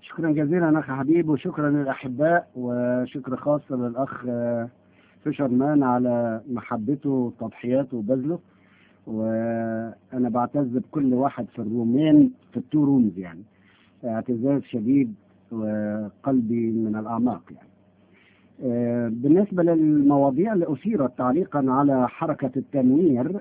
شكرا جزيلا أخ حبيب وشكرا للأحباء وشكر خاص للأخ آه، فيشرمان على محبته وتضحياته وبذله وأنا بعتز بكل واحد في الرومين في التو رومز يعني اعتزاز شديد وقلبي من الأعماق يعني آه، بالنسبة للمواضيع اللي أثيرت تعليقا على حركة التنوير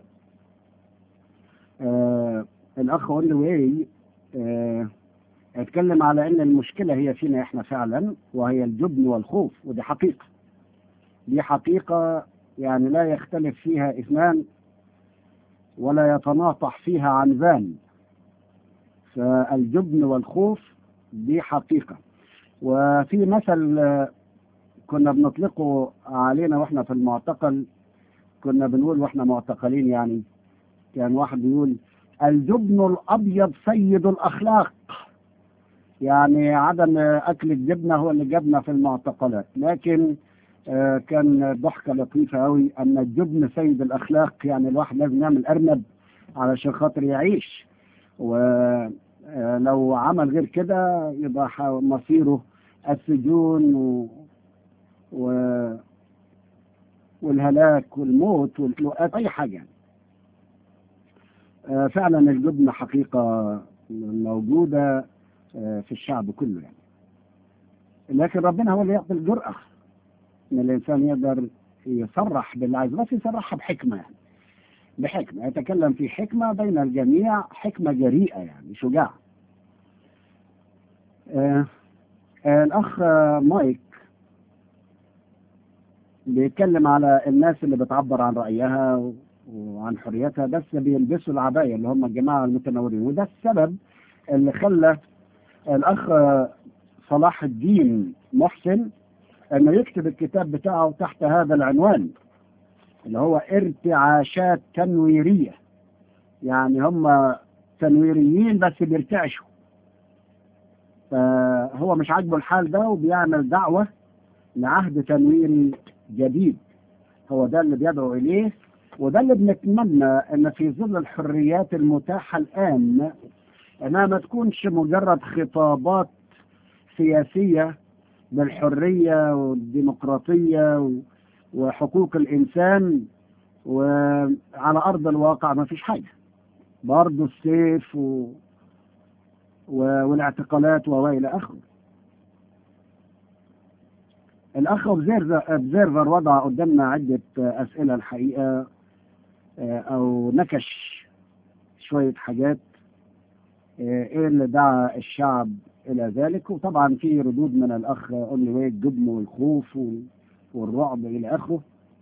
آه، الأخ أولوي آه اتكلم على ان المشكلة هي فينا احنا فعلا وهي الجبن والخوف ودي حقيقة دي حقيقة يعني لا يختلف فيها اثنان ولا يتناطح فيها عنزان فالجبن والخوف دي حقيقة وفي مثل آه، كنا بنطلقه علينا واحنا في المعتقل كنا بنقول واحنا معتقلين يعني كان واحد بيقول الجبن الابيض سيد الاخلاق يعني عدم اكل الجبنه هو اللي جابنا في المعتقلات لكن آه، كان ضحكه لطيفه قوي ان الجبن سيد الاخلاق يعني الواحد لازم يعمل ارنب علشان خاطر يعيش ولو عمل غير كده يبقى ح- مصيره السجون و... و... والهلاك والموت والكلوءات اي حاجه يعني. آه، فعلا الجبن حقيقه موجوده آه، في الشعب كله يعني لكن ربنا هو اللي يعطي الجرأة ان الانسان يقدر يصرح باللي عايز بس يصرحها بحكمة يعني بحكمة يتكلم في حكمة بين الجميع حكمة جريئة يعني شجاعة آه آه الأخ آه، مايك بيتكلم على الناس اللي بتعبر عن رأيها و- وعن حريتها بس بيلبسوا العباية اللي هم الجماعة المتنورين وده السبب اللي خلى الأخ صلاح الدين محسن انه يكتب الكتاب بتاعه تحت هذا العنوان اللي هو ارتعاشات تنويرية يعني هم تنويريين بس بيرتعشوا فهو مش عاجبه الحال ده وبيعمل دعوة لعهد تنويري جديد هو ده اللي بيدعو إليه وده اللي بنتمنى ان في ظل الحريات المتاحة الآن انها ما تكونش مجرد خطابات سياسية بالحرية والديمقراطية و- وحقوق الإنسان وعلى أرض الواقع ما فيش حاجة برضه السيف و... و... والاعتقالات وإلى آخره الأخ أوبزيرفر وضع قدامنا عدة أسئلة الحقيقة آه، أو نكش شوية حاجات آه، إيه اللي دعا الشعب إلى ذلك وطبعا في ردود من الأخ أولي الجبن والخوف وال- والرعب إلى آخره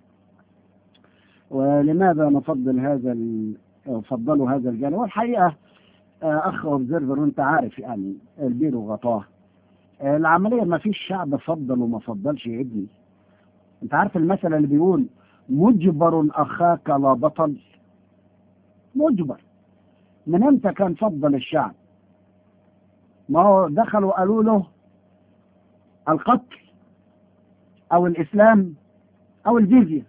ولماذا نفضل هذا ال... أو فضلوا هذا الجانب والحقيقة آه، أخ أوبزرفر وأنت عارف يعني البير وغطاه آه، العملية ما فيش شعب فضل وما فضلش يا ابني أنت عارف المثل اللي بيقول مجبر أخاك لا بطل مجبر من امتى كان فضل الشعب ما هو دخلوا قالوا له القتل او الاسلام او الجزيه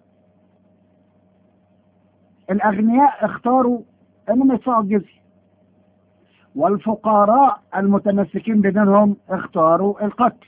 الاغنياء اختاروا انهم يدفعوا الجزيه والفقراء المتمسكين بدينهم اختاروا القتل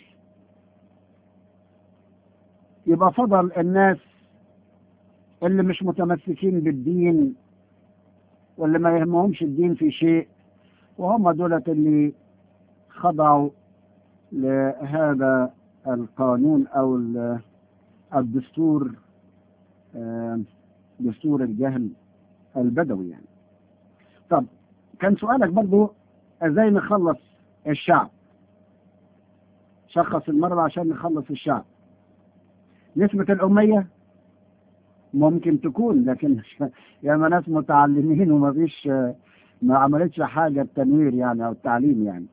يبقى فضل الناس اللي مش متمسكين بالدين واللي ما يهمهمش الدين في شيء وهم دولة اللي خضعوا لهذا القانون او ال- الدستور آه، دستور الجهل البدوي يعني طب كان سؤالك برضو ازاي نخلص الشعب شخص المرضى عشان نخلص الشعب نسبة الأمية ممكن تكون لكن ياما ناس متعلمين وما فيش ما عملتش حاجة التنوير يعني أو التعليم يعني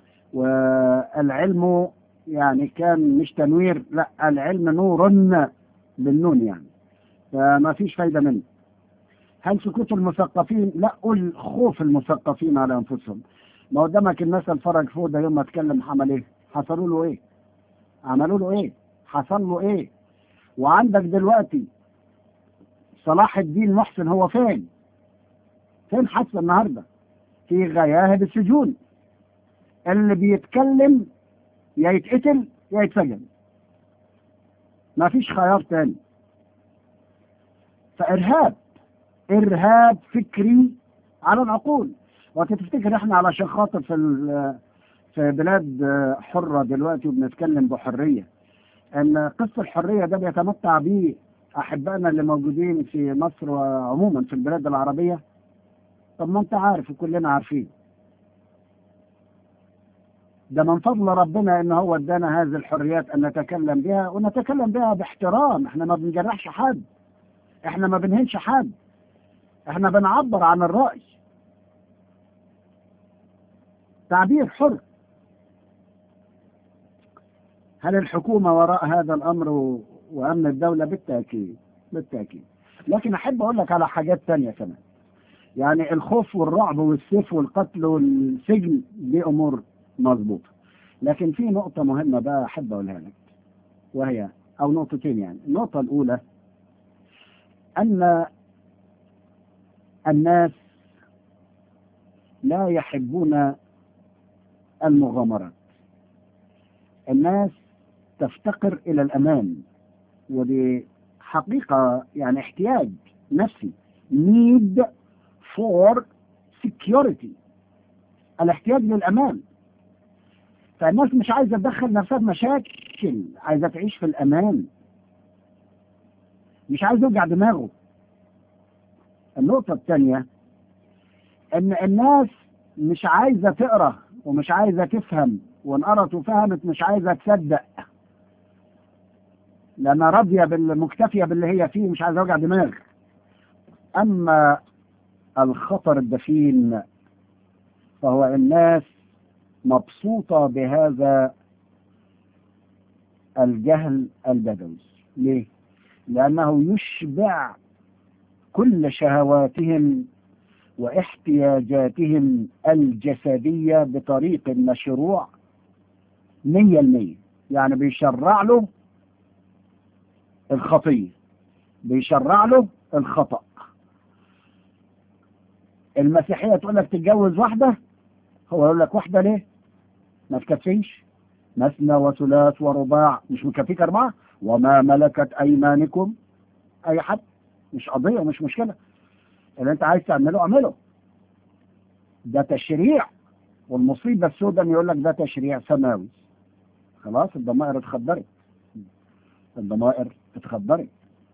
والعلم يعني كان مش تنوير لا العلم نور بالنون يعني فما فيش فايدة منه هل سكوت المثقفين لا قل خوف المثقفين على أنفسهم ما قدامك الناس الفرج فوق ده يوم ما اتكلم عمل ايه حصلوا له ايه عملوا له ايه حصل له ايه وعندك دلوقتي صلاح الدين محسن هو فين فين حتى النهارده في غياهب السجون اللي بيتكلم يا يتقتل يا يتسجن ما فيش خيار تاني فإرهاب إرهاب فكري على العقول وانت تفتكر احنا علشان خاطر في ال- في بلاد حرة دلوقتي وبنتكلم بحرية ان قصة الحرية ده بيتمتع به احبائنا اللي موجودين في مصر وعموما في البلاد العربية طب ما انت عارف وكلنا عارفين ده من فضل ربنا ان هو ادانا هذه الحريات ان نتكلم بها ونتكلم بها باحترام احنا ما بنجرحش حد احنا ما بنهنش حد احنا بنعبر عن الرأي تعبير حر هل الحكومة وراء هذا الأمر و- وأمن الدولة بالتأكيد بالتأكيد لكن أحب أقول لك على حاجات تانية كمان يعني الخوف والرعب والسيف والقتل والسجن دي أمور مظبوطة لكن في نقطة مهمة بقى أحب أقولها لك وهي أو نقطتين يعني النقطة الأولى أن الناس لا يحبون المغامرات الناس تفتقر إلى الأمان ودي حقيقة يعني احتياج نفسي need for security الاحتياج للأمان فالناس مش عايزة تدخل نفسها في مشاكل عايزة تعيش في الأمان مش عايز يوجع دماغه النقطة الثانية إن الناس مش عايزة تقرأ ومش عايزة تفهم وإن قرأت وفهمت مش عايزة تصدق لأنها راضية بالمكتفية باللي هي فيه مش عايزة وجع دماغ أما الخطر الدفين فهو الناس مبسوطة بهذا الجهل البدوي ليه؟ لأنه يشبع كل شهواتهم واحتياجاتهم الجسدية بطريق مشروع مية المية يعني بيشرع له الخطية بيشرع له الخطأ المسيحية تقول لك تتجوز واحدة هو يقول لك واحدة ليه ما تكفيش مثنى وثلاث ورباع مش مكفيك أربعة وما ملكت أيمانكم أي حد مش قضية مش مشكلة اللي أنت عايز تعمله اعمله ده تشريع والمصيبة السوداء إن يقول لك ده تشريع سماوي خلاص الضمائر اتخدرت الضمائر اتخدرت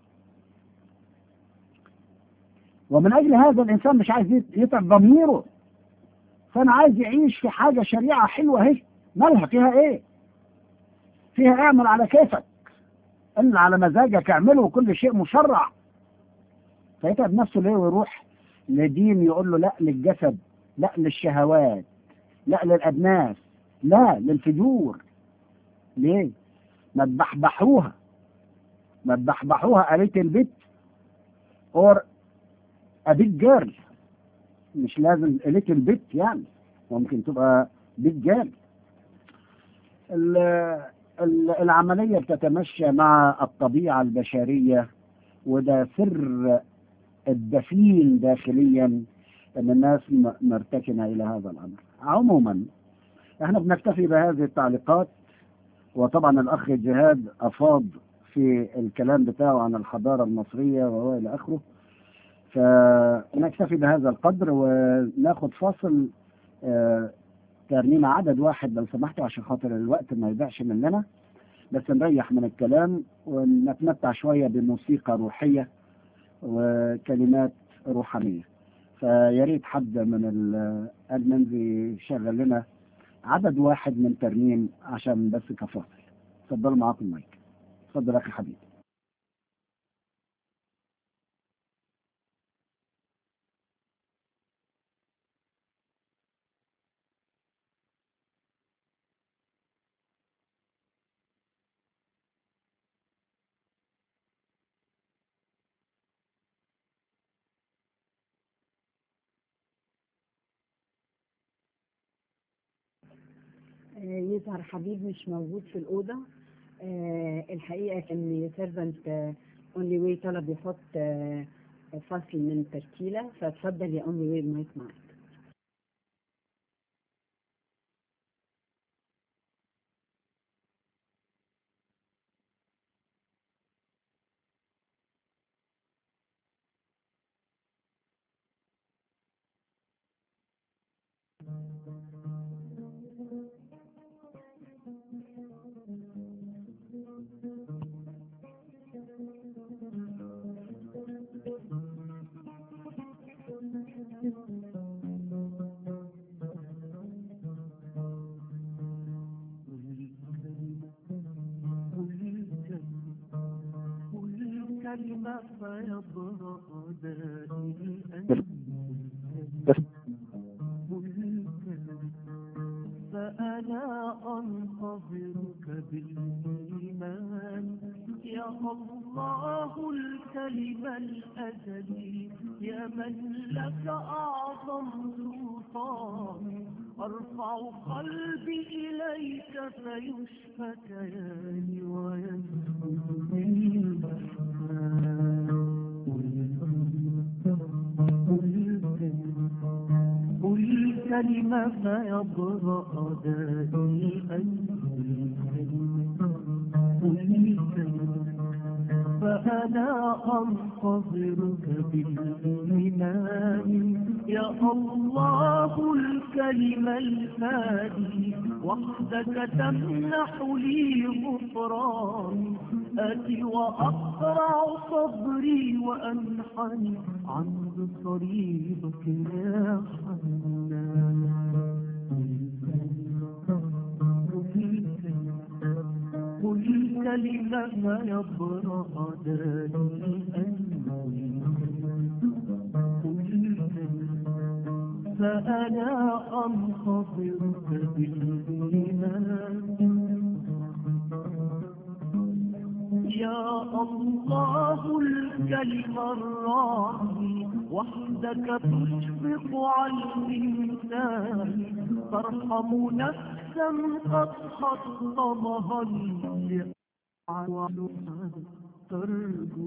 ومن أجل هذا الإنسان مش عايز يتعب ضميره فأنا عايز يعيش في حاجة شريعة حلوة اهي مالها فيها إيه؟ فيها اعمل على كيفك إن على مزاجك اعمله وكل شيء مشرع فيتعب نفسه ليه ويروح لدين يقول له لا للجسد لا للشهوات لا للأدناس لا للفجور ليه؟ ما تبحبحوها ما تبحبحوها قريت البيت اور ابيت جيرل مش لازم قلت البيت يعني ممكن تبقى بيت جيرل العملية بتتمشى مع الطبيعة البشرية وده سر الدفين داخليا ان الناس مرتكنة الى هذا الامر عموما احنا بنكتفي بهذه التعليقات وطبعا الاخ جهاد افاض في الكلام بتاعه عن الحضارة المصرية وهو الى اخره فنكتفي بهذا القدر وناخد فاصل آه ترنيمة عدد واحد لو سمحتوا عشان خاطر الوقت ما يضيعش مننا بس نريح من الكلام ونتمتع شوية بموسيقى روحية وكلمات روحانية فيا ريت حد من الأدمنز يشغل لنا عدد واحد من ترنيم عشان بس كفاصل اتفضلوا معاكم المايك اتفضل اخي حبيبي يظهر حبيب مش موجود في الأوضة آه الحقيقة كان سيرفنت اونلي واي طلب يحط آه فصل من ترتيلة فاتفضل يا اونلي واي المايك معاك يبرأ دائما فأنا أنتظرك بالإيمان يا الله الكلم الأزلي يا من لك أعظم سلطان أرفع قلبي إليك فيشفى كياني ويسكن قل كلمة فيبرأ دائي فأنا أنتظرك بالإيمان يا الله الكلم الهادي وحدك تمنح لي غفران آتي وأقرع صبري وأنحني عند صليبك يا حنان قل كلمة يبرأ دائما فأنا أنتظرك بالإيمان يا الله الكلم الراعي وحدك تشفق على الإنسان ترحم نفسا قد حطمها اللعن ترجو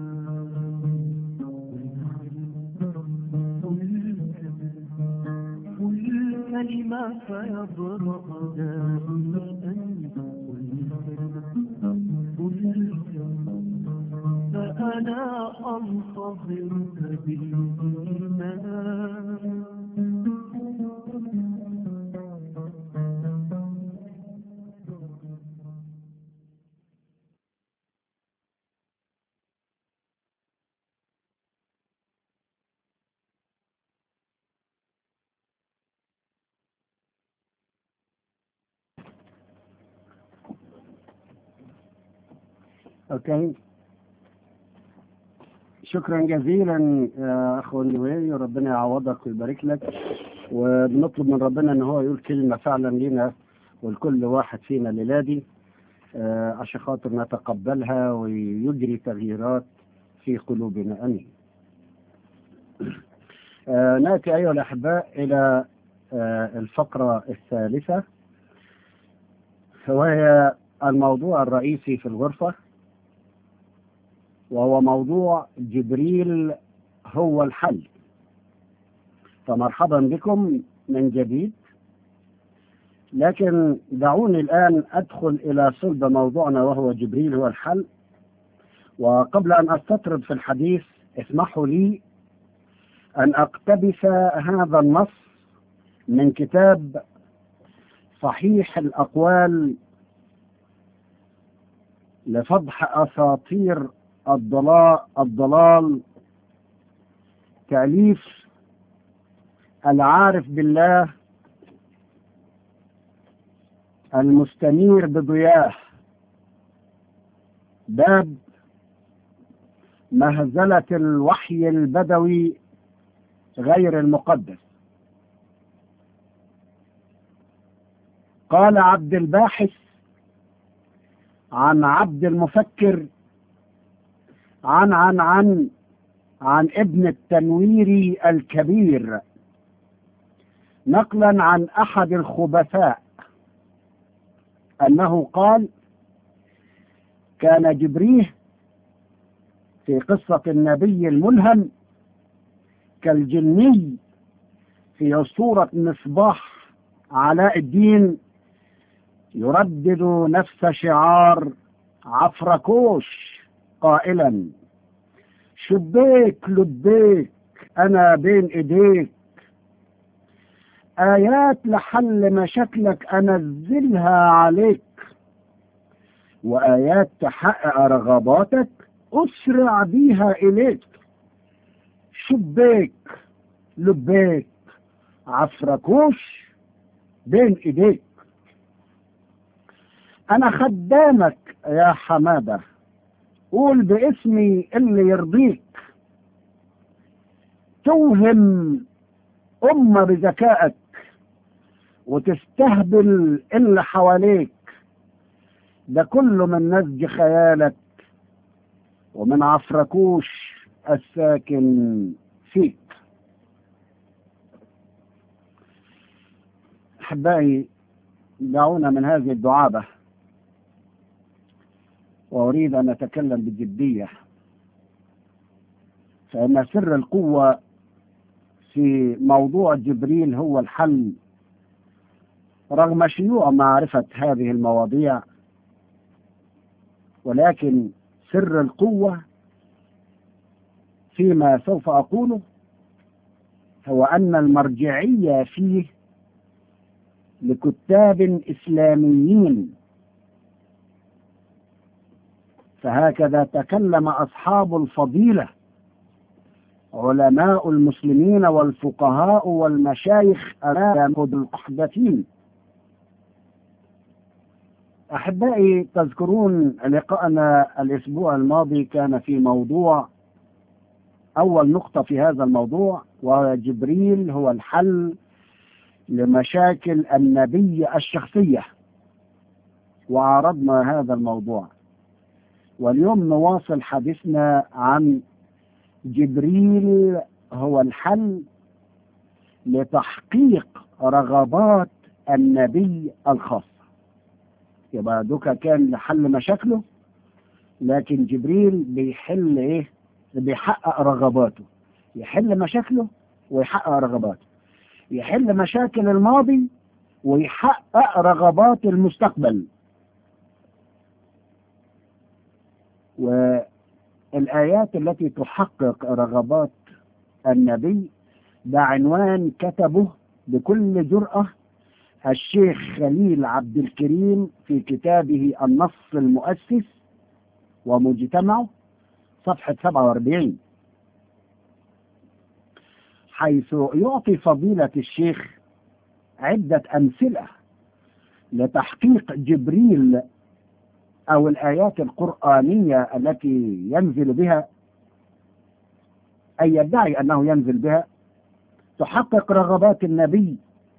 كل كلمة فيبرأ دائما فأنا أنتظرك بالإيمان اوكي شكرا جزيلا يا اخو النووي وربنا يعوضك ويبارك لك وبنطلب من ربنا ان هو يقول كلمه فعلا لنا ولكل واحد فينا الليله دي آه، عشان خاطر نتقبلها ويجري تغييرات في قلوبنا امين. آه، ناتي ايها الاحباء الى آه، الفقره الثالثه وهي الموضوع الرئيسي في الغرفه وهو موضوع جبريل هو الحل فمرحبا بكم من جديد لكن دعوني الآن أدخل إلى صلب موضوعنا وهو جبريل هو الحل وقبل أن أستطرد في الحديث اسمحوا لي أن أقتبس هذا النص من كتاب صحيح الأقوال لفضح أساطير الضلال الضلال تأليف العارف بالله المستنير بضياه باب مهزلة الوحي البدوي غير المقدس قال عبد الباحث عن عبد المفكر عن عن عن عن ابن التنويري الكبير نقلا عن احد الخبثاء انه قال كان جبريه في قصة النبي الملهم كالجني في صورة مصباح علاء الدين يردد نفس شعار عفركوش قائلا شبيك لبيك انا بين ايديك ايات لحل مشاكلك انزلها عليك وايات تحقق رغباتك اسرع بيها اليك شبيك لبيك عفركوش بين ايديك انا خدامك يا حماده قول باسمي اللي يرضيك توهم أمة بذكائك وتستهبل اللي حواليك ده كله من نسج خيالك ومن عفركوش الساكن فيك أحبائي دعونا من هذه الدعابة وأريد أن أتكلم بجدية فإن سر القوة في موضوع جبريل هو الحل رغم شيوع معرفة هذه المواضيع ولكن سر القوة فيما سوف أقوله هو أن المرجعية فيه لكتاب إسلاميين فهكذا تكلم أصحاب الفضيلة علماء المسلمين والفقهاء والمشايخ أمام المحدثين أحبائي تذكرون لقاءنا الأسبوع الماضي كان في موضوع أول نقطة في هذا الموضوع وجبريل هو الحل لمشاكل النبي الشخصية وعرضنا هذا الموضوع واليوم نواصل حديثنا عن جبريل هو الحل لتحقيق رغبات النبي الخاصة يبقى دوكا كان لحل مشاكله لكن جبريل بيحل ايه بيحقق رغباته يحل مشاكله ويحقق رغباته يحل مشاكل الماضي ويحقق رغبات المستقبل والآيات التي تحقق رغبات النبي ده عنوان كتبه بكل جرأة الشيخ خليل عبد الكريم في كتابه النص المؤسس ومجتمعه صفحة 47 حيث يعطي فضيلة الشيخ عدة أمثلة لتحقيق جبريل أو الآيات القرآنية التي ينزل بها أي يدعي أنه ينزل بها تحقق رغبات النبي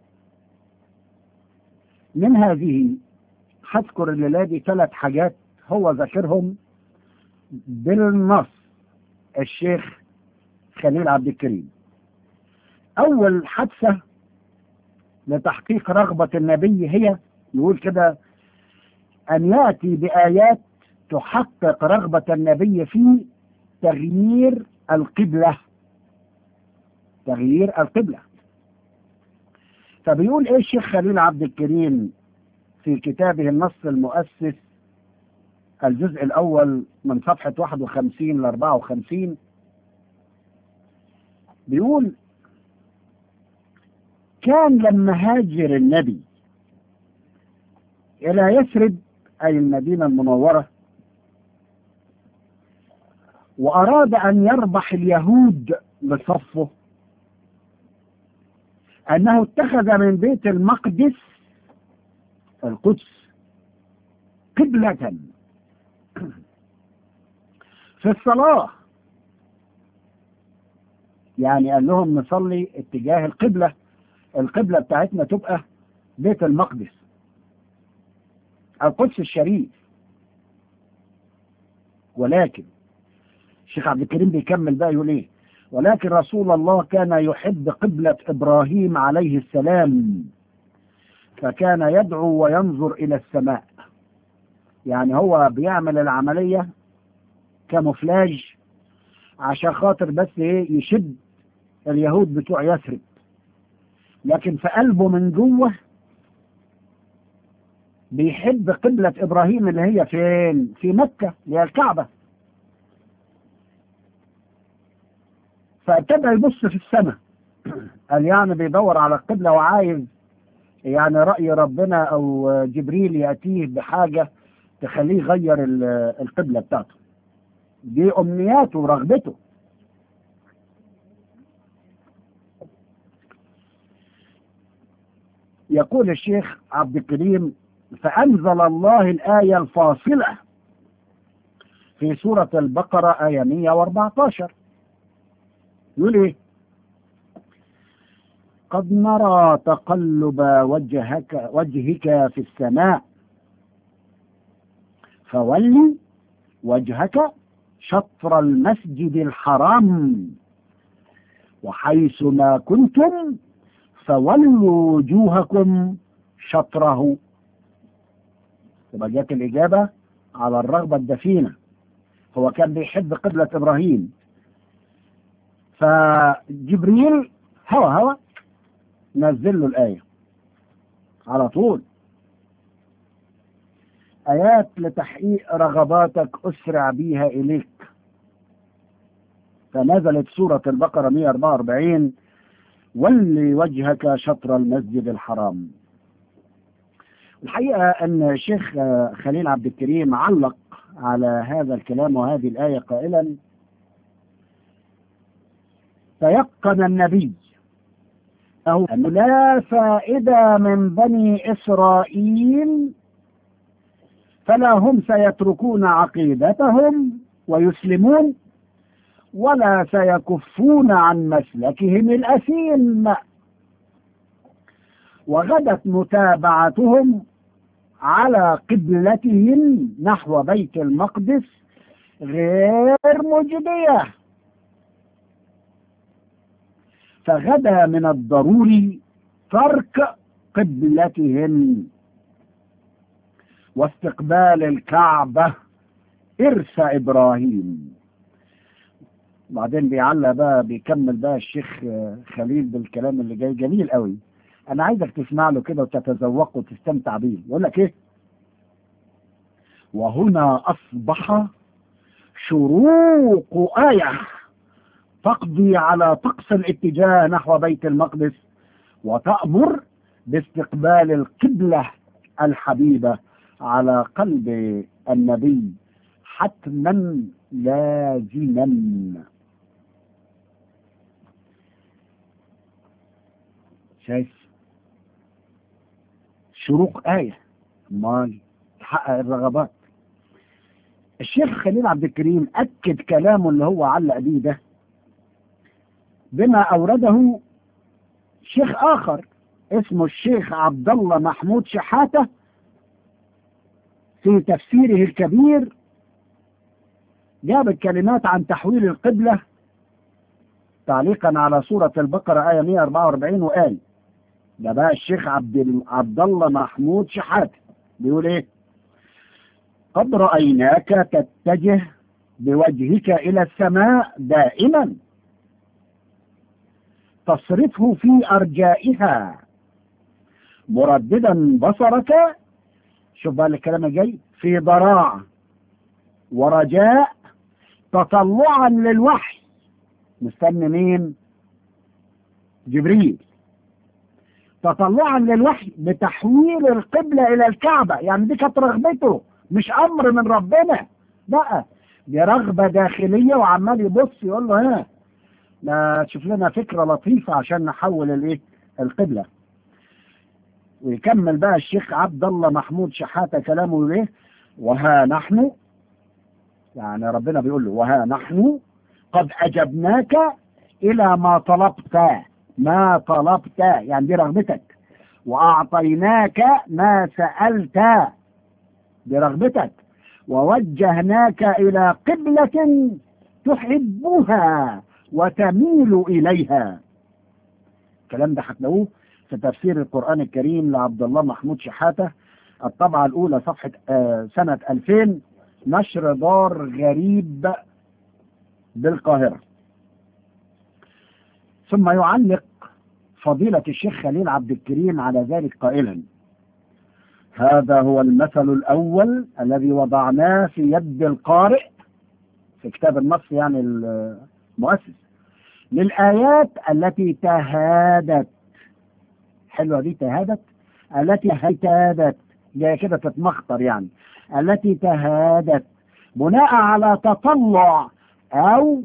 من هذه هذكر الليلة دي ثلاث حاجات هو ذاكرهم بالنص الشيخ خليل عبد الكريم أول حادثة لتحقيق رغبة النبي هي يقول كده أن يأتي بآيات تحقق رغبة النبي في تغيير القبلة تغيير القبلة فبيقول ايه الشيخ خليل عبد الكريم في كتابه النص المؤسس الجزء الأول من صفحة 51 ل 54 بيقول كان لما هاجر النبي إلى يثرب أي المدينة المنورة وأراد أن يربح اليهود لصفه أنه اتخذ من بيت المقدس القدس قبلة في الصلاة يعني قال لهم نصلي اتجاه القبلة القبلة بتاعتنا تبقى بيت المقدس القدس الشريف ولكن الشيخ عبد الكريم بيكمل بقى يقول ايه ولكن رسول الله كان يحب قبلة إبراهيم عليه السلام فكان يدعو وينظر إلى السماء يعني هو بيعمل العملية كاموفلاج عشان خاطر بس ايه يشد اليهود بتوع يثرب لكن في قلبه من جوه بيحب قبلة إبراهيم اللي هي فين؟ في مكة اللي هي الكعبة فابتدى يبص في السماء قال يعني بيدور على القبلة وعايز يعني رأي ربنا أو جبريل يأتيه بحاجة تخليه يغير القبلة بتاعته دي أمنياته ورغبته يقول الشيخ عبد الكريم فأنزل الله الآية الفاصلة في سورة البقرة آية 114 يقول إيه؟ قد نرى تقلب وجهك وجهك في السماء فول وجهك شطر المسجد الحرام وحيث ما كنتم فولوا وجوهكم شطره يبقى جت الإجابة على الرغبة الدفينة هو كان بيحب قبلة إبراهيم فجبريل هوى هوى نزل له الآية على طول آيات لتحقيق رغباتك أسرع بيها إليك فنزلت سورة البقرة 144 ولي وجهك شطر المسجد الحرام الحقيقة أن الشيخ خليل عبد الكريم علق على هذا الكلام وهذه الآية قائلا تيقن النبي أو أنه لا فائدة من بني إسرائيل فلا هم سيتركون عقيدتهم ويسلمون ولا سيكفون عن مسلكهم الأثيم وغدت متابعتهم على قبلتهم نحو بيت المقدس غير مجدية فغدا من الضروري ترك قبلتهم واستقبال الكعبة إرث إبراهيم بعدين بيعلق بقى بيكمل بقى الشيخ خليل بالكلام اللي جاي جميل قوي انا عايزك تسمع له كده وتتذوقه وتستمتع بيه يقول لك ايه وهنا اصبح شروق آية تقضي على طقس الاتجاه نحو بيت المقدس وتأمر باستقبال القبلة الحبيبة على قلب النبي حتما لازما شايف شروق آية مال تحقق الرغبات الشيخ خليل عبد الكريم أكد كلامه اللي هو علق بيه ده بما أورده شيخ آخر اسمه الشيخ عبد الله محمود شحاتة في تفسيره الكبير جاب الكلمات عن تحويل القبلة تعليقا على سورة البقرة آية 144 وقال ده بقى الشيخ عبد عبد الله محمود شحات بيقول ايه قد رأيناك تتجه بوجهك إلى السماء دائما تصرفه في أرجائها مرددا بصرك شوف بقى الكلام الجاي في ضراع ورجاء تطلعا للوحي مستني مين جبريل تطلعا للوحي بتحويل القبلة إلى الكعبة يعني دي كانت رغبته مش أمر من ربنا لا دي رغبة داخلية وعمال يبص يقول له ها ما تشوف لنا فكرة لطيفة عشان نحول الايه القبلة ويكمل بقى الشيخ عبد الله محمود شحاتة كلامه ايه وها نحن يعني ربنا بيقول له وها نحن قد أجبناك إلى ما طلبت ما طلبت يعني دي رغبتك وأعطيناك ما سألت برغبتك ووجهناك إلى قبلة تحبها وتميل إليها الكلام ده هتلاقوه في تفسير القرآن الكريم لعبد الله محمود شحاتة الطبعة الأولى صفحة آه سنة 2000 نشر دار غريب بالقاهرة ثم يعلق فضيلة الشيخ خليل عبد الكريم على ذلك قائلا هذا هو المثل الأول الذي وضعناه في يد القارئ في كتاب النص يعني المؤسس للآيات التي تهادت حلوة دي تهادت التي هتادت جاية كده تتمخطر يعني التي تهادت بناء على تطلع أو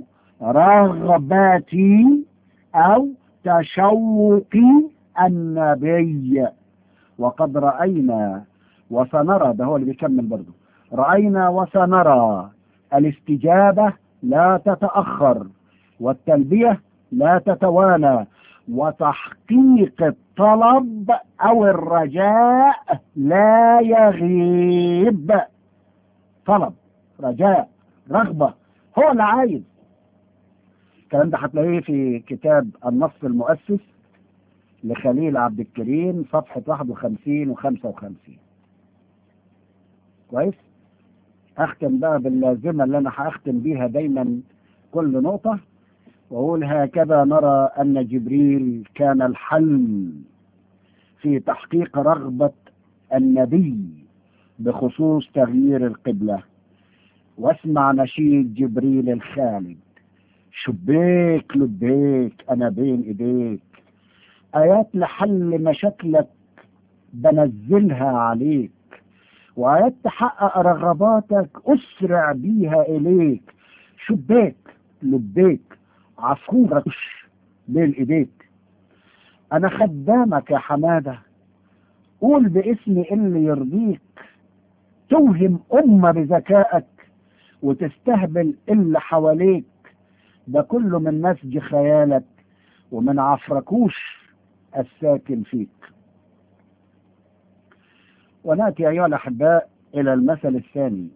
رغبتي أو تشوق النبي وقد رأينا وسنرى ده هو اللي بيكمل برضه رأينا وسنرى الاستجابة لا تتأخر والتلبية لا تتوانى وتحقيق الطلب أو الرجاء لا يغيب طلب رجاء رغبة هو اللي عايز الكلام ده هتلاقيه في كتاب النص المؤسس لخليل عبد الكريم صفحة 51 و 55 كويس أختم بقى باللازمة اللي أنا هختم بيها دايما كل نقطة وأقول هكذا نرى أن جبريل كان الحل في تحقيق رغبة النبي بخصوص تغيير القبلة واسمع نشيد جبريل الخالد شبيك لبيك أنا بين إيديك آيات لحل مشاكلك بنزلها عليك وآيات تحقق رغباتك أسرع بيها إليك شباك لبيك عصفورة بين إيديك أنا خدامك يا حمادة قول باسمي اللي يرضيك توهم أمة بذكائك وتستهبل اللي حواليك ده كله من نسج خيالك ومن عفركوش الساكن فيك ونأتي أيها الأحباء إلى المثل الثاني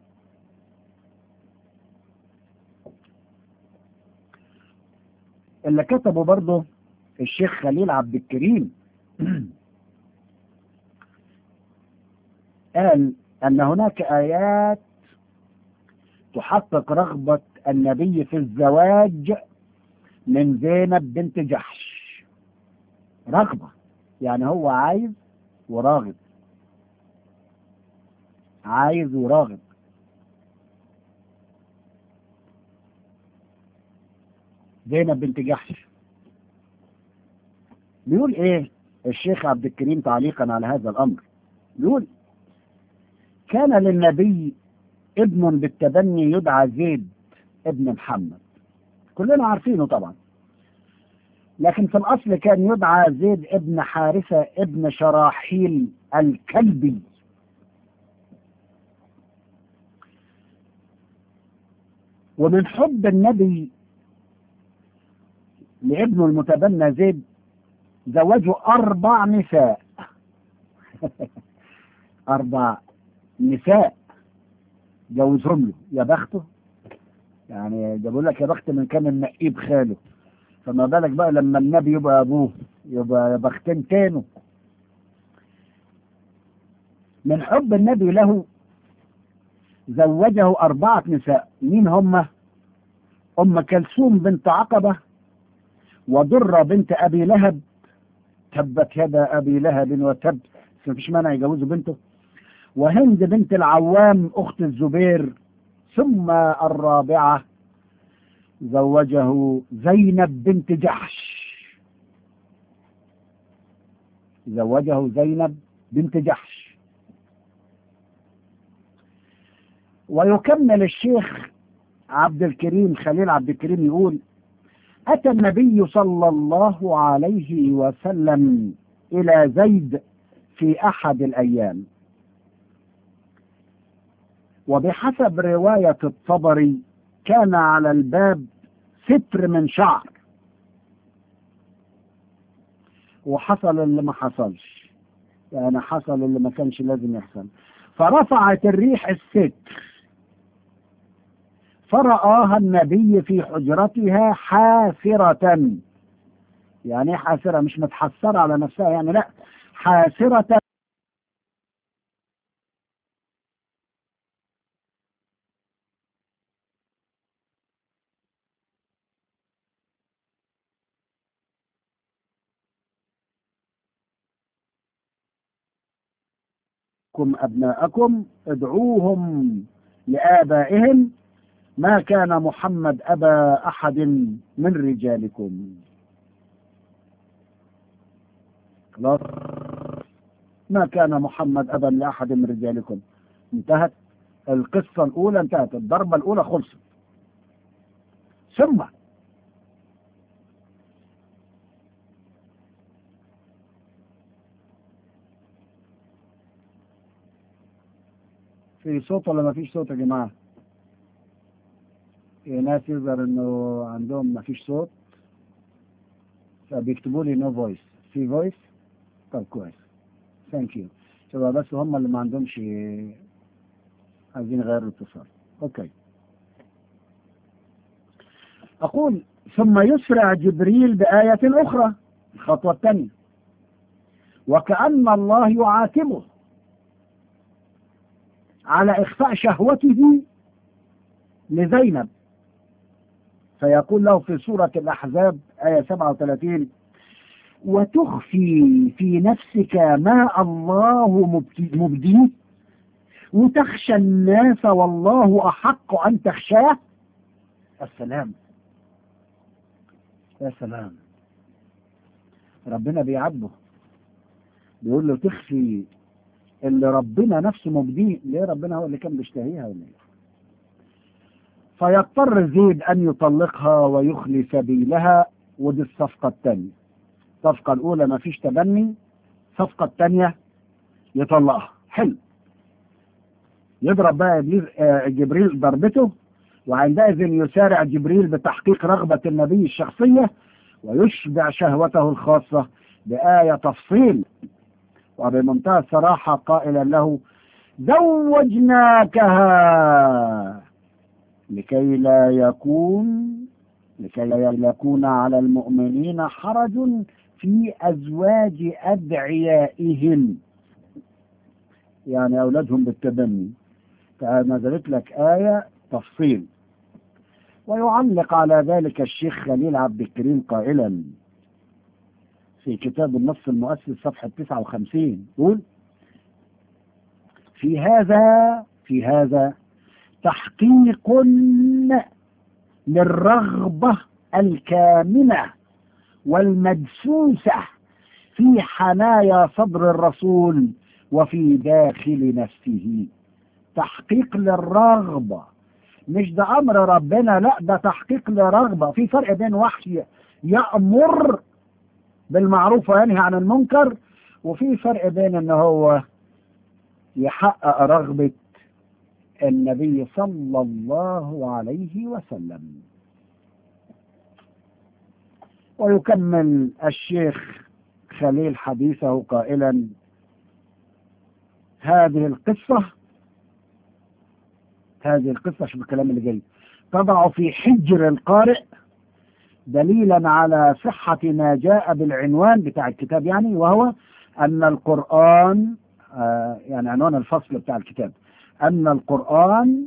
اللي كتبه برضه الشيخ خليل عبد الكريم قال أن هناك آيات تحقق رغبة النبي في الزواج من زينب بنت جحش رغبة يعني هو عايز وراغب عايز وراغب زينب بنت جحش بيقول ايه الشيخ عبد الكريم تعليقا على هذا الامر بيقول كان للنبي ابن بالتبني يدعى زيد ابن محمد كلنا عارفينه طبعا لكن في الأصل كان يدعى زيد ابن حارثة ابن شراحيل الكلبي ومن حب النبي لابنه المتبنى زيد زوجوا أربع نساء أربع نساء جوزهم له يا بخته يعني جابوا لك يا بخت من كان النقيب خاله فما بالك بقى لما النبي يبقى ابوه يبقى يا بختين تانو من حب النبي له زوجه أربعة نساء مين هم أم كلثوم بنت عقبة وضرة بنت أبي لهب تبت يدا أبي لهب وتب بس مفيش مانع يجوزوا بنته وهند بنت العوام أخت الزبير ثم الرابعة زوجه زينب بنت جحش زوجه زينب بنت جحش ويكمل الشيخ عبد الكريم خليل عبد الكريم يقول أتى النبي صلى الله عليه وسلم إلى زيد في أحد الأيام وبحسب رواية الطبري كان على الباب ستر من شعر وحصل اللي ما حصلش يعني حصل اللي ما كانش لازم يحصل فرفعت الريح الستر فرآها النبي في حجرتها حافرة يعني ايه حافرة مش متحسرة على نفسها يعني لا حافرة لكم أبناءكم ادعوهم لآبائهم ما كان محمد أبا أحد من رجالكم خلاص ما كان محمد أبا لأحد من رجالكم انتهت القصة الأولى انتهت الضربة الأولى خلصت ثم في صوت ولا ما فيش صوت يا جماعة؟ في ناس يظهر انه عندهم ما فيش صوت فبيكتبوا لي نو فويس في فويس طب كويس ثانك يو شباب بس هم اللي ما عندهمش عايزين يغيروا الاتصال اوكي اقول ثم يسرع جبريل بآية أخرى الخطوة الثانية وكأن الله يعاتبه على إخفاء شهوته لزينب فيقول له في سورة الأحزاب آية 37 وتخفي في نفسك ما الله مبت- مبديه وتخشى الناس والله أحق أن تخشاه السلام يا سلام ربنا بيعبه بيقول له تخفي اللي ربنا نفسه مبديه ليه ربنا هو اللي كان بيشتهيها ولا ايه فيضطر زيد ان يطلقها ويخلي سبيلها ودي الصفقة الثانية الصفقة الأولى ما فيش تبني الصفقة الثانية يطلقها حلو يضرب بقى إبليس- آه، جبريل ضربته وعندئذ يسارع جبريل بتحقيق رغبة النبي الشخصية ويشبع شهوته الخاصة بآية تفصيل وبمنتهى الصراحة قائلا له زوجناكها لكي لا يكون لكي لا يكون على المؤمنين حرج في أزواج أدعيائهم يعني أولادهم بالتبني فنزلت لك آية تفصيل ويعلق على ذلك الشيخ خليل عبد الكريم قائلا في كتاب النص المؤسس صفحة 59 يقول في هذا في هذا تحقيق للرغبة الكامنة والمدسوسة في حنايا صدر الرسول وفي داخل نفسه تحقيق للرغبة مش ده أمر ربنا لا ده تحقيق لرغبة في فرق بين وحي يأمر بالمعروف وينهي عن المنكر وفي فرق بين ان هو يحقق رغبة النبي صلى الله عليه وسلم ويكمل الشيخ خليل حديثه قائلا هذه القصة هذه القصة شوف الكلام اللي جاي تضع في حجر القارئ دليلا على صحة ما جاء بالعنوان بتاع الكتاب يعني وهو أن القرآن آه يعني عنوان الفصل بتاع الكتاب أن القرآن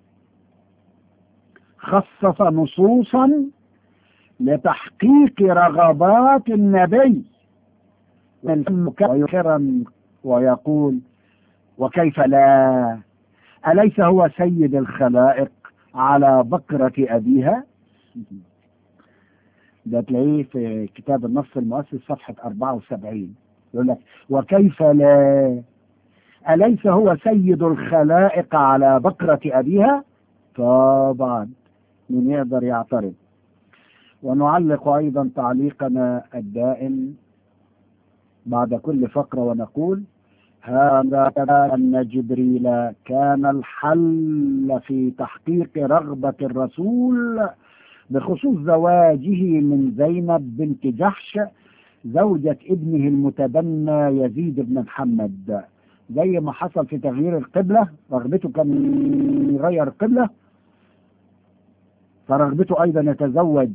خصص نصوصا لتحقيق رغبات النبي من ويكرم ويقول وكيف لا أليس هو سيد الخلائق على بكرة أبيها ده تلاقيه في كتاب النص المؤسس صفحة 74 يقول لك وكيف لا أليس هو سيد الخلائق على بكرة أبيها طبعا من يقدر يعترض ونعلق أيضا تعليقنا الدائم بعد كل فقرة ونقول هذا أن جبريل كان الحل في تحقيق رغبة الرسول بخصوص زواجه من زينب بنت جحش زوجة ابنه المتبنى يزيد بن محمد زي ما حصل في تغيير القبلة رغبته كان يغير القبلة فرغبته أيضا يتزوج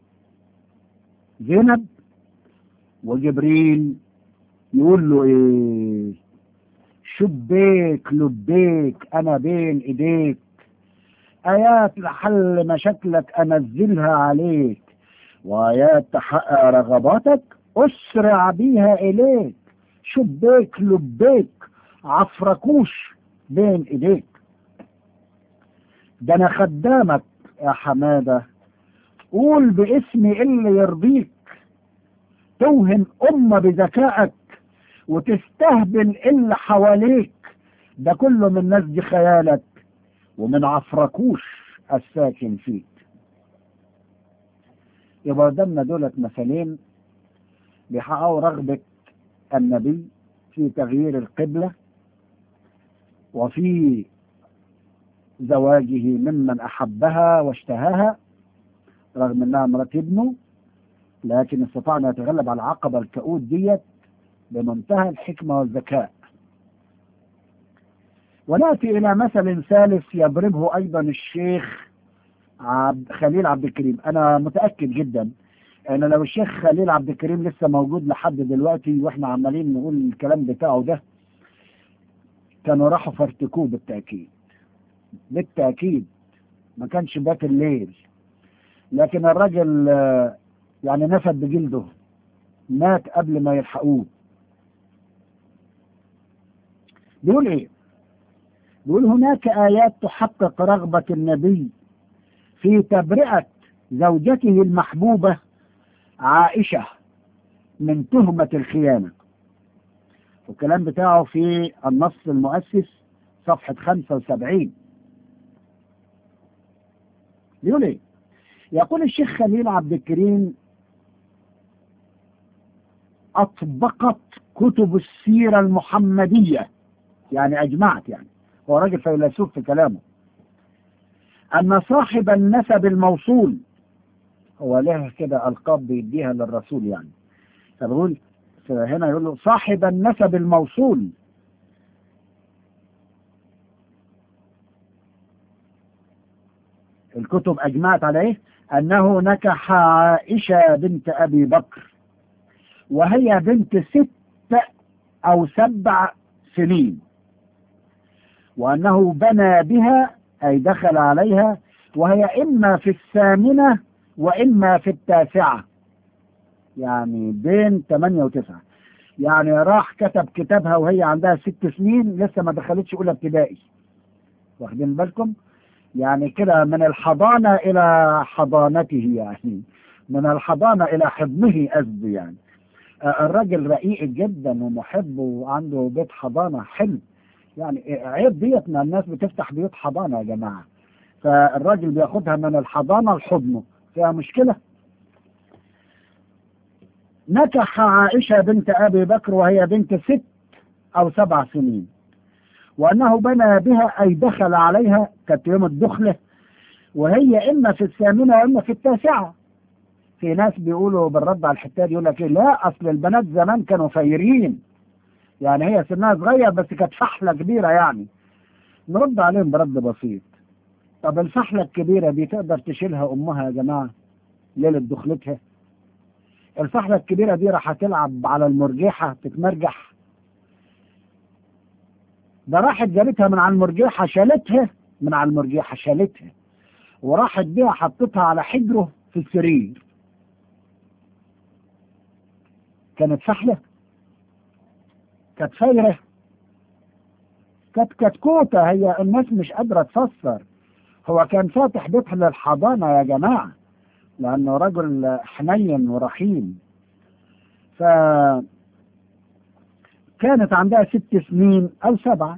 زينب وجبريل يقول له ايه شبيك لبيك انا بين ايديك ايات لحل مشاكلك انزلها عليك وايات تحقق رغباتك اسرع بيها اليك شبيك لبيك عفركوش بين ايديك ده انا خدامك يا حماده قول باسمي اللي يرضيك توهم أمة بذكائك وتستهبل اللي حواليك ده كله من نسج خيالك ومن عفركوش الساكن فيك يبقى قدامنا دولة مثالين بيحققوا رغبة النبي في تغيير القبلة وفي زواجه ممن أحبها واشتهاها رغم أنها مرات ابنه لكن استطاع أن يتغلب على العقبة الكؤود ديت بمنتهى الحكمة والذكاء ونأتي إلى مثل ثالث يضربه أيضا الشيخ عبد خليل عبد الكريم أنا متأكد جدا أن لو الشيخ خليل عبد الكريم لسه موجود لحد دلوقتي وإحنا عمالين نقول الكلام بتاعه ده كانوا راحوا فرتكوه بالتأكيد بالتأكيد ما كانش بات الليل لكن الراجل آه، يعني نفد بجلده مات قبل ما يلحقوه بيقول ايه بيقول هناك آيات تحقق رغبة النبي في تبرئة زوجته المحبوبة عائشة من تهمة الخيانة والكلام بتاعه في النص المؤسس صفحة 75 بيقول ايه يقول الشيخ خليل عبد الكريم أطبقت كتب السيرة المحمدية يعني أجمعت يعني هو راجل فيلسوف في كلامه أن صاحب النسب الموصول هو له كده ألقاب بيديها للرسول يعني فبقول هنا يقول له صاحب النسب الموصول الكتب أجمعت على إيه؟ أنه نكح عائشة بنت أبي بكر وهي بنت ست أو سبع سنين وأنه بنى بها أي دخل عليها وهي إما في الثامنة وإما في التاسعة يعني بين ثمانية وتسعة يعني راح كتب كتابها وهي عندها ست سنين لسه ما دخلتش أولى ابتدائي واخدين بالكم يعني كده من الحضانة إلى حضانته يعني من الحضانة إلى حضنه قصدي يعني آه، الراجل رقيق جدا ومحب وعنده بيت حضانة حلو يعني عيب ديت ما الناس بتفتح بيوت حضانة يا جماعة فالراجل بياخدها من الحضانة لحضنه فيها مشكلة نكح عائشة بنت أبي بكر وهي بنت ست أو سبع سنين وأنه بنى بها أي دخل عليها كانت يوم الدخلة وهي إما في الثامنة وإما في التاسعة في ناس بيقولوا بالرد على الحتات يقول لك إيه لا أصل البنات زمان كانوا فايرين يعني هي سنها صغير بس كانت فحلة كبيرة يعني نرد عليهم برد بسيط طب الفحلة الكبيرة دي تقدر تشيلها أمها يا جماعة ليلة دخلتها الفحلة الكبيرة دي راح تلعب على المرجحة تتمرجح ده راحت جابتها من على المرجحة شالتها من على المرجحة شالتها وراحت بيها حطتها على حجره في السرير كانت فحلة كانت فايرة كانت كتكوتة هي الناس مش قادرة تفسر هو كان فاتح بيتها للحضانة يا جماعة لأنه رجل حنين ورحيم ف كانت عندها ست سنين أو سبعة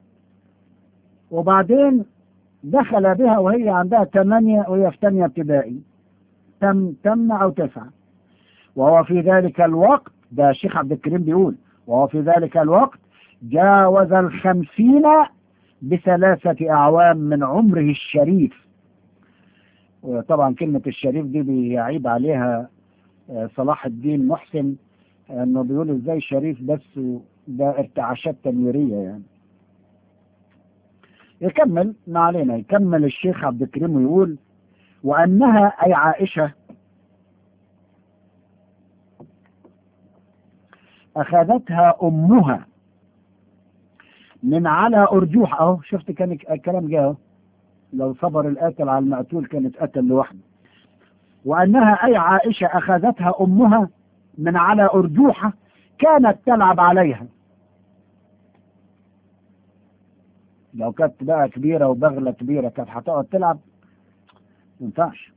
وبعدين دخل بها وهي عندها ثمانية وهي في ثانية ابتدائي تم تم أو تسعة وهو في ذلك الوقت ده الشيخ عبد الكريم بيقول وهو في ذلك الوقت جاوز الخمسين بثلاثة أعوام من عمره الشريف وطبعا كلمة الشريف دي بيعيب عليها آه، صلاح الدين محسن انه بيقول ازاي شريف بس ده ارتعاشات تنويرية يعني يكمل ما علينا يكمل الشيخ عبد الكريم ويقول وأنها أي عائشة أخذتها أمها من على أرجوح أهو شفت كان الكلام جاء أهو. لو صبر القاتل على المقتول كان اتقتل لوحده وأنها أي عائشة أخذتها أمها من على أرجوحة كانت تلعب عليها لو كانت بقى كبيرة وبغلة كبيرة كانت هتقعد تلعب ما ينفعش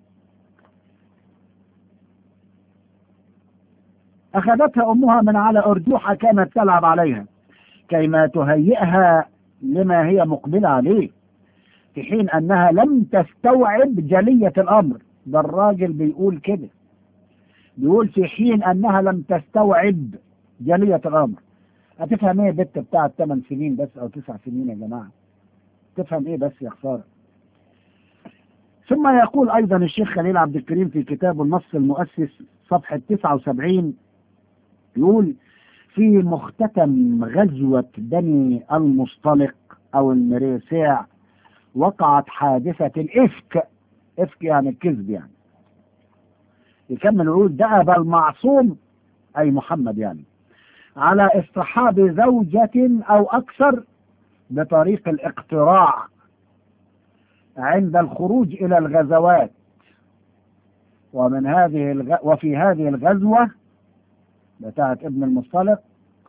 أخذتها أمها من على أرجوحة كانت تلعب عليها كيما تهيئها لما هي مقبلة عليه في حين أنها لم تستوعب جلية الأمر ده الراجل بيقول كده بيقول في حين أنها لم تستوعب جلية الأمر هتفهم ايه بنت بتاعت 8 سنين بس او 9 سنين يا جماعه تفهم ايه بس يا خساره ثم يقول ايضا الشيخ خليل عبد الكريم في كتابه النص المؤسس صفحة 79 يقول في مختتم غزوة بني المصطلق أو المريسيع وقعت حادثة الإفك إفك يعني الكذب يعني يكمل يقول دأب المعصوم أي محمد يعني على اصطحاب زوجة أو أكثر بطريق الاقتراع عند الخروج إلى الغزوات ومن هذه الغ... وفي هذه الغزوة بتاعت ابن المصطلق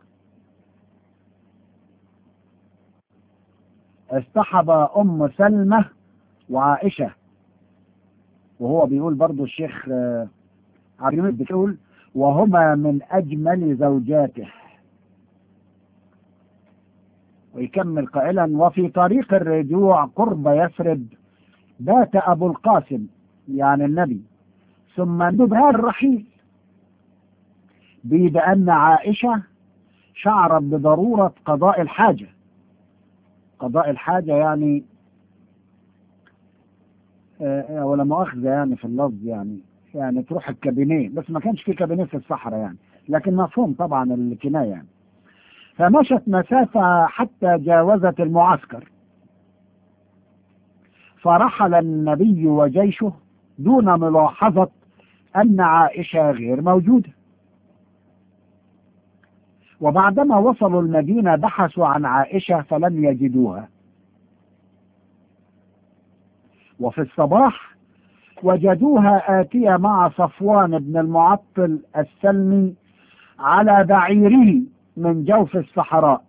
اصطحب أم سلمة وعائشة وهو بيقول برضو الشيخ آه، عبد الحميد بيقول وهما من أجمل زوجاته ويكمل قائلا وفي طريق الرجوع قرب يثرب بات أبو القاسم يعني النبي ثم نبهى الرحيل بأن عائشة شعرت بضرورة قضاء الحاجة قضاء الحاجة يعني آه، ولا مؤاخذة يعني في اللفظ يعني يعني تروح الكابينيه بس ما كانش في كابينيه في الصحراء يعني لكن مفهوم طبعا الكناية يعني فمشت مسافة حتى جاوزت المعسكر فرحل النبي وجيشه دون ملاحظة أن عائشة غير موجودة وبعدما وصلوا المدينة بحثوا عن عائشة فلم يجدوها وفي الصباح وجدوها آتية مع صفوان بن المعطل السلمي على بعيره من جوف الصحراء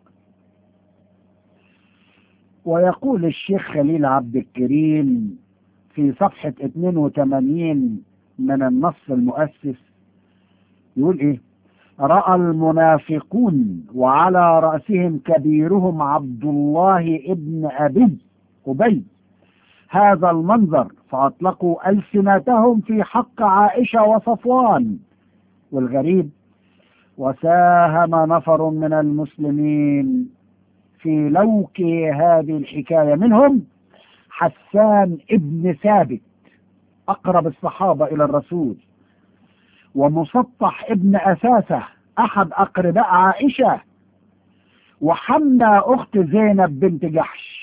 ويقول الشيخ خليل عبد الكريم في صفحة 82 من النص المؤسس يقول ايه رأى المنافقون وعلى رأسهم كبيرهم عبد الله ابن أبي أبي هذا المنظر فأطلقوا ألسنتهم في حق عائشة وصفوان والغريب وساهم نفر من المسلمين في لوك هذه الحكاية منهم حسان ابن ثابت أقرب الصحابة إلى الرسول ومسطح ابن أساسة أحد أقرباء عائشة وحمنا أخت زينب بنت جحش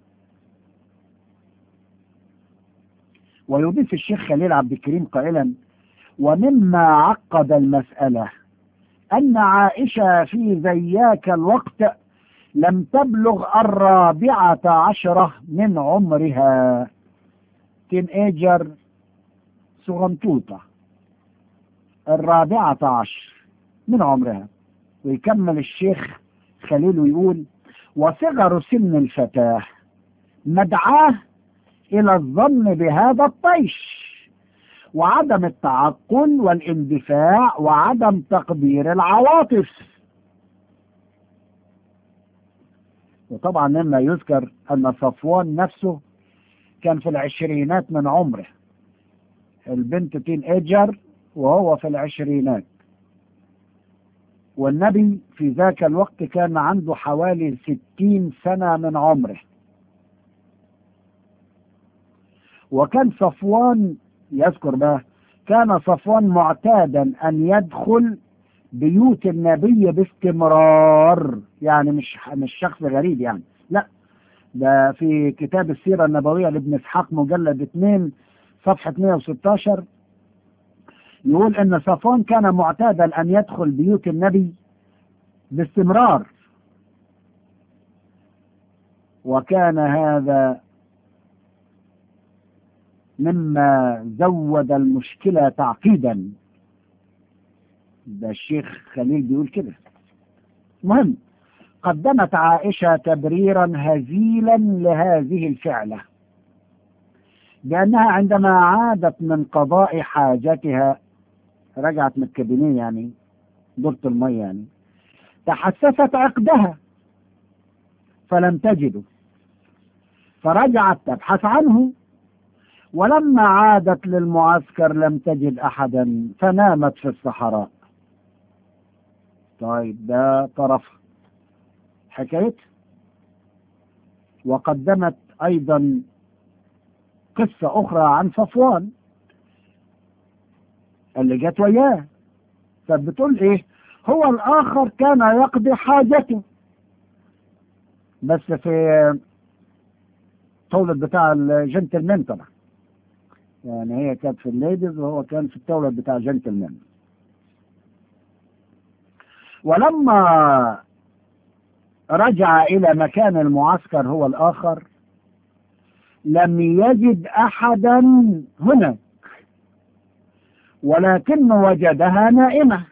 ويضيف الشيخ خليل عبد الكريم قائلا ومما عقد المسألة أن عائشة في ذياك الوقت لم تبلغ الرابعة عشرة من عمرها تين ايجر صغنطوطة الرابعة عشر من عمرها ويكمل الشيخ خليل ويقول وصغر سن الفتاة مدعاه إلى الظن بهذا الطيش وعدم التعقل والاندفاع وعدم تقدير العواطف وطبعا مما يذكر أن صفوان نفسه كان في العشرينات من عمره البنت تين ايجر وهو في العشرينات والنبي في ذاك الوقت كان عنده حوالي ستين سنة من عمره وكان صفوان يذكر بقى كان صفوان معتادا أن يدخل بيوت النبي باستمرار يعني مش مش شخص غريب يعني لا ده في كتاب السيرة النبوية لابن إسحاق مجلد 2 صفحة 116 يقول ان صفوان كان معتادا ان يدخل بيوت النبي باستمرار وكان هذا مما زود المشكلة تعقيدا ده الشيخ خليل بيقول كده مهم قدمت عائشة تبريرا هزيلا لهذه الفعلة بأنها عندما عادت من قضاء حاجتها رجعت من الكابينيه يعني دورة المية يعني تحسست عقدها فلم تجده فرجعت تبحث عنه ولما عادت للمعسكر لم تجد أحدا فنامت في الصحراء طيب ده طرف حكاية وقدمت أيضا قصة أخرى عن صفوان اللي جت وياه فبتقول ايه هو الاخر كان يقضي حاجته بس في التولد بتاع الجنتلمان طبعا يعني هي كانت في الليدز وهو كان في التولد بتاع جنتلمان ولما رجع إلى مكان المعسكر هو الآخر لم يجد أحدا هناك ولكن وجدها نائمة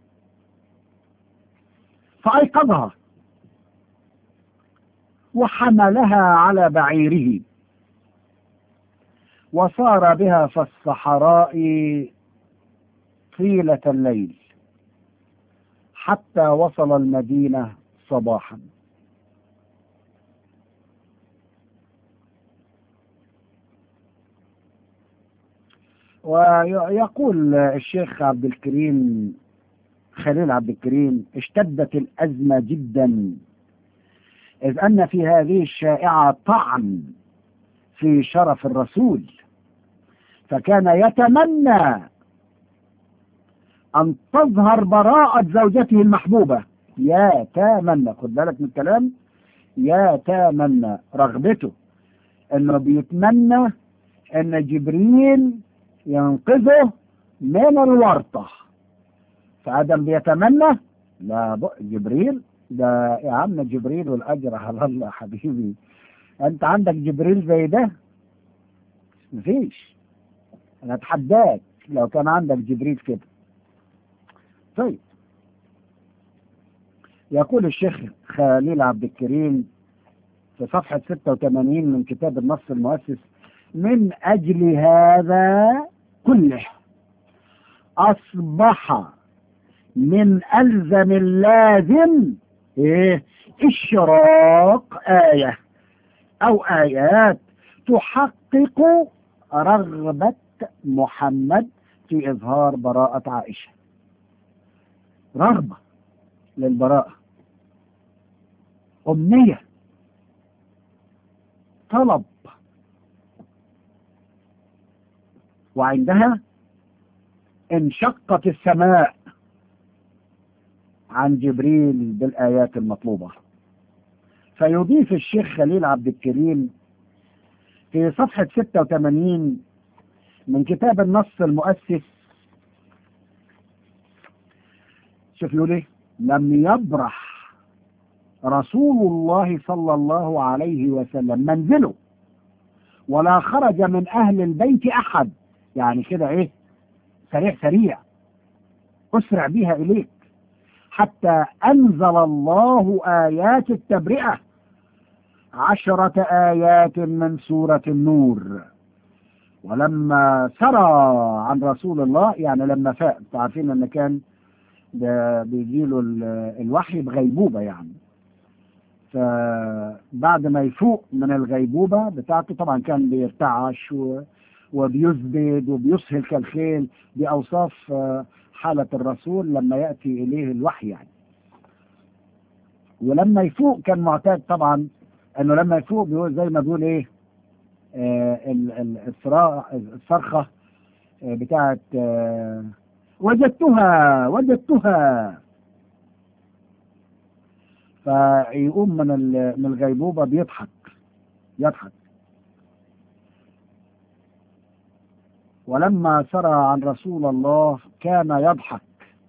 فأيقظها وحملها على بعيره وصار بها في الصحراء طيلة الليل حتى وصل المدينة صباحا ويقول الشيخ عبد الكريم خليل عبد الكريم اشتدت الأزمة جدا إذ أن في هذه الشائعة طعن في شرف الرسول فكان يتمنى أن تظهر براءة زوجته المحبوبة يا تمنى خد بالك من الكلام يا تمنى رغبته انه بيتمنى ان جبريل ينقذه من الورطة فآدم بيتمنى لا ب... جبريل ده يا عم جبريل والأجر على الله حبيبي أنت عندك جبريل زي ده مفيش أنا أتحداك لو كان عندك جبريل كده طيب يقول الشيخ خليل عبد الكريم في صفحة 86 من كتاب النص المؤسس من أجل هذا كله أصبح من ألزم اللازم إيه إشراق آية أو آيات تحقق رغبة محمد في إظهار براءة عائشة رغبة للبراءة أمنية طلب وعندها انشقت السماء عن جبريل بالآيات المطلوبة فيضيف الشيخ خليل عبد الكريم في صفحة 86 من كتاب النص المؤسس شوف يقول ايه لم يبرح رسول الله صلى الله عليه وسلم منزله ولا خرج من أهل البيت أحد يعني كده إيه سريع سريع أسرع بها إليك حتى أنزل الله آيات التبرئة عشرة آيات من سورة النور ولما سرى عن رسول الله يعني لما فاق عارفين ان كان ده بيجيله الوحي بغيبوبة يعني فبعد ما يفوق من الغيبوبة بتاعته طبعا كان بيرتعش و... وبيزبد وبيسهل كالخيل بأوصاف حالة الرسول لما يأتي إليه الوحي يعني ولما يفوق كان معتاد طبعا انه لما يفوق بيقول زي ما بيقول ايه آه الصراع الصرخة آه بتاعت آه وجدتها وجدتها فيقوم من من الغيبوبة بيضحك يضحك ولما سرى عن رسول الله كان يضحك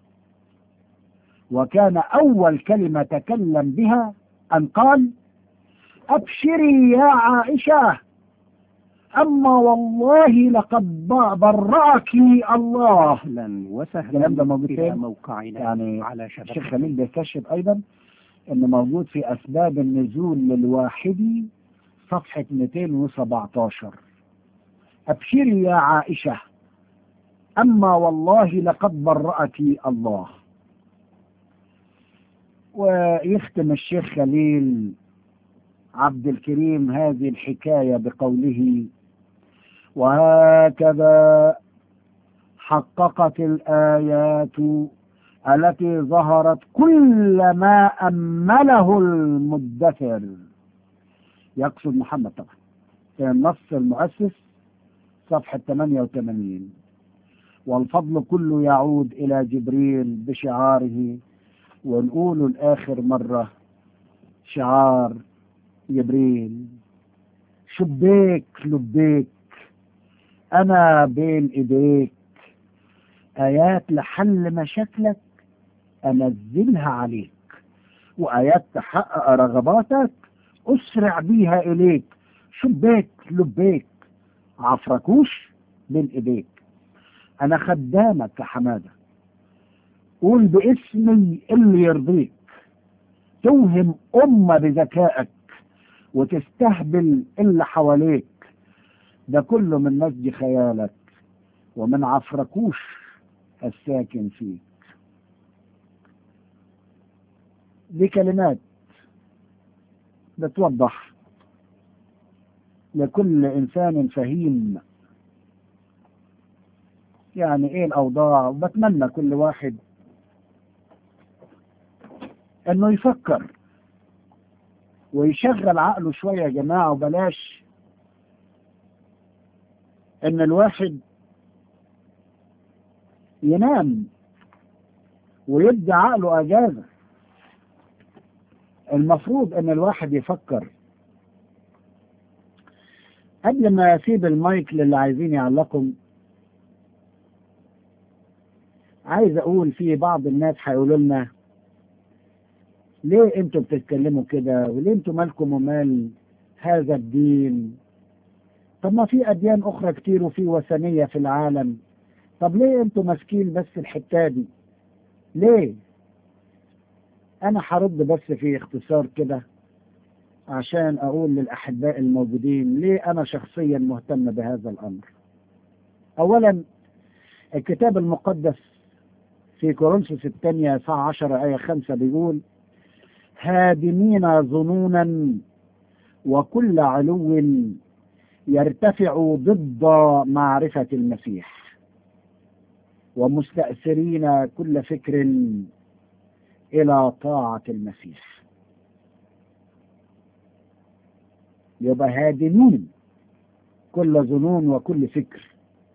وكان أول كلمة تكلم بها أن قال أبشري يا عائشة أما والله لقد برأك الله اهلا وسهلا الكلام ده موجود الى فين؟ موقعنا يعني على الشيخ شبكة خليل بيكشف أيضا أن موجود في أسباب النزول للواحد صفحة 217 أبشري يا عائشة أما والله لقد برأك الله ويختم الشيخ خليل عبد الكريم هذه الحكاية بقوله وهكذا حققت الآيات التي ظهرت كل ما أمله المدثر يقصد محمد طبعا في النص المؤسس صفحة 88 والفضل كله يعود إلى جبريل بشعاره ونقوله لآخر مرة شعار جبريل شبيك لبيك أنا بين إيديك آيات لحل مشاكلك أنزلها عليك وآيات تحقق رغباتك أسرع بيها إليك شبيك لبيك عفركوش بين إيديك أنا خدامك يا حمادة قول باسمي اللي يرضيك توهم أمة بذكائك وتستهبل اللي حواليك ده كله من نسج خيالك ومن عفركوش الساكن فيك دي كلمات بتوضح لكل إنسان فهيم يعني إيه الأوضاع وبتمنى كل واحد إنه يفكر ويشغل عقله شوية يا جماعة وبلاش إن الواحد ينام ويدي عقله أجازة المفروض ان الواحد يفكر قبل ما اسيب المايك للي عايزين يعلقوا عايز اقول في بعض الناس هيقولوا لنا ليه انتوا بتتكلموا كده وليه انتوا مالكم ومال هذا الدين طب ما في اديان اخرى كتير وفي وثنيه في العالم طب ليه انتوا ماسكين بس الحته دي ليه أنا هرد بس في اختصار كده عشان أقول للأحباء الموجودين ليه أنا شخصيا مهتم بهذا الأمر أولا الكتاب المقدس في كورنثوس الثانية ساعة عشر آية خمسة بيقول هادمين ظنونا وكل علو يرتفع ضد معرفة المسيح ومستأثرين كل فكر إلى طاعة المسيح يبقى هادمين كل ظنون وكل فكر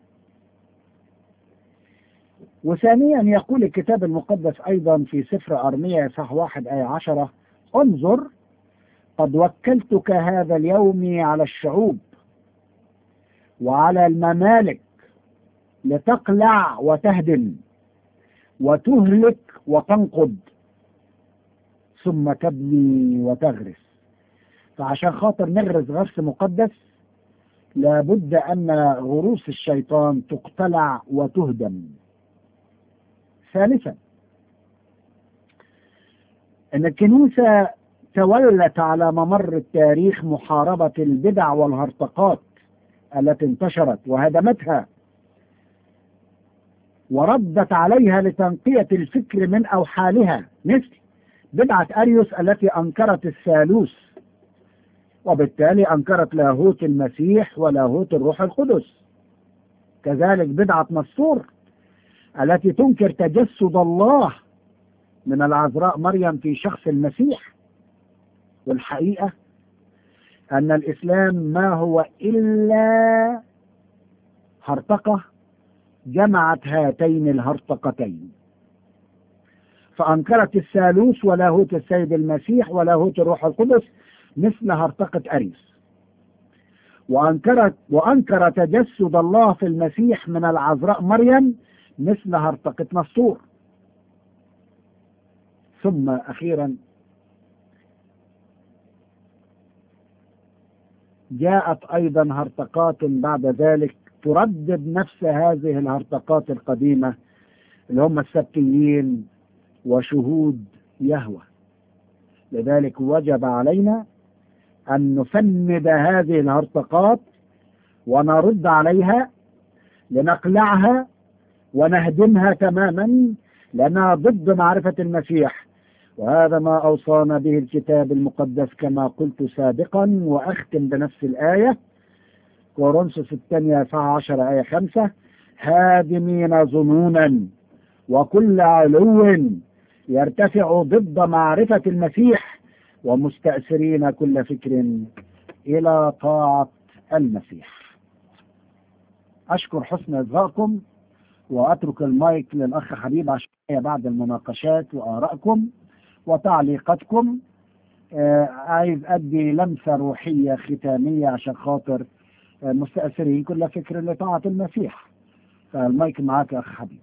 وثانيا يقول الكتاب المقدس أيضا في سفر أرمية صح واحد آية عشرة انظر قد وكلتك هذا اليوم على الشعوب وعلى الممالك لتقلع وتهدم وتهلك وتنقض ثم تبني وتغرس فعشان خاطر نغرس غرس مقدس لابد أن غروس الشيطان تقتلع وتهدم ثالثا أن الكنيسة تولت على ممر التاريخ محاربة البدع والهرطقات التي انتشرت وهدمتها وردت عليها لتنقية الفكر من أوحالها مثل بدعة أريوس التي أنكرت الثالوث وبالتالي أنكرت لاهوت المسيح ولاهوت الروح القدس كذلك بدعة نصور التي تنكر تجسد الله من العذراء مريم في شخص المسيح والحقيقة أن الإسلام ما هو إلا هرطقة جمعت هاتين الهرطقتين فأنكرت الثالوث ولاهوت السيد المسيح ولاهوت الروح القدس مثل هرطقة أريس وأنكرت وأنكر تجسد الله في المسيح من العذراء مريم مثل هرطقة نسطور ثم أخيرا جاءت أيضا هرطقات بعد ذلك تردد نفس هذه الهرطقات القديمة اللي هم السبتيين وشهود يهوى لذلك وجب علينا أن نفند هذه الهرطقات ونرد عليها لنقلعها ونهدمها تماما لأنها ضد معرفة المسيح وهذا ما أوصانا به الكتاب المقدس كما قلت سابقا وأختم بنفس الآية كورنثوس الثانية ساعة عشر آية خمسة هادمين ظنونا وكل علو يرتفع ضد معرفة المسيح ومستأثرين كل فكر إلى طاعة المسيح أشكر حسن إصغائكم وأترك المايك للأخ حبيب عشان بعد المناقشات وآرائكم وتعليقاتكم آه، عايز أدي لمسة روحية ختامية عشان خاطر آه، مستأثرين كل فكر لطاعة المسيح فالمايك معاك يا أخ حبيب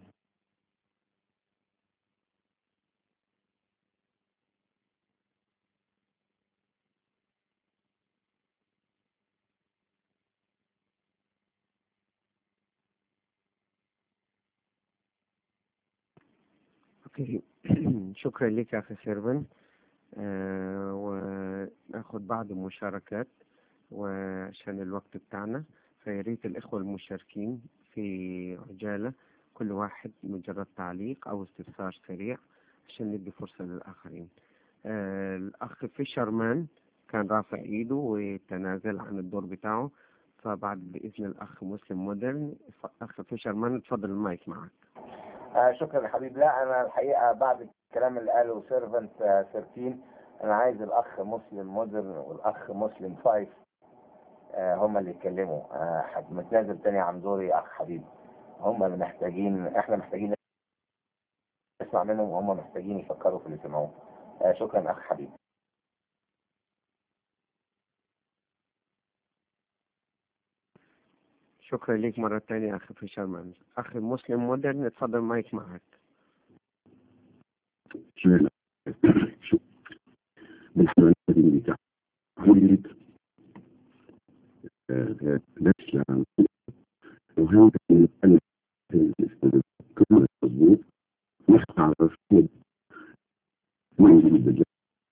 اوكي شكرا لك يا اخي سيرفن آه وناخد بعض المشاركات وعشان الوقت بتاعنا فياريت الاخوة المشاركين في عجالة كل واحد مجرد تعليق او استفسار سريع عشان ندي فرصة للاخرين آه الاخ فيشرمان كان رافع ايده وتنازل عن الدور بتاعه فبعد باذن الاخ مسلم مودرن اخ فيشرمان اتفضل المايك معك آه شكرا يا حبيب لا انا الحقيقه بعد الكلام اللي قاله سيرفنت 13 انا عايز الاخ مسلم مودرن والاخ مسلم فايف آه هم اللي يتكلموا آه حد- متنازل تاني عن دوري اخ حبيب هم اللي محتاجين احنا محتاجين نسمع منهم وهم محتاجين يفكروا في اللي سمعوه آه شكرا اخ حبيب شكرا ليك مرة تانية أخي فيشرمان أخي مسلم مودرن اتفضل المايك معك بالنسبة للمدينة بتاعها ولد الإسلام وهذا المثال كل مضبوط نحن على الرسول ما يريد بالله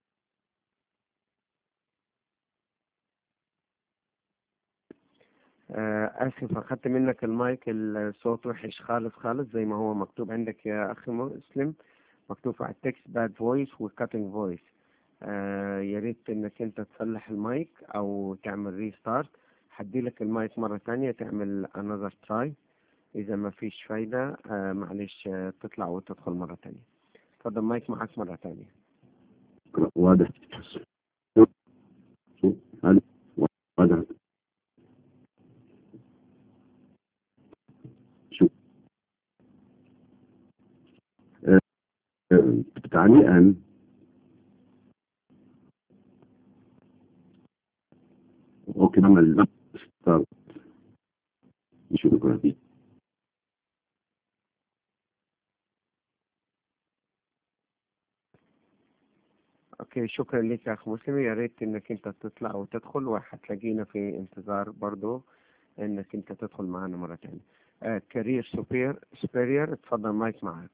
آه، آسف أخدت منك المايك الصوت وحش خالص خالص زي ما هو مكتوب عندك يا أخي مسلم مكتوب على التكست باد فويس وكاتنج فويس يا ريت إنك أنت تصلح المايك أو تعمل ريستارت حدي لك المايك مرة تانية تعمل another try إذا ما فيش فايدة آه، معلش آه، تطلع وتدخل مرة تانية اتفضل المايك معك مرة تانية واضح هذا واضح شوف آه، آه، تعليقا اوكي نعمل ستارت نشوف الجرافيك اوكي شكرا لك يا اخ مسلم يا ريت انك انت تطلع وتدخل وهتلاقينا في انتظار برضو انك انت تدخل معنا مرة تانية آه كارير سوبير سوبيريور اتفضل مايك معك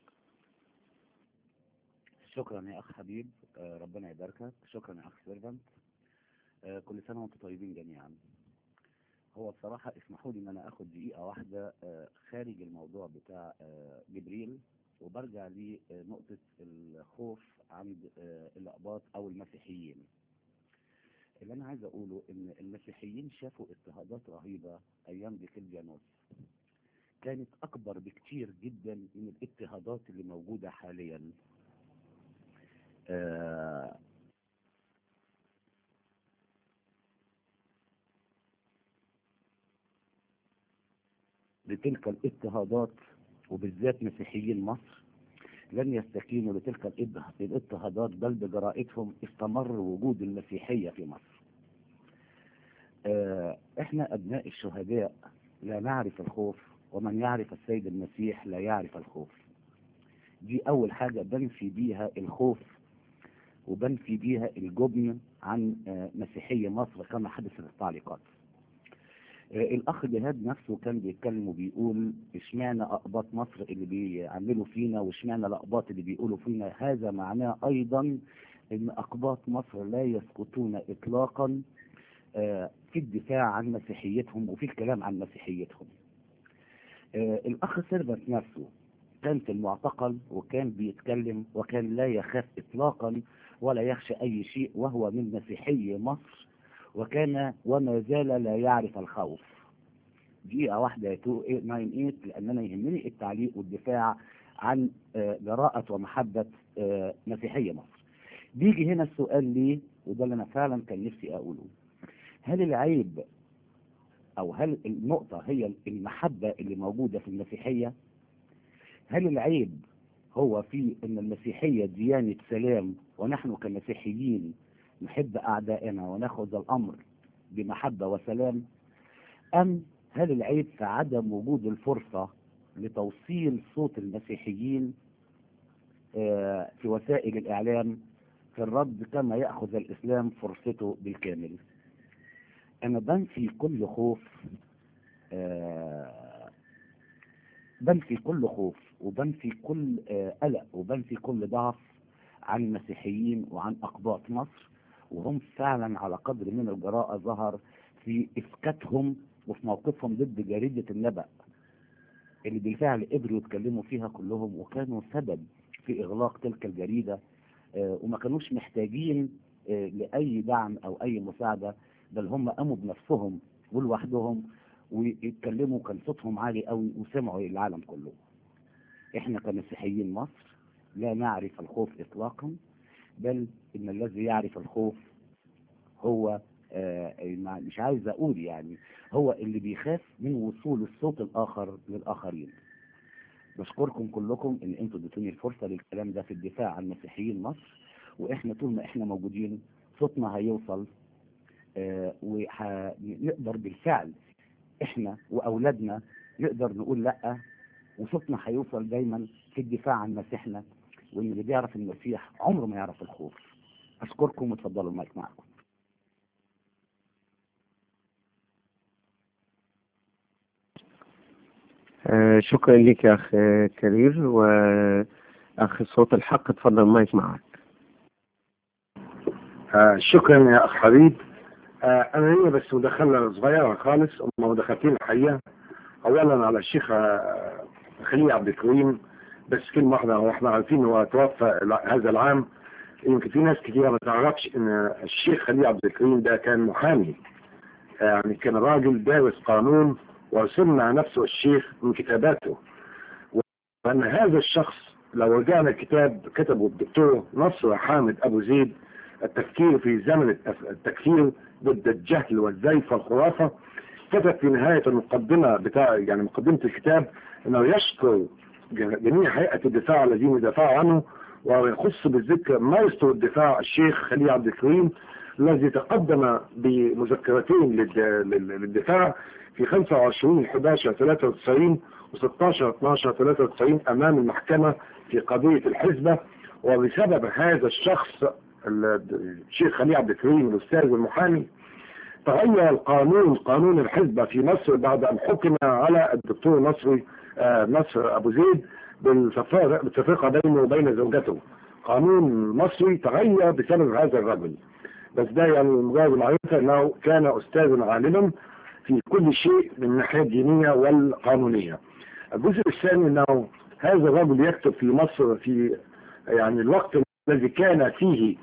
شكرا يا اخ حبيب آه، ربنا يباركك شكرا يا اخ سيرفنت آه، كل سنه وانتم طيبين جميعا هو بصراحه اسمحوا لي ان انا اخد دقيقه واحده آه، خارج الموضوع بتاع آه، جبريل وبرجع لنقطه الخوف عند آه، الاقباط او المسيحيين اللي انا عايز اقوله ان المسيحيين شافوا اضطهادات رهيبه ايام ديكلجيانوس كانت اكبر بكتير جدا من الاضطهادات اللي موجوده حاليا آه، لتلك الاضطهادات وبالذات مسيحيين مصر لن يستكينوا لتلك الاض- الاضطهادات بل بجرائتهم استمر وجود المسيحية في مصر آه، احنا ابناء الشهداء لا نعرف الخوف ومن يعرف السيد المسيح لا يعرف الخوف دي اول حاجة بنفي بيها الخوف وبنفي بيها الجبن عن آه، مسيحية مصر كما حدث في التعليقات آه، الأخ جهاد نفسه كان بيتكلم وبيقول اشمعنى أقباط مصر اللي بيعملوا فينا واشمعنى الأقباط اللي بيقولوا فينا هذا معناه أيضا أن أقباط مصر لا يسقطون إطلاقا آه، في الدفاع عن مسيحيتهم وفي الكلام عن مسيحيتهم آه، الأخ سيرفنت نفسه كان في المعتقل وكان بيتكلم وكان لا يخاف إطلاقا ولا يخشى أي شيء وهو من مسيحي مصر وكان وما زال لا يعرف الخوف دقيقة واحدة يا 2898 لأن أنا يهمني التعليق والدفاع عن آه، جراءة ومحبة آه، مسيحية مصر بيجي هنا السؤال ليه وده اللي أنا فعلا كان نفسي أقوله هل العيب أو هل النقطة هي المحبة اللي موجودة في المسيحية هل العيب هو في ان المسيحية ديانة سلام ونحن كمسيحيين نحب اعدائنا وناخذ الامر بمحبة وسلام ام هل العيب في عدم وجود الفرصة لتوصيل صوت المسيحيين آه، في وسائل الاعلام في الرد كما يأخذ الاسلام فرصته بالكامل انا بنفي كل خوف آه، بنفي كل خوف وبنفي كل آه، قلق وبنفي كل ضعف عن المسيحيين وعن أقباط مصر وهم فعلا على قدر من الجراءة ظهر في إسكاتهم وفي موقفهم ضد جريدة النبأ اللي بالفعل قدروا يتكلموا فيها كلهم وكانوا سبب في إغلاق تلك الجريدة آه، وما كانوش محتاجين آه، لأي دعم أو أي مساعدة بل هم قاموا بنفسهم ولوحدهم ويتكلموا كان صوتهم عالي قوي وسمعوا العالم كله احنا كمسيحيين مصر لا نعرف الخوف اطلاقا بل ان الذي يعرف الخوف هو آه ما- مش عايز اقول يعني هو اللي بيخاف من وصول الصوت الاخر للاخرين بشكركم كلكم ان انتوا اديتوني الفرصه للكلام ده في الدفاع عن مسيحيين مصر واحنا طول ما احنا موجودين صوتنا هيوصل آه ونقدر بالفعل احنا واولادنا نقدر نقول لا وصوتنا هيوصل دايما في الدفاع عن مسيحنا وان اللي بيعرف المسيح عمره ما يعرف الخوف اشكركم وتفضلوا المايك معكم آه، شكرا لك يا أخ كرير وأخ صوت الحق اتفضل المايك معك آه شكرا يا اخ حبيب آه انا هي بس مداخله صغيره خالص هم مداخلتين الحقيقه اولا على الشيخ آه، خليل عبد الكريم بس كلمه واحده هو احنا عارفين هو توفى الع- هذا العام يمكن في ناس كثيره ما تعرفش ان الشيخ خليل عبد الكريم ده كان محامي آه، يعني كان راجل دارس قانون وسمع نفسه الشيخ من كتاباته وان هذا الشخص لو رجعنا كتاب كتبه الدكتور نصر حامد ابو زيد التفكير في زمن التف- التكفير ضد الجهل والزيف والخرافة كتب في نهاية المقدمة بتاع يعني مقدمة الكتاب انه يشكر ج- جميع هيئة الدفاع الذين دافعوا عنه ويخص بالذكر مايسترو الدفاع الشيخ خليل عبد الكريم الذي تقدم بمذكرتين للد- لل- للدفاع في 25 11 93 و 16 12 93 امام المحكمة في قضية الحزبة وبسبب هذا الشخص ال- الشيخ خليل عبد الكريم الاستاذ والمحامي تغير القانون قانون الحزبة في مصر بعد ان حكم على الدكتور نصري آه، نصر ابو زيد بالتفرقة بالتفرقة بينه وبين زوجته قانون مصري تغير بسبب هذا الرجل بس ده يعني مجرد المعرفة انه كان استاذا عالما في كل شيء من الناحية الدينية والقانونية الجزء الثاني انه هذا الرجل يكتب في مصر في يعني الوقت الذي كان فيه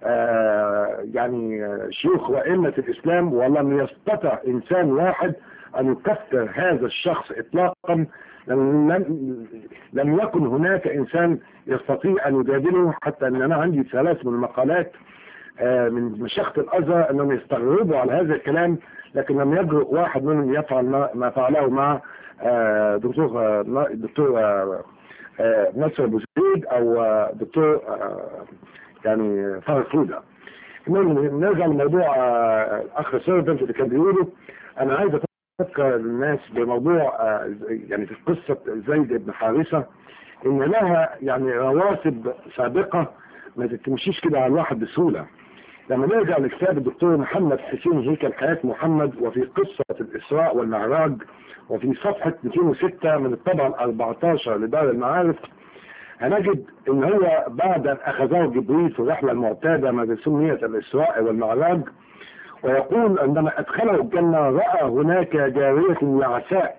آه يعني آه، شيوخ وأئمة الإسلام ولم يستطع إنسان واحد أن يكفر هذا الشخص إطلاقا لم, لم, لم يكن هناك إنسان يستطيع أن يجادله حتى أن أنا عندي ثلاث من المقالات آه، من مشيخة الأزهر أنهم يستغربوا على هذا الكلام لكن لم يجرؤ واحد منهم يفعل ما, ما فعله مع آه، دكتور آه، دكتور آه، آه، نصر أبو زيد أو آه، دكتور آه، يعني فرق فودة المهم نرجع لموضوع آه، الأخ سيرفنت اللي كان بيقوله أنا عايز أفكر الناس بموضوع آه، يعني في قصة زيد بن حارثة إن لها يعني رواتب سابقة ما تمشيش كده على الواحد بسهولة لما نرجع لكتاب الدكتور محمد حسين هيكل حياة محمد وفي قصة الإسراء والمعراج وفي صفحة 206 من الطبعة ال 14 لدار المعارف هنجد ان هو بعد ان اخذه جبريل في الرحلة المعتادة ما سميت الاسراء والمعراج ويقول عندما ادخله الجنة رأى هناك جارية يعساء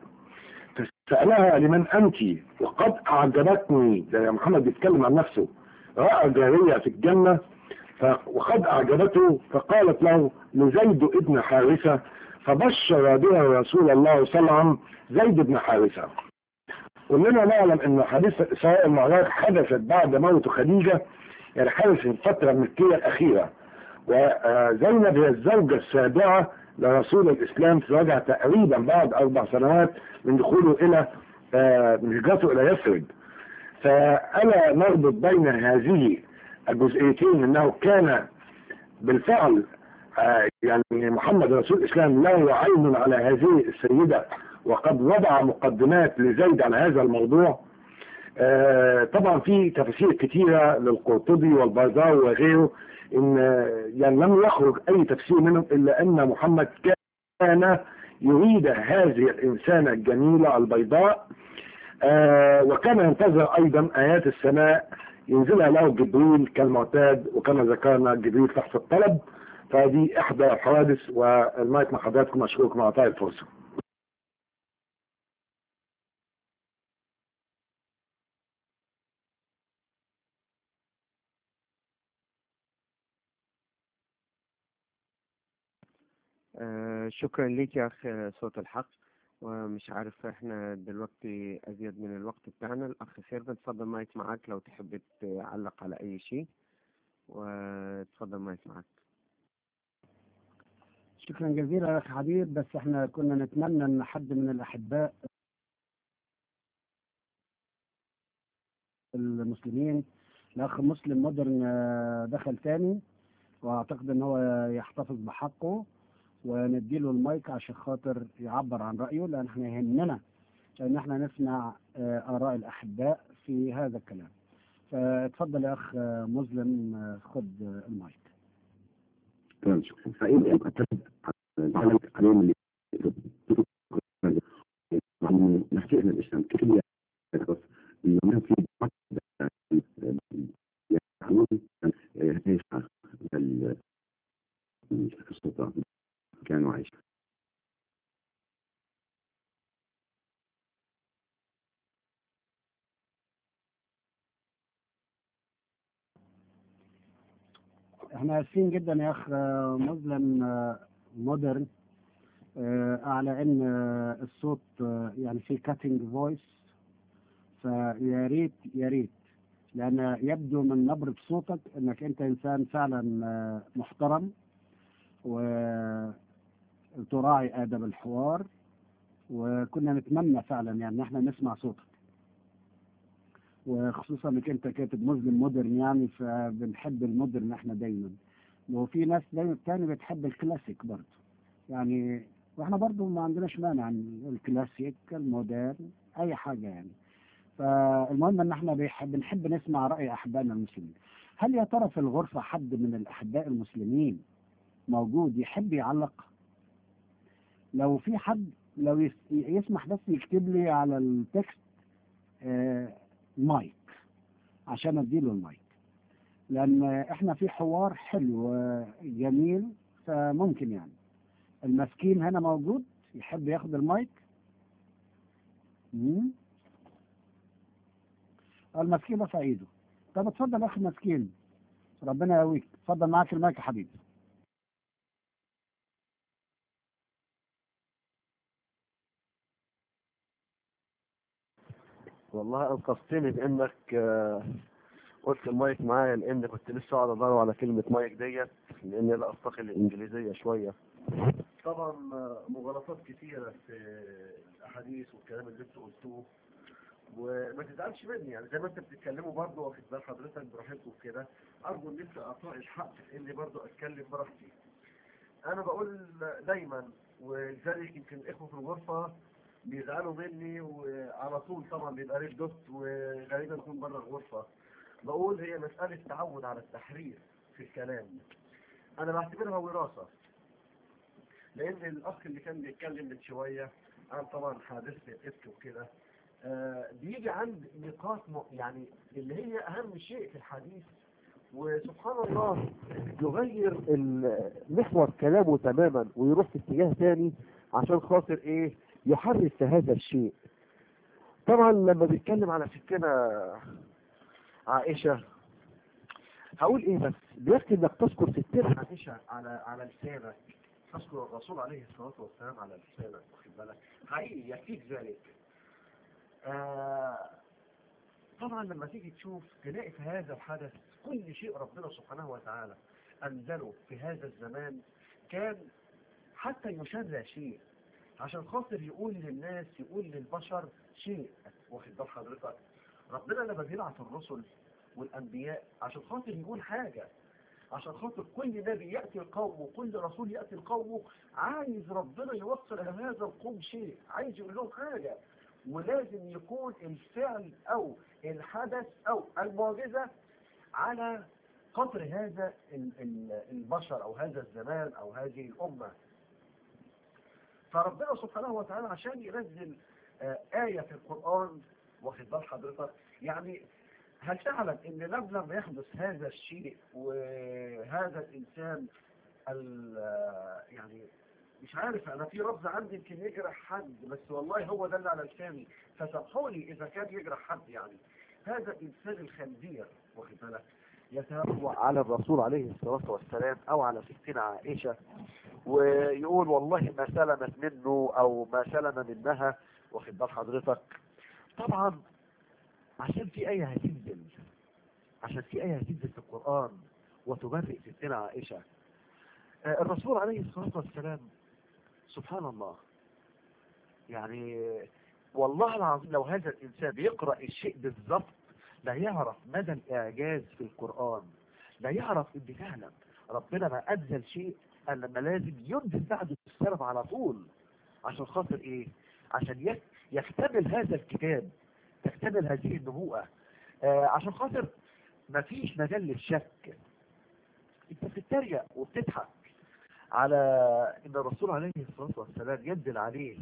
فسألها لمن انت وقد اعجبتني ده يا محمد بيتكلم عن نفسه رأى جارية في الجنة ف- وقد اعجبته فقالت له لزيد ابن حارثة فبشر بها رسول الله صلى الله عليه وسلم زيد بن حارثة كلنا نعلم ان حادثة اسراء المعراج حدثت بعد موت خديجة يعني حدث في الفترة المكية الاخيرة وزينب هي الزوجة السابعة لرسول الاسلام في وجه تقريبا بعد اربع سنوات من دخوله الى آه، من هجرته الى يثرب فألا نربط بين هذه الجزئيتين أنه كان بالفعل آه، يعني محمد رسول الإسلام له عين على هذه السيدة وقد وضع مقدمات لزيد على هذا الموضوع آه، طبعا في تفاسير كثيرة للقرطبي والبيضاوي وغيره ان آه، يعني لم يخرج اي تفسير منهم الا ان محمد كان يريد هذه الانسانة الجميلة البيضاء آه، وكان ينتظر ايضا ايات السماء ينزلها له جبريل كالمعتاد وكما ذكرنا جبريل تحت الطلب فدي احدى الحوادث والمايك مع حضراتكم اشكركم على اعطائي الفرصه آه، شكرا ليك يا أخ صوت الحق ومش عارف احنا دلوقتي أزيد من الوقت بتاعنا الأخ سيرفن اتفضل مايك معاك لو تحب تعلق على أي شيء واتفضل مايك معاك شكرا جزيلا يا اخ حبيب بس احنا كنا نتمنى ان حد من الاحباء المسلمين الاخ مسلم مودرن آه، دخل تاني واعتقد ان هو يحتفظ بحقه ونديله المايك عشان خاطر يعبر عن رايه لان احنا يهمنا ان احنا نسمع آه، اراء الاحباء في هذا الكلام فاتفضل يا اخ آه، مسلم آه، خد آه، المايك تمام شكرا فإن أعتقد على عليهم اللي نحكي عن الإسلام كيف يعرف إنه ما في بعض يعملون يسعى السلطة كانوا عايشين احنا اسفين جدا يا اخ آه، مسلم آه، مودرن آه، على ان آه، الصوت آه، يعني في كاتنج فويس فيا ريت يا ريت لان يبدو من نبرة صوتك انك انت انسان فعلا آه، محترم وتراعي ادب الحوار وكنا نتمنى فعلا يعني ان احنا نسمع صوتك وخصوصا انك انت كاتب مسلم مودرن يعني فبنحب المودرن احنا دايما وفي ناس دايما تاني بتحب الكلاسيك برضه يعني واحنا برضه ما عندناش مانع عن الكلاسيك المودرن اي حاجه يعني فالمهم ان احنا بيحب بنحب نسمع راي احبائنا المسلمين هل يا ترى في الغرفه حد من الاحباء المسلمين موجود يحب يعلق لو في حد لو يس- يسمح بس يكتب لي على التكست آه، مايك عشان اديله المايك لان احنا في حوار حلو آه، جميل فممكن يعني المسكين هنا موجود يحب ياخد المايك مم؟ المسكين رفع ايده طب اتفضل يا اخي مسكين ربنا يقويك اتفضل معاك المايك يا حبيبي والله انقذتني بانك آه، قلت المايك معايا لان كنت لسه قاعد ادور على كلمه مايك ديت لاني لا استقل الانجليزيه شويه طبعا آه، مغالطات كتيره في الاحاديث والكلام اللي انتوا قلتوه وما تزعلش مني يعني زي ما انت بتتكلموا برضه واخد بال حضرتك براحتكم كده ارجو ان انت اعطائي الحق في اني برضه اتكلم براحتي انا بقول دايما ولذلك يمكن الاخوه في الغرفه بيزعلوا مني وعلى طول طبعا بيبقى ريد دوت وغالبا يكون بره الغرفه بقول هي مساله تعود على التحرير في الكلام انا بعتبرها وراثه لان الاخ اللي كان بيتكلم من شويه عن طبعا حادثه الافك وكده آه، بيجي عند نقاط م- يعني اللي هي اهم شيء في الحديث وسبحان الله يغير ال- محور كلامه تماما ويروح في اتجاه ثاني عشان خاطر ايه يحرف في هذا الشيء طبعا لما بيتكلم على ستنا عائشة هقول ايه بس بيكفي انك تذكر ستنا عائشة على على لسانك تذكر الرسول عليه الصلاة والسلام على لسانك واخد بالك حقيقي يكفيك ذلك آه طبعا لما تيجي تشوف تلاقي في هذا الحدث كل شيء ربنا سبحانه وتعالى أنزله في هذا الزمان كان حتى يشرع شيء عشان خاطر يقول للناس يقول للبشر شيء واخد بال حضرتك ربنا لما بيبعث الرسل والانبياء عشان خاطر يقول حاجه عشان خاطر كل نبي ياتي القوم وكل رسول ياتي القوم عايز ربنا يوصل الى هذا القوم شيء عايز يقول لهم حاجه ولازم يكون الفعل او الحدث او المعجزه على قدر هذا ال- ال- البشر او هذا الزمان او هذه الامه فربنا سبحانه وتعالى عشان ينزل آه، آية في القرآن واخد بال حضرتك يعني هل تعلم ان لم لم يحدث هذا الشيء وهذا الانسان ال- آه، يعني مش عارف انا في لفظ عندي يمكن يجرح حد بس والله هو ده اللي على لساني فسامحوني اذا كان يجرح حد يعني هذا الانسان الخنزير واخد بالك يتهوى على الرسول عليه الصلاه والسلام او على ستنا عائشه ويقول والله ما سلمت منه او ما سلم منها واخد بال حضرتك طبعا عشان في ايه هتنزل عشان في ايه هتنزل في القران وتبرئ ستنا عائشه آه، الرسول عليه الصلاه والسلام سبحان الله يعني والله العظيم لو هذا الانسان يقرا الشيء بالظبط لا يعرف مدى الاعجاز في القران لا يعرف ان فعلا ربنا ما انزل شيء الا لما لازم ينزل بعده السلف على طول عشان خاطر ايه عشان يك- يكتمل هذا الكتاب تكتمل هذه النبوءة آه عشان خاطر ما فيش مجال للشك انت بتتريق وبتضحك على ان الرسول عليه الصلاة والسلام ينزل عليه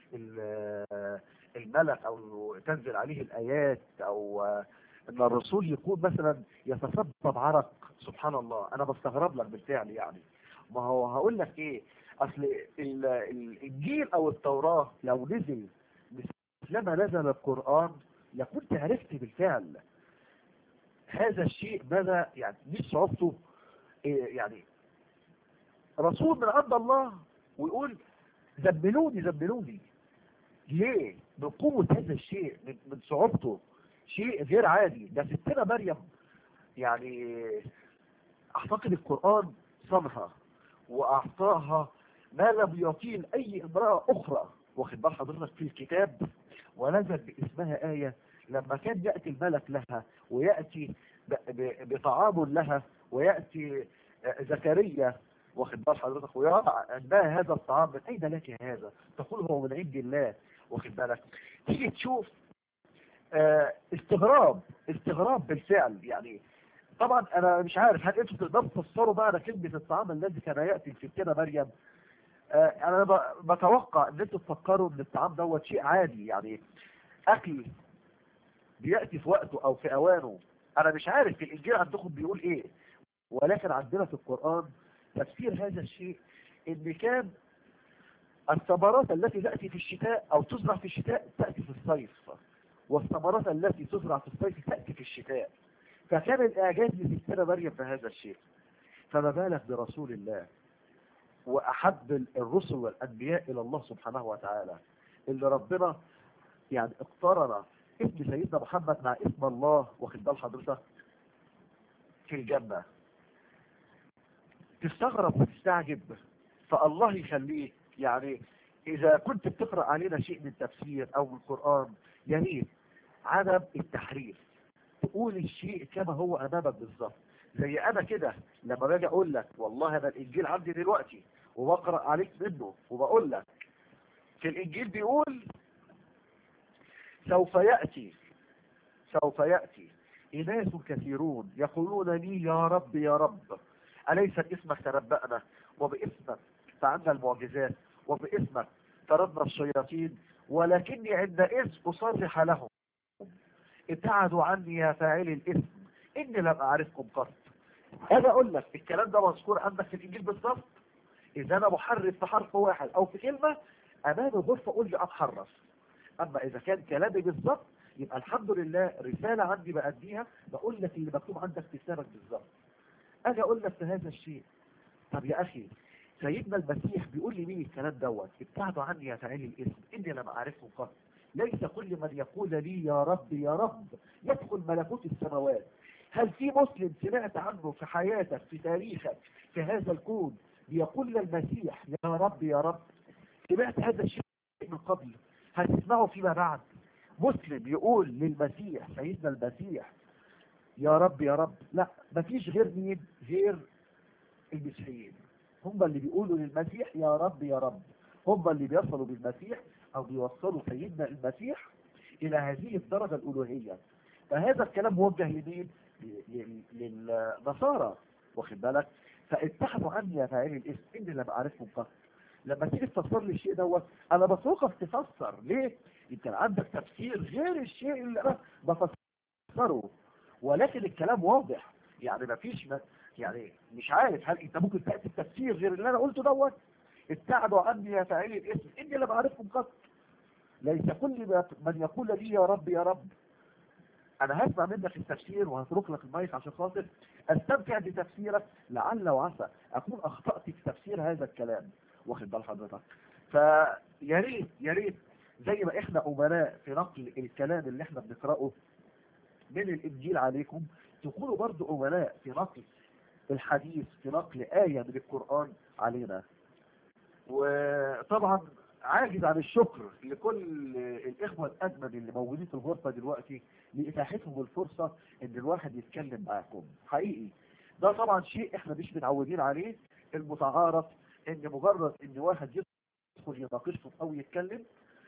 ال- الملك او تنزل عليه الايات او آه، ان الرسول يكون مثلا يتصبب عرق سبحان الله انا بستغرب لك بالفعل يعني ما هو هقول لك ايه اصل ال- ال- الانجيل او التوراة لو نزل لما نزل القرآن لكنت عرفت بالفعل هذا الشيء ماذا يعني مش صعوبته إيه يعني رسول من عند الله ويقول زملوني زملوني ليه من قوة هذا الشيء من, من صعوبته شيء غير عادي ده ستنا مريم يعني اعتقد القرآن صنها واعطاها ما لم يعطيه لاي امرأة اخرى واخد بال حضرتك في الكتاب ونزل باسمها آية لما كان يأتي الملك لها ويأتي ب- ب- بطعام لها ويأتي آه، زكريا واخد بال حضرتك ويضع عندها هذا الطعام من أين لك هذا تقول هو من عند الله واخد بالك تيجي تشوف آه، استغراب استغراب بالفعل يعني طبعا انا مش عارف هل انتوا تقدروا تفسروا معنى كلمه الطعام الذي كان ياتي في ستنا مريم آه، انا ب- بتوقع ان انتوا تفكروا ان الطعام دوت شيء عادي يعني اكل بياتي في وقته او في اوانه انا مش عارف في الانجيل عندكم بيقول ايه ولكن عندنا في القران تفسير هذا الشيء ان كان الثمرات التي تاتي في الشتاء او تزرع في الشتاء تاتي في الصيف والثمرات التي تزرع في الصيف تاتي في الشتاء فكان الاعجاز لستنا مريم في هذا الشيء فما بالك برسول الله واحب الرسل والانبياء الى الله سبحانه وتعالى اللي ربنا يعني اقترن اسم سيدنا محمد مع اسم الله واخد بال حضرتك في الجنة تستغرب وتستعجب فالله يخليك يعني اذا كنت بتقرأ علينا شيء من تفسير او من القرآن يا ريت عدم التحريف تقول الشيء كما هو امامك بالظبط زي انا كده لما باجي اقول لك والله انا الانجيل عندي دلوقتي وبقرا عليك منه وبقول لك في الانجيل بيقول سوف ياتي سوف ياتي اناس كثيرون يقولون لي يا رب يا رب اليس باسمك تنبأنا وباسمك فعلنا المعجزات وباسمك طردنا الشياطين ولكني عندئذ اصرح لهم ابتعدوا عني يا فاعلي الاثم اني لم اعرفكم قط انا اقول لك الكلام ده مذكور عندك في الانجيل بالظبط اذا انا محرف في حرف واحد او في كلمه امام الغرفه قول لي اتحرف اما اذا كان كلامي بالظبط يبقى الحمد لله رساله عندي باديها بقول لك اللي مكتوب عندك في كتابك بالظبط اجي اقول لك في هذا الشيء طب يا اخي سيدنا المسيح بيقول لي مين الكلام دوت ابتعدوا عني يا فاعلي الاسم اني لم اعرفكم قط ليس كل من يقول لي يا رب يا رب يدخل ملكوت السماوات هل في مسلم سمعت عنه في حياتك في تاريخك في هذا الكون بيقول للمسيح يا رب يا رب سمعت هذا الشيء من قبل هتسمعه فيما بعد مسلم يقول للمسيح سيدنا المسيح يا رب يا رب لا مفيش غير مين غير المسيحيين هم اللي بيقولوا للمسيح يا رب يا رب هم اللي بيصلوا بالمسيح او بيوصلوا سيدنا المسيح الى هذه الدرجة الالوهية فهذا الكلام موجه لمين ل- ل- للنصارى واخد بالك فاتحدوا عني يا فاعلي الاسم اني لم اعرفهم قط لما تيجي تفسر لي الشيء دوت انا بسوقك تفسر ليه يمكن عندك تفسير غير الشيء اللي انا بفسره ولكن الكلام واضح يعني ما فيش ما يعني مش عارف هل انت ممكن تاتي بتفسير غير اللي انا قلته دوت ابتعدوا عني يا فاعلي الاسم اني لم اعرفكم قط ليس كل ما- من يقول لي يا رب يا رب انا هسمع منك التفسير وهترك لك المايك عشان خاطر استمتع بتفسيرك لعل وعسى اكون اخطات في تفسير هذا الكلام واخد بال حضرتك فيا ريت يا ريت زي ما احنا امناء في نقل الكلام اللي احنا بنقراه من الانجيل عليكم تكونوا برضو امناء في نقل الحديث في نقل آية من القرآن علينا وطبعا عاجز عن الشكر لكل الإخوة الأجمل اللي موجودين في الغرفة دلوقتي لإتاحتهم الفرصة إن الواحد يتكلم معاكم حقيقي ده طبعا شيء إحنا مش متعودين عليه المتعارف إن مجرد إن واحد يدخل يناقشكم أو يتكلم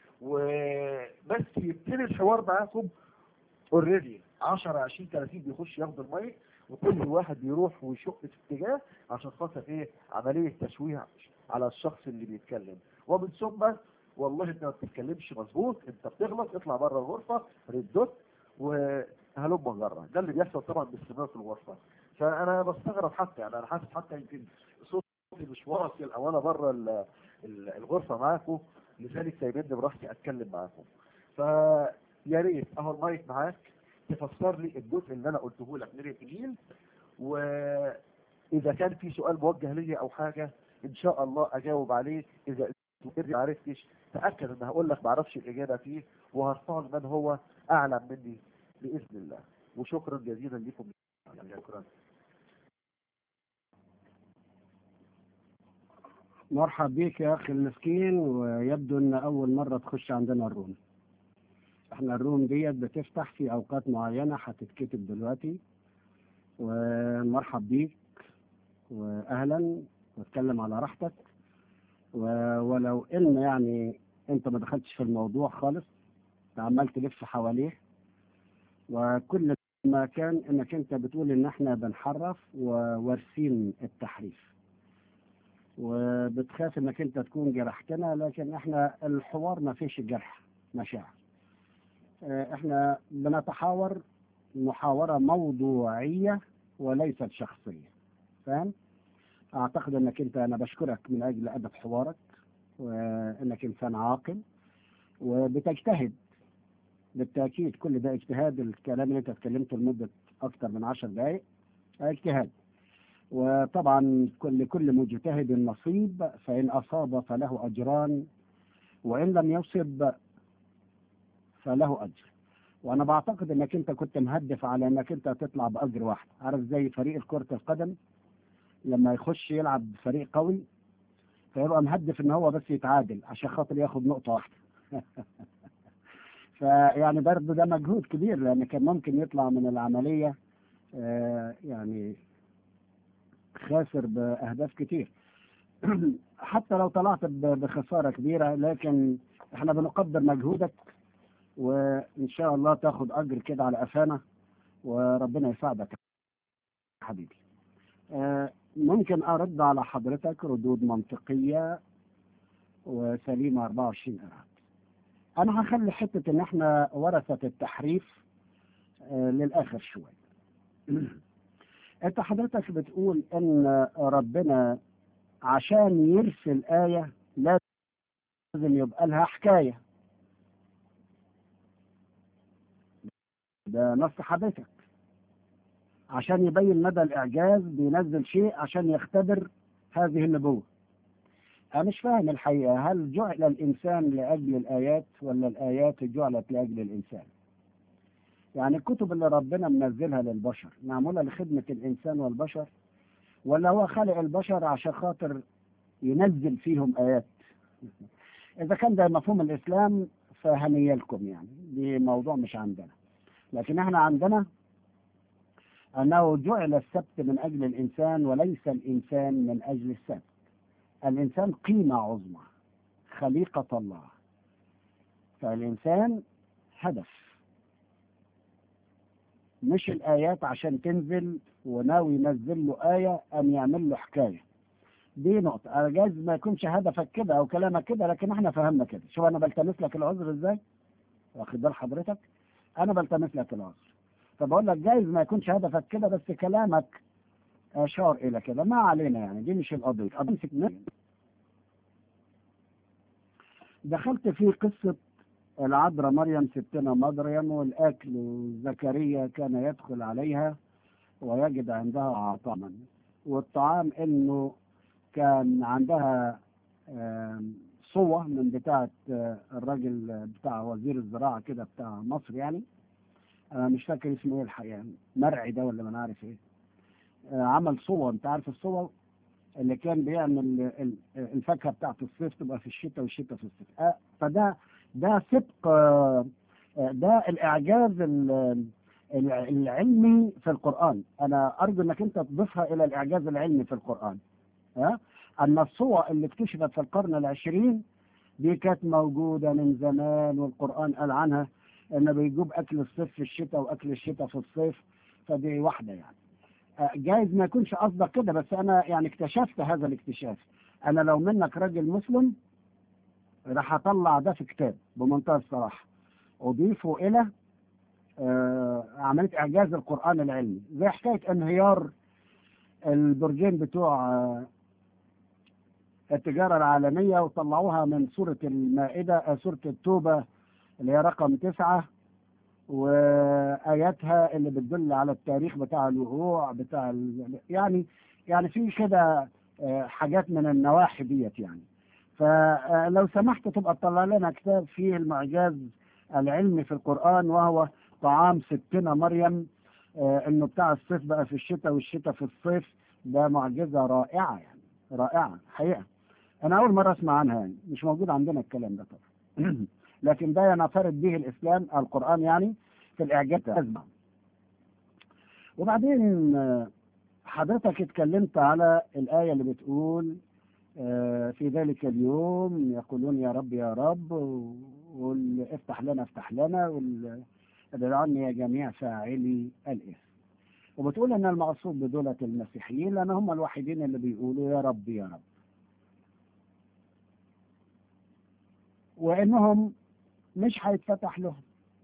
وبس يبتدي الحوار معاكم اوريدي 10 20 30 بيخش ياخدوا المايك وكل واحد بيروح ويشق في اتجاه عشان خاطر ايه عمليه تشويه على الشخص اللي بيتكلم ومن ثم والله انت ما بتتكلمش مظبوط انت بتغلط اطلع بره الغرفه ردت وهلم جره ده اللي بيحصل طبعا باستمرار في الغرفه فانا بستغرب حتى يعني انا حاسس حتى يمكن صوتي مش واصل او انا بره ال- ال- الغرفه معاكم لذلك سايبني براحتي اتكلم معاكم فيا ريت اهو المايك معاك تفسر لي الجزء اللي انا قلته لك من الانجيل واذا كان في سؤال موجه لي او حاجه ان شاء الله اجاوب عليه اذا انت ما عرفتش تاكد ان هقول لك ما اعرفش الاجابه فيه وهرفع لمن هو اعلم مني باذن الله وشكرا جزيلا لكم شكرا مرحب بيك يا اخي المسكين ويبدو ان اول مرة تخش عندنا الروم احنا الروم ديت بتفتح في اوقات معينة هتتكتب دلوقتي ومرحب بيك واهلا واتكلم على راحتك و- ولو ان يعني انت ما دخلتش في الموضوع خالص أنت عمال تلف حواليه وكل ما كان انك انت بتقول ان احنا بنحرف ووارثين التحريف وبتخاف انك انت تكون جرحتنا لكن احنا الحوار ما فيش جرح مشاعر اه، احنا بنتحاور محاورة موضوعية وليست شخصية فاهم اعتقد انك انت انا بشكرك من اجل ادب حوارك وانك انسان عاقل وبتجتهد بالتاكيد كل ده اجتهاد الكلام اللي انت اتكلمته لمده اكثر من عشر دقائق اجتهاد وطبعا كل كل مجتهد نصيب فإن أصاب فله أجران وإن لم يصب فله أجر وأنا بعتقد إنك أنت كنت مهدف على إنك أنت تطلع بأجر واحد عارف زي فريق كرة القدم لما يخش يلعب فريق قوي فيبقى مهدف إن هو بس يتعادل عشان خاطر ياخد نقطة واحدة فيعني برضه ده مجهود كبير لأن كان ممكن يطلع من العملية آه، يعني خاسر بأهداف كتير حتى لو طلعت ب- بخسارة كبيرة لكن احنا بنقدر مجهودك وإن شاء الله تاخد أجر كده على قفانا وربنا يساعدك يا حبيبي آه، ممكن أرد على حضرتك ردود منطقية وسليمة 24 قراءة أنا هخلي حتة إن احنا ورثة التحريف آه، للآخر شوية انت حضرتك بتقول ان ربنا عشان يرسل آية لازم يبقى لها حكاية ده نص حضرتك عشان يبين مدى الإعجاز بينزل شيء عشان يختبر هذه النبوة أنا مش فاهم الحقيقة هل جعل الإنسان لأجل الآيات ولا الآيات جعلت لأجل الإنسان يعني الكتب اللي ربنا منزلها للبشر معمولة لخدمة الإنسان والبشر ولا هو خلق البشر عشان خاطر ينزل فيهم آيات إذا كان ده مفهوم الإسلام فهنيلكم يعني دي موضوع مش عندنا لكن احنا عندنا أنه جعل السبت من أجل الإنسان وليس الإنسان من أجل السبت الإنسان قيمة عظمى خليقة الله فالإنسان هدف مش الآيات عشان تنزل وناوي ينزل له آية أم يعمل له حكاية دي نقطة أنا جايز ما يكونش هدفك كده أو كلامك كده لكن احنا فهمنا كده شوف أنا بلتمس لك العذر إزاي واخد بال حضرتك أنا بلتمس لك العذر فبقول لك جايز ما يكونش هدفك كده بس كلامك أشار إلى كده ما علينا يعني دي مش القضية قضية دخلت في قصة العذراء مريم ستنا مريم والأكل وزكريا كان يدخل عليها ويجد عندها طعاما والطعام إنه كان عندها آم، صوة من بتاعة آه، الراجل بتاع وزير الزراعة كده بتاع مصر يعني أنا مش فاكر اسمه إيه الحقيقة مرعي ده ولا ما عارف إيه آه، عمل صوة أنت عارف الصوة اللي كان بيعمل ال- الفاكهة بتاعت الصيف تبقى في الشتاء والشتاء في الصيف آه، فده ده سبق آه، آه، ده الإعجاز ال- الع- العلمي في القرآن أنا أرجو أنك أنت تضيفها إلى الإعجاز العلمي في القرآن ها أن الصور اللي اكتشفت في القرن العشرين دي كانت موجودة من زمان والقرآن قال عنها إنه بيجيب أكل الصيف في الشتاء وأكل الشتاء في الصيف فدي واحدة يعني آه، جايز ما يكونش قصدك كده بس أنا يعني اكتشفت هذا الاكتشاف أنا لو منك راجل مسلم راح أطلع ده في كتاب بمنتهى الصراحة أضيفه إلى آه، عملية إعجاز القرآن العلمي زي حكاية انهيار البرجين بتوع آه، التجارة العالمية وطلعوها من سورة المائدة آه، سورة التوبة اللي هي رقم تسعة وآياتها اللي بتدل على التاريخ بتاع الوقوع بتاع ال... يعني يعني في كده آه، حاجات من النواحي ديت يعني فلو سمحت تبقى تطلع لنا كتاب فيه المعجاز العلمي في القرآن وهو طعام ستنا مريم آه، انه بتاع الصيف بقى في الشتاء والشتاء في الصيف ده معجزة رائعة يعني رائعة حقيقة انا اول مرة اسمع عنها يعني مش موجود عندنا الكلام ده طبعا لكن ده ينفرد به الاسلام القرآن يعني في الاعجاز أسمع. وبعدين آه، حضرتك اتكلمت على الآية اللي بتقول آه، في ذلك اليوم يقولون يا رب يا رب وال- افتح لنا افتح لنا وال- ادعوني يا جميع فاعلي الإثم وبتقول ان المقصود بدولة المسيحيين لان هم الوحيدين اللي بيقولوا يا رب يا رب وانهم مش هيتفتح لهم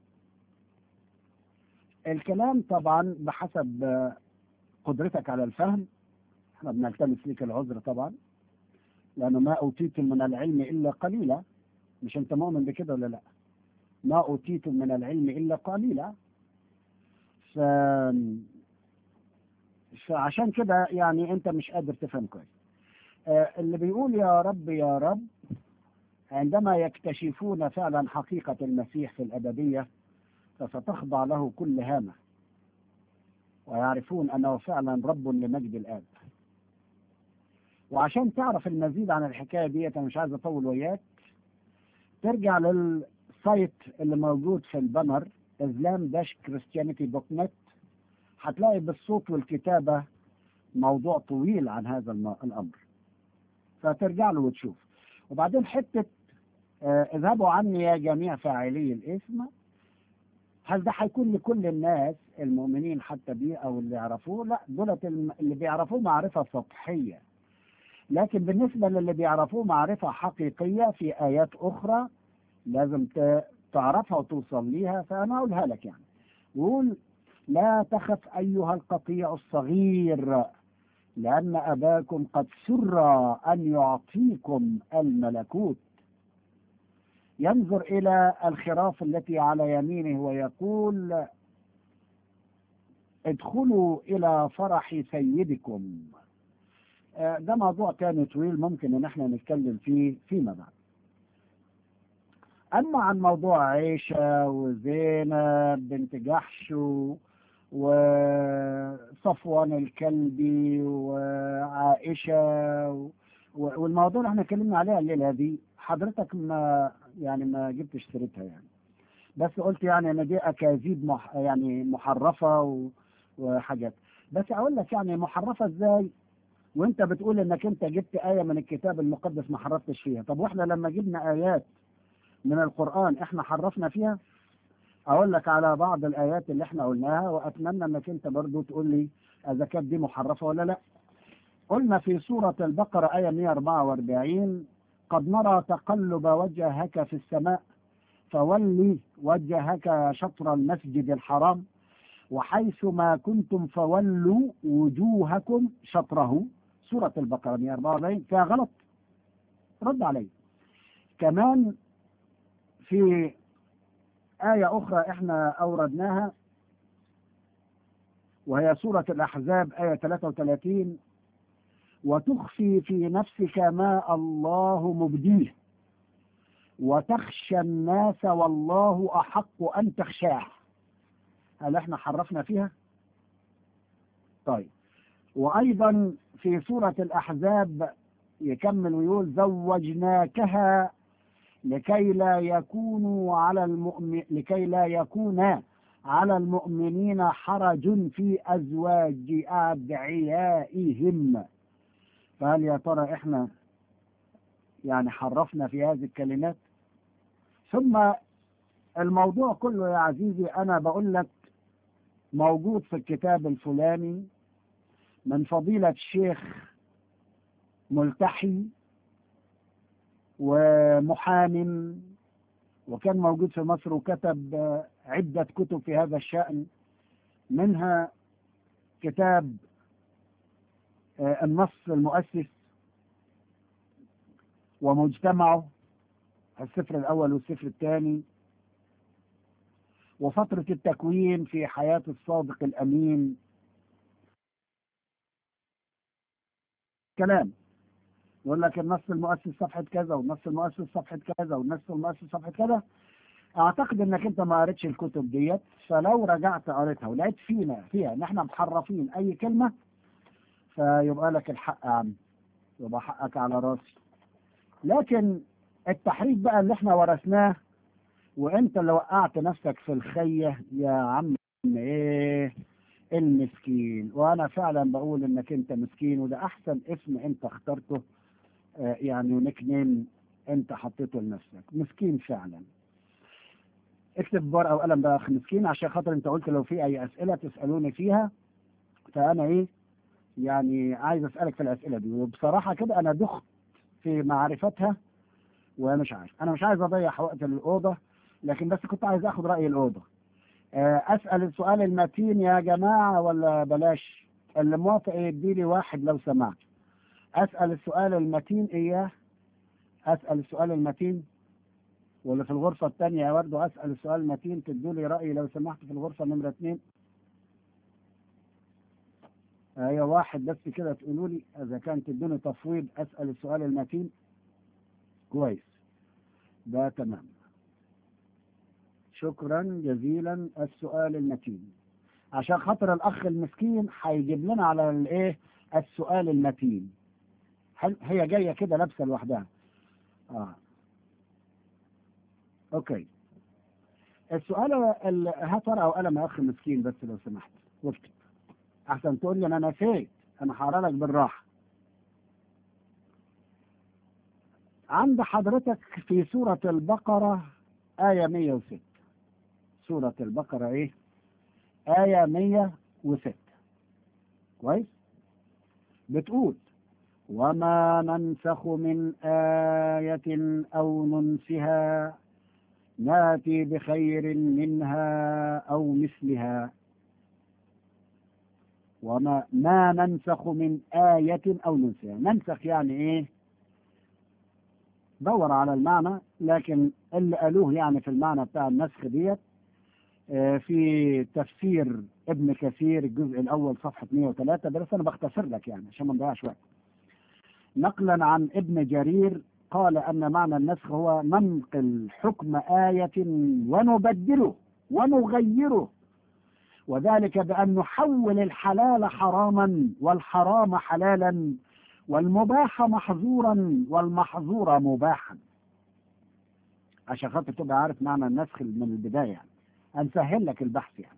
الكلام طبعا بحسب آه، قدرتك على الفهم احنا بنلتمس ليك العذر طبعا لأنه ما أوتيتم من العلم إلا قليلا مش أنت مؤمن بكده ولا لا ما أوتيتم من العلم إلا قليلا ف... فعشان كده يعني أنت مش قادر تفهم كويس آه، اللي بيقول يا رب يا رب عندما يكتشفون فعلا حقيقة المسيح في الأبدية فستخضع له كل هامة ويعرفون أنه فعلا رب لمجد الآب وعشان تعرف المزيد عن الحكايه دي انا مش عايز اطول وياك ترجع للسايت اللي موجود في البانر اسلام داش كريستيانيتي دوت نت هتلاقي بالصوت والكتابه موضوع طويل عن هذا الم- الامر فترجع له وتشوف وبعدين حته آه، اذهبوا عني يا جميع فاعلي الاثم هل ده هيكون لكل الناس المؤمنين حتى بيه او اللي يعرفوه لا دولت الم- اللي بيعرفوه معرفه سطحيه لكن بالنسبة للي بيعرفوه معرفة حقيقية في آيات أخرى لازم ت- تعرفها وتوصل ليها فأنا أقولها لك يعني يقول لا تخف أيها القطيع الصغير لأن أباكم قد سر أن يعطيكم الملكوت ينظر إلى الخراف التي على يمينه ويقول ادخلوا إلى فرح سيدكم آه، ده موضوع تاني طويل ممكن ان احنا نتكلم فيه فيما بعد اما عن موضوع عيشة وزينب بنت جحش و- وصفوان الكلبي وعائشة و- والموضوع اللي احنا اتكلمنا عليه الليلة دي حضرتك ما يعني ما جبتش سيرتها يعني بس قلت يعني ان دي اكاذيب مح يعني محرفه و... وحاجات بس اقول لك يعني محرفه ازاي وانت بتقول انك انت جبت ايه من الكتاب المقدس ما حرفتش فيها طب واحنا لما جبنا ايات من القران احنا حرفنا فيها اقول لك على بعض الايات اللي احنا قلناها واتمنى انك انت برضو تقول لي اذا كانت دي محرفه ولا لا قلنا في سوره البقره ايه 144 قد نرى تقلب وجهك في السماء فولي وجهك شطر المسجد الحرام وحيث ما كنتم فولوا وجوهكم شطره سورة البقرة 144 فيها غلط رد علي كمان في آية أخرى إحنا أوردناها وهي سورة الأحزاب آية 33 وتخفي في نفسك ما الله مبديه وتخشى الناس والله أحق أن تخشاه هل احنا حرفنا فيها طيب وأيضا في سورة الأحزاب يكمل ويقول زوجناكها لكي لا يكونوا على المؤمن لكي لا يكون على المؤمنين حرج في أزواج أدعيائهم فهل يا ترى احنا يعني حرفنا في هذه الكلمات ثم الموضوع كله يا عزيزي انا بقول لك موجود في الكتاب الفلاني من فضيلة الشيخ ملتحي ومحام وكان موجود في مصر وكتب عدة كتب في هذا الشأن منها كتاب النص المؤسس ومجتمعه السفر الأول والسفر الثاني وفترة التكوين في حياة الصادق الأمين كلام يقول لك النص المؤسس صفحة كذا والنص المؤسس صفحة كذا والنص المؤسس صفحة كذا اعتقد انك انت ما قريتش الكتب ديت فلو رجعت قريتها ولقيت فينا فيها ان احنا محرفين اي كلمة فيبقى لك الحق يا عم يبقى حقك على راسي لكن التحريف بقى اللي احنا ورثناه وانت اللي وقعت نفسك في الخية يا عم ايه المسكين وانا فعلا بقول انك انت مسكين وده احسن اسم انت اخترته آه يعني ونيك نيم انت حطيته لنفسك مسكين فعلا اكتب بورقه وقلم بقى اخ مسكين عشان خاطر انت قلت لو في اي اسئله تسالوني فيها فانا ايه يعني عايز اسالك في الاسئله دي وبصراحه كده انا دخت في معرفتها ومش عارف انا مش عايز اضيع وقت الاوضه لكن بس كنت عايز اخد راي الاوضه اسال السؤال المتين يا جماعه ولا بلاش اللي موافق يدي لي واحد لو سمحت اسال السؤال المتين اياه اسال السؤال المتين ولا في الغرفة الثانية برضه أسأل السؤال المتين تدوا لي رأيي لو سمحت في الغرفة نمرة اثنين هي واحد بس كده تقولوا لي إذا كان تدوني تفويض أسأل السؤال المتين كويس ده تمام شكرا جزيلا السؤال المتين عشان خاطر الأخ المسكين هيجيب لنا على الإيه السؤال المتين هي جاية كده لابسة لوحدها آه اوكي السؤال هات ورقه وقلم يا اخ مسكين بس لو سمحت واكتب احسن تقول لي انا نسيت انا هقرا لك بالراحه عند حضرتك في سورة البقرة آية 106 سورة البقرة إيه؟ آية 106 كويس؟ بتقول وما ننسخ من آية أو ننسها ناتي بخير منها أو مثلها وما ما ننسخ من آية أو ننسها ننسخ يعني إيه دور على المعنى لكن اللي قالوه يعني في المعنى بتاع النسخ ديت في تفسير ابن كثير الجزء الأول صفحة 103 بس أنا بختصر لك يعني عشان ما نضيعش وقت نقلا عن ابن جرير قال أن معنى النسخ هو ننقل حكم آية ونبدله ونغيره وذلك بأن نحول الحلال حراما والحرام حلالا والمباح محظورا والمحظور مباحا عشان خاطر تبقى عارف معنى النسخ من البداية يعني هنسهل لك البحث يعني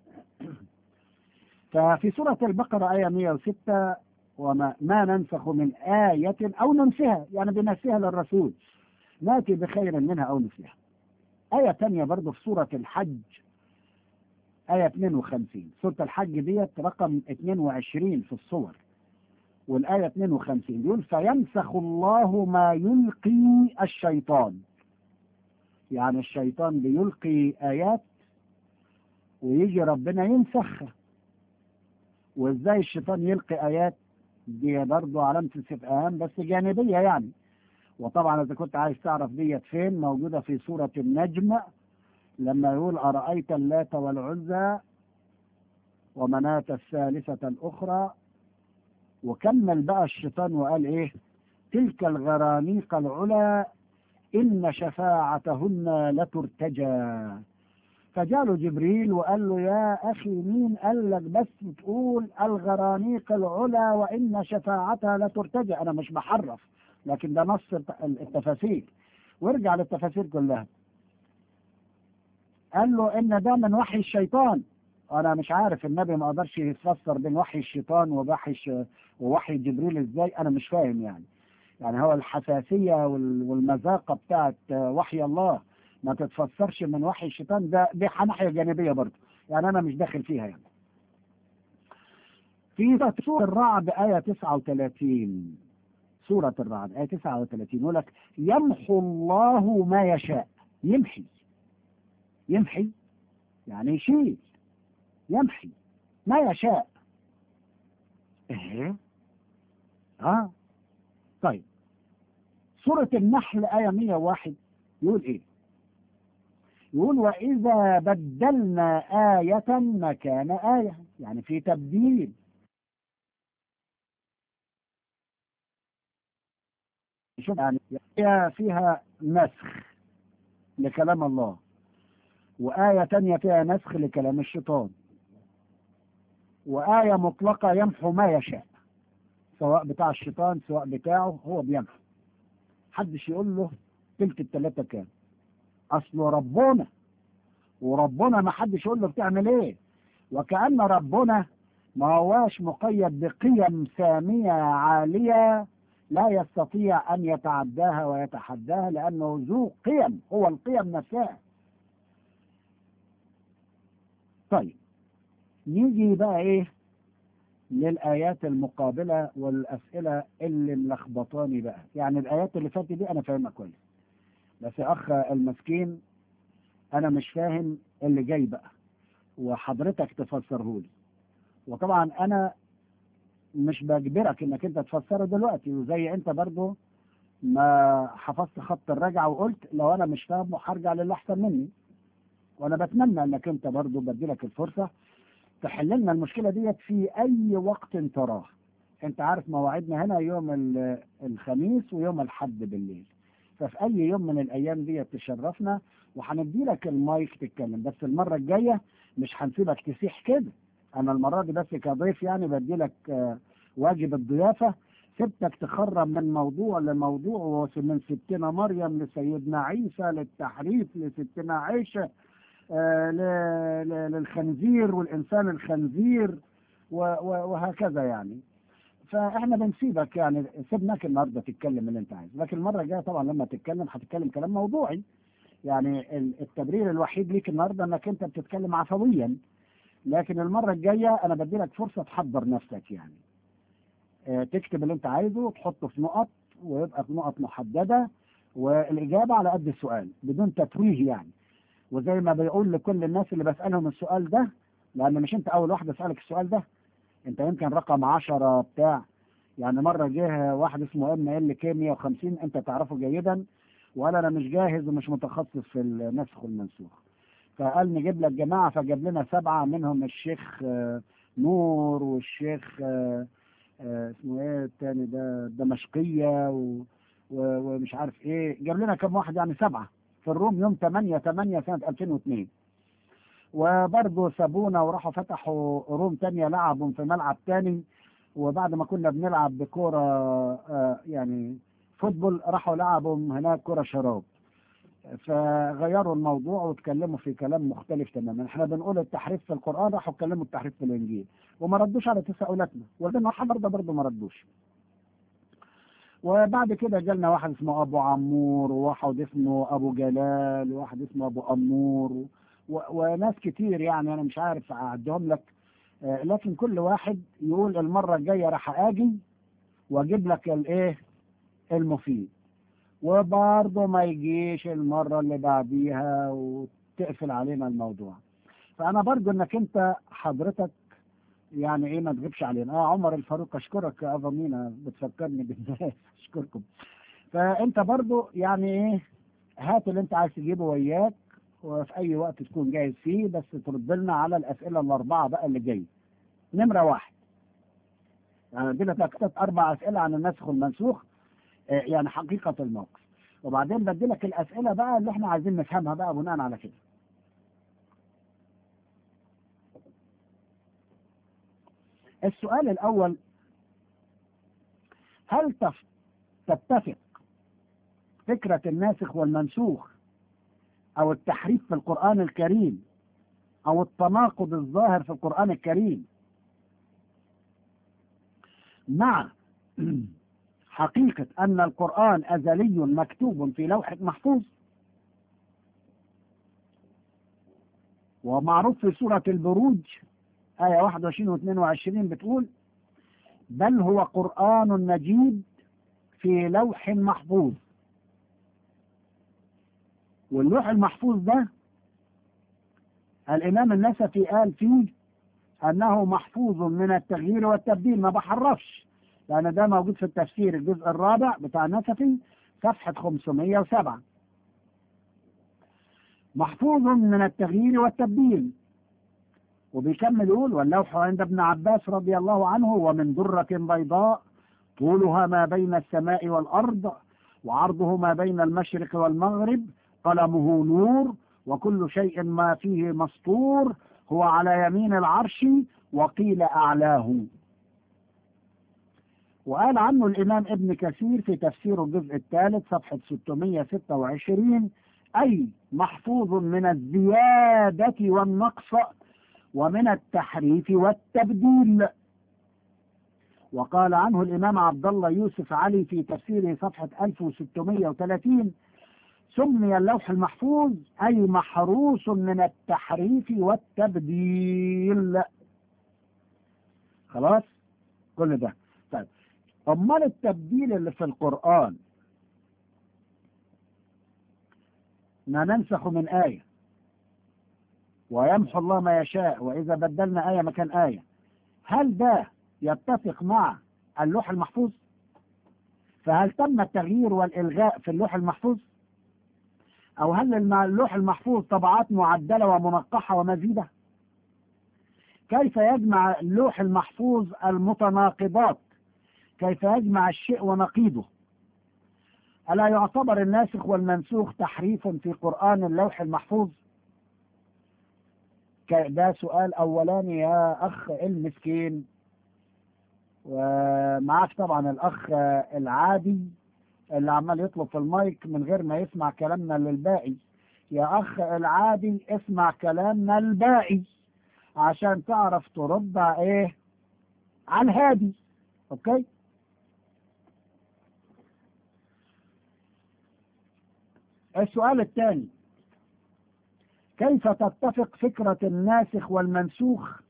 ففي سورة البقرة آية 106 وما ما ننسخ من آية أو ننسها يعني بنسيها للرسول ناتي بخير منها أو مثلها آية تانية برضو في سورة الحج آية 52 سورة الحج ديت رقم 22 في الصور والآية 52 يقول فينسخ الله ما يلقي الشيطان يعني الشيطان بيلقي آيات ويجي ربنا ينسخها وازاي الشيطان يلقي آيات دي برضه علامة استفهام بس جانبية يعني وطبعا إذا كنت عايز تعرف ديت فين موجودة في سورة النجم لما يقول أرأيت اللات والعزى ومناة الثالثة الأخرى وكمل بقى الشيطان وقال إيه تلك الغرانيق العلا إن شفاعتهن لترتجى فجاله جبريل وقال له يا أخي مين قال لك بس تقول الغرانيق العلا وإن شفاعتها لترتجى أنا مش بحرف لكن ده نص التفاسير وارجع للتفاسير كلها قال له ان ده من وحي الشيطان انا مش عارف النبي ما قدرش يفسر بين وحي الشيطان ووحي ش... ووحي جبريل ازاي انا مش فاهم يعني يعني هو الحساسيه وال... والمذاقه بتاعت وحي الله ما تتفسرش من وحي الشيطان ده دي ناحيه جانبيه برضه يعني انا مش داخل فيها يعني في سورة الرعد آية 39 سورة الرعد آية 39 يقول لك يمحو الله ما يشاء يمحي يمحي يعني يشيل يمحي ما يشاء ايه اه طيب سورة النحل آية 101 يقول ايه يقول وإذا بدلنا آية مكان آية يعني في تبديل شوف يعني فيها فيها نسخ لكلام الله وآية تانية فيها نسخ لكلام الشيطان وآية مطلقة يمحو ما يشاء سواء بتاع الشيطان سواء بتاعه هو بيمحو حدش يقول له تلت التلاتة كام أصله ربنا وربنا ما حدش يقول له بتعمل ايه وكأن ربنا ما هواش مقيد بقيم سامية عالية لا يستطيع أن يتعداها ويتحداها لأنه ذو قيم هو القيم نفسها طيب نيجي بقى ايه للآيات المقابلة والأسئلة اللي ملخبطاني بقى يعني الآيات اللي فاتت دي أنا فاهمها كويس بس يا أخ المسكين أنا مش فاهم اللي جاي بقى وحضرتك تفسره لي وطبعا أنا مش بجبرك انك انت تفسره دلوقتي وزي انت برضو ما حفظت خط الرجعة وقلت لو انا مش فاهمه هرجع للي احسن مني وانا بتمنى انك انت برضو بديلك الفرصة تحل لنا المشكلة ديت في اي وقت تراه انت عارف مواعيدنا هنا يوم الخميس ويوم الحد بالليل ففي اي يوم من الايام ديت تشرفنا وهندي لك المايك تتكلم بس المرة الجاية مش هنسيبك تسيح كده انا المرة دي بس كضيف يعني بدي لك واجب الضيافة سبتك تخرم من موضوع لموضوع من ستنا مريم لسيدنا عيسى للتحريف لستنا عائشة للخنزير والإنسان الخنزير وهكذا يعني فاحنا بنسيبك يعني سيبناك النهارده تتكلم اللي انت عايزه لكن المره الجايه طبعا لما تتكلم هتتكلم كلام موضوعي يعني التبرير الوحيد ليك النهارده انك انت بتتكلم عفويا لكن المره الجايه انا بدي لك فرصه تحضر نفسك يعني اه تكتب اللي انت عايزه وتحطه في نقط ويبقى في نقط محدده والاجابه على قد السؤال بدون تتويه يعني وزي ما بيقول لكل الناس اللي بسالهم السؤال ده لان مش انت اول واحد اسالك السؤال ده انت يمكن رقم عشرة بتاع يعني مرة جه واحد اسمه ام ال كي 150 انت تعرفه جيدا وقال انا مش جاهز ومش متخصص في النسخ والمنسوخ فقال نجيب لك جماعة فجاب لنا سبعة منهم الشيخ نور والشيخ اسمه ايه التاني ده دمشقية و ومش عارف ايه جاب لنا كم واحد يعني سبعة في الروم يوم 8 8 سنة 2002 وبرضه سابونا وراحوا فتحوا روم تانية لعبوا في ملعب تاني وبعد ما كنا بنلعب بكورة يعني فوتبول راحوا لعبوا هناك كرة شراب فغيروا الموضوع واتكلموا في كلام مختلف تماما احنا بنقول التحريف في القرآن راحوا اتكلموا التحريف في الإنجيل وما ردوش على تساؤلاتنا ولكن برضه برضه ما ردوش وبعد كده جالنا واحد اسمه ابو عمور وواحد اسمه ابو جلال وواحد اسمه ابو امور و... وناس كتير يعني انا مش عارف اعدهم لك آه، لكن كل واحد يقول المره الجايه راح اجي واجيب لك الايه المفيد وبرضه ما يجيش المره اللي بعديها وتقفل علينا الموضوع فانا برضه انك انت حضرتك يعني ايه ما تغيبش علينا اه عمر الفاروق اشكرك يا ابا مينا بتفكرني بالناس اشكركم فانت برضو يعني ايه هات اللي انت عايز تجيبه وياك وفي اي وقت تكون جاهز فيه بس ترد لنا على الاسئله الاربعه بقى اللي جايه نمره واحد يعني دي لك اربع اسئله عن النسخ والمنسوخ آه، يعني حقيقه الموقف وبعدين بدي لك الاسئله بقى اللي احنا عايزين نفهمها بقى بناء على كده السؤال الأول هل تف- تتفق فكرة الناسخ والمنسوخ أو التحريف في القرآن الكريم أو التناقض الظاهر في القرآن الكريم مع حقيقة أن القرآن أزلي مكتوب في لوح محفوظ ومعروف في سورة البروج آية 21 و 22 بتقول بل هو قرآن مجيد في لوح محفوظ واللوح المحفوظ ده الإمام النسفي قال فيه أنه محفوظ من التغيير والتبديل ما بحرفش لأن ده موجود في التفسير الجزء الرابع بتاع النسفي صفحة 507 محفوظ من التغيير والتبديل وبيكمل يقول واللوح عند ابن عباس رضي الله عنه ومن درة بيضاء طولها ما بين السماء والأرض وعرضه ما بين المشرق والمغرب قلمه نور وكل شيء ما فيه مسطور هو على يمين العرش وقيل أعلاه وقال عنه الإمام ابن كثير في تفسير الجزء الثالث صفحة 626 أي محفوظ من الزيادة والنقص ومن التحريف والتبديل وقال عنه الإمام عبد الله يوسف علي في تفسيره صفحة 1630 سمي اللوح المحفوظ أي محروس من التحريف والتبديل خلاص كل ده طيب أمال التبديل اللي في القرآن ما ننسخ من آية ويمحو الله ما يشاء وإذا بدلنا آية مكان آية هل ده يتفق مع اللوح المحفوظ فهل تم التغيير والإلغاء في اللوح المحفوظ أو هل اللوح المحفوظ طبعات معدلة ومنقحة ومزيدة كيف يجمع اللوح المحفوظ المتناقضات كيف يجمع الشيء ونقيضه ألا يعتبر الناسخ والمنسوخ تحريف في قرآن اللوح المحفوظ ده سؤال أولاني يا أخ المسكين ومعاك طبعا الأخ العادي اللي عمال يطلب في المايك من غير ما يسمع كلامنا للباقي يا أخ العادي اسمع كلامنا الباقي عشان تعرف ترد على ايه على الهادي اوكي السؤال الثاني كيف تتفق فكرة الناسخ والمنسوخ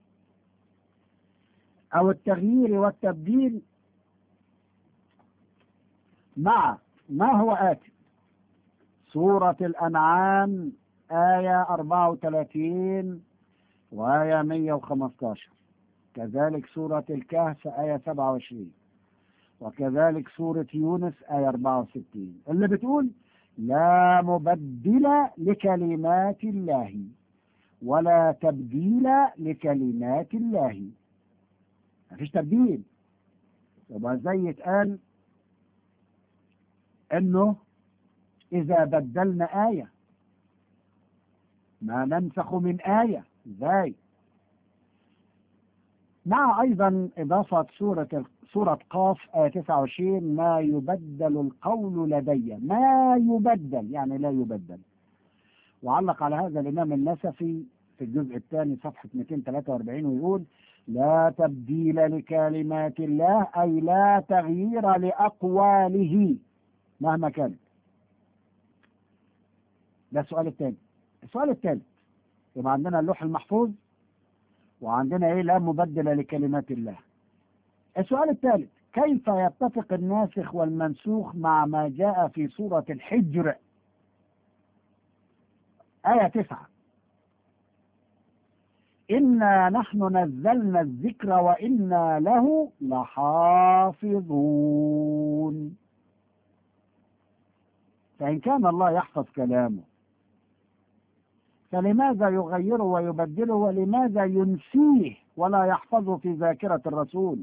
أو التغيير والتبديل مع ما هو آتي سورة الأنعام آية 34 وآية 115 كذلك سورة الكهف آية 27 وكذلك سورة يونس آية 64 اللي بتقول لا مبدل لكلمات الله ولا تبديل لكلمات الله مفيش تبديل يبقى زي يتقال انه اذا بدلنا آية ما ننسخ من آية ازاي مع ايضا اضافة سورة سورة قاف آية 29 ما يبدل القول لدي ما يبدل يعني لا يبدل وعلق على هذا الإمام النسفي في الجزء الثاني صفحة 243 ويقول لا تبديل لكلمات الله أي لا تغيير لأقواله مهما كانت ده السؤال الثاني السؤال الثالث يبقى عندنا اللوح المحفوظ وعندنا ايه لا مبدل لكلمات الله السؤال الثالث كيف يتفق الناسخ والمنسوخ مع ما جاء في سورة الحجر آية تسعة إنا نحن نزلنا الذكر وإنا له لحافظون فإن كان الله يحفظ كلامه فلماذا يغيره ويبدله ولماذا ينسيه ولا يحفظه في ذاكرة الرسول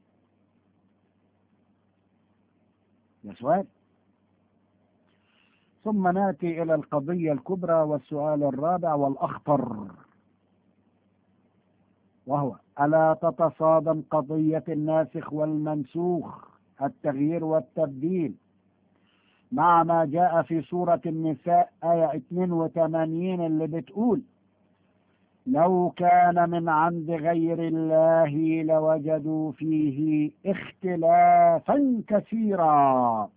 ده سؤال ثم ناتي إلى القضية الكبرى والسؤال الرابع والأخطر وهو ألا تتصادم قضية الناسخ والمنسوخ التغيير والتبديل مع ما جاء في سورة النساء آية 82 اللي بتقول لو كان من عند غير الله لوجدوا فيه اختلافا كثيرا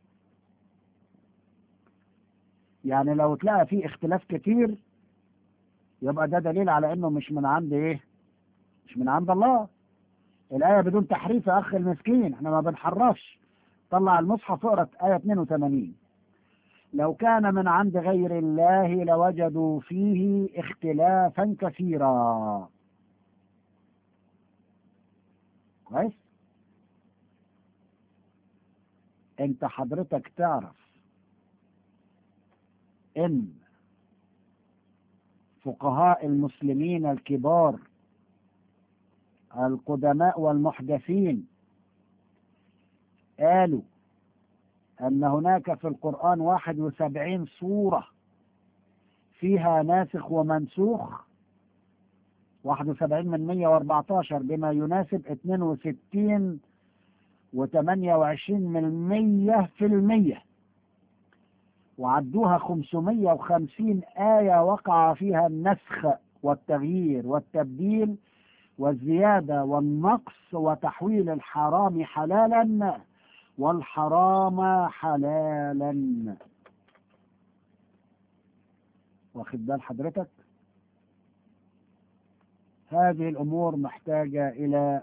يعني لو تلاقى فيه اختلاف كتير يبقى ده دليل على انه مش من عند ايه مش من عند الله الآية بدون تحريف يا أخ المسكين احنا ما بنحرفش طلع المصحف اقرا آية 82 لو كان من عند غير الله لوجدوا فيه اختلافا كثيرا كويس انت حضرتك تعرف ان فقهاء المسلمين الكبار القدماء والمحدثين قالوا أن هناك في القرآن واحد وسبعين سورة فيها ناسخ ومنسوخ واحد وسبعين من مية واربعتاشر بما يناسب اتنين وستين وتمانية وعشرين من مية في المية وعدوها خمسمية وخمسين آية وقع فيها النسخ والتغيير والتبديل والزيادة والنقص وتحويل الحرام حلالا والحرام حلالا واخد بال حضرتك هذه الأمور محتاجة إلى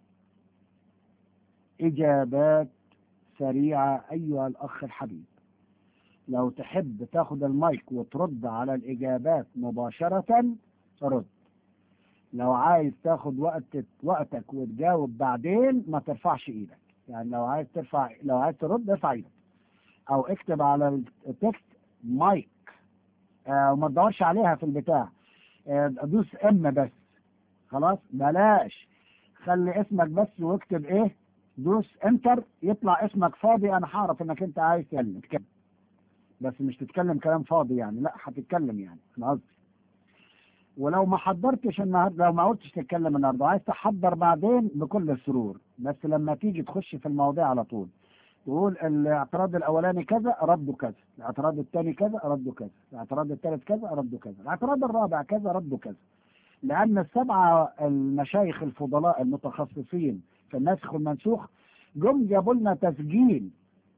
إجابات سريعة أيها الأخ الحبيب لو تحب تاخد المايك وترد على الإجابات مباشرة رد لو عايز تاخد وقت وقتك وتجاوب بعدين ما ترفعش ايدك يعني لو عايز ترفع لو عايز ترد ارفع ايدك او اكتب على التكست مايك آه وما تدورش عليها في البتاع آه دوس ام بس خلاص بلاش خلي اسمك بس واكتب ايه دوس انتر يطلع اسمك فاضي انا هعرف انك انت عايز تتكلم بس مش تتكلم كلام فاضي يعني لا هتتكلم يعني انا قصدي ولو ما حضرتش النهارده لو ما قلتش تتكلم النهارده عايز تحضر بعدين بكل سرور بس لما تيجي تخش في المواضيع على طول تقول الاعتراض الاولاني كذا رده كذا الاعتراض الثاني كذا رده كذا الاعتراض الثالث كذا رده كذا الاعتراض الرابع كذا رده كذا لان السبعه المشايخ الفضلاء المتخصصين في الناسخ والمنسوخ جم جابوا لنا تسجيل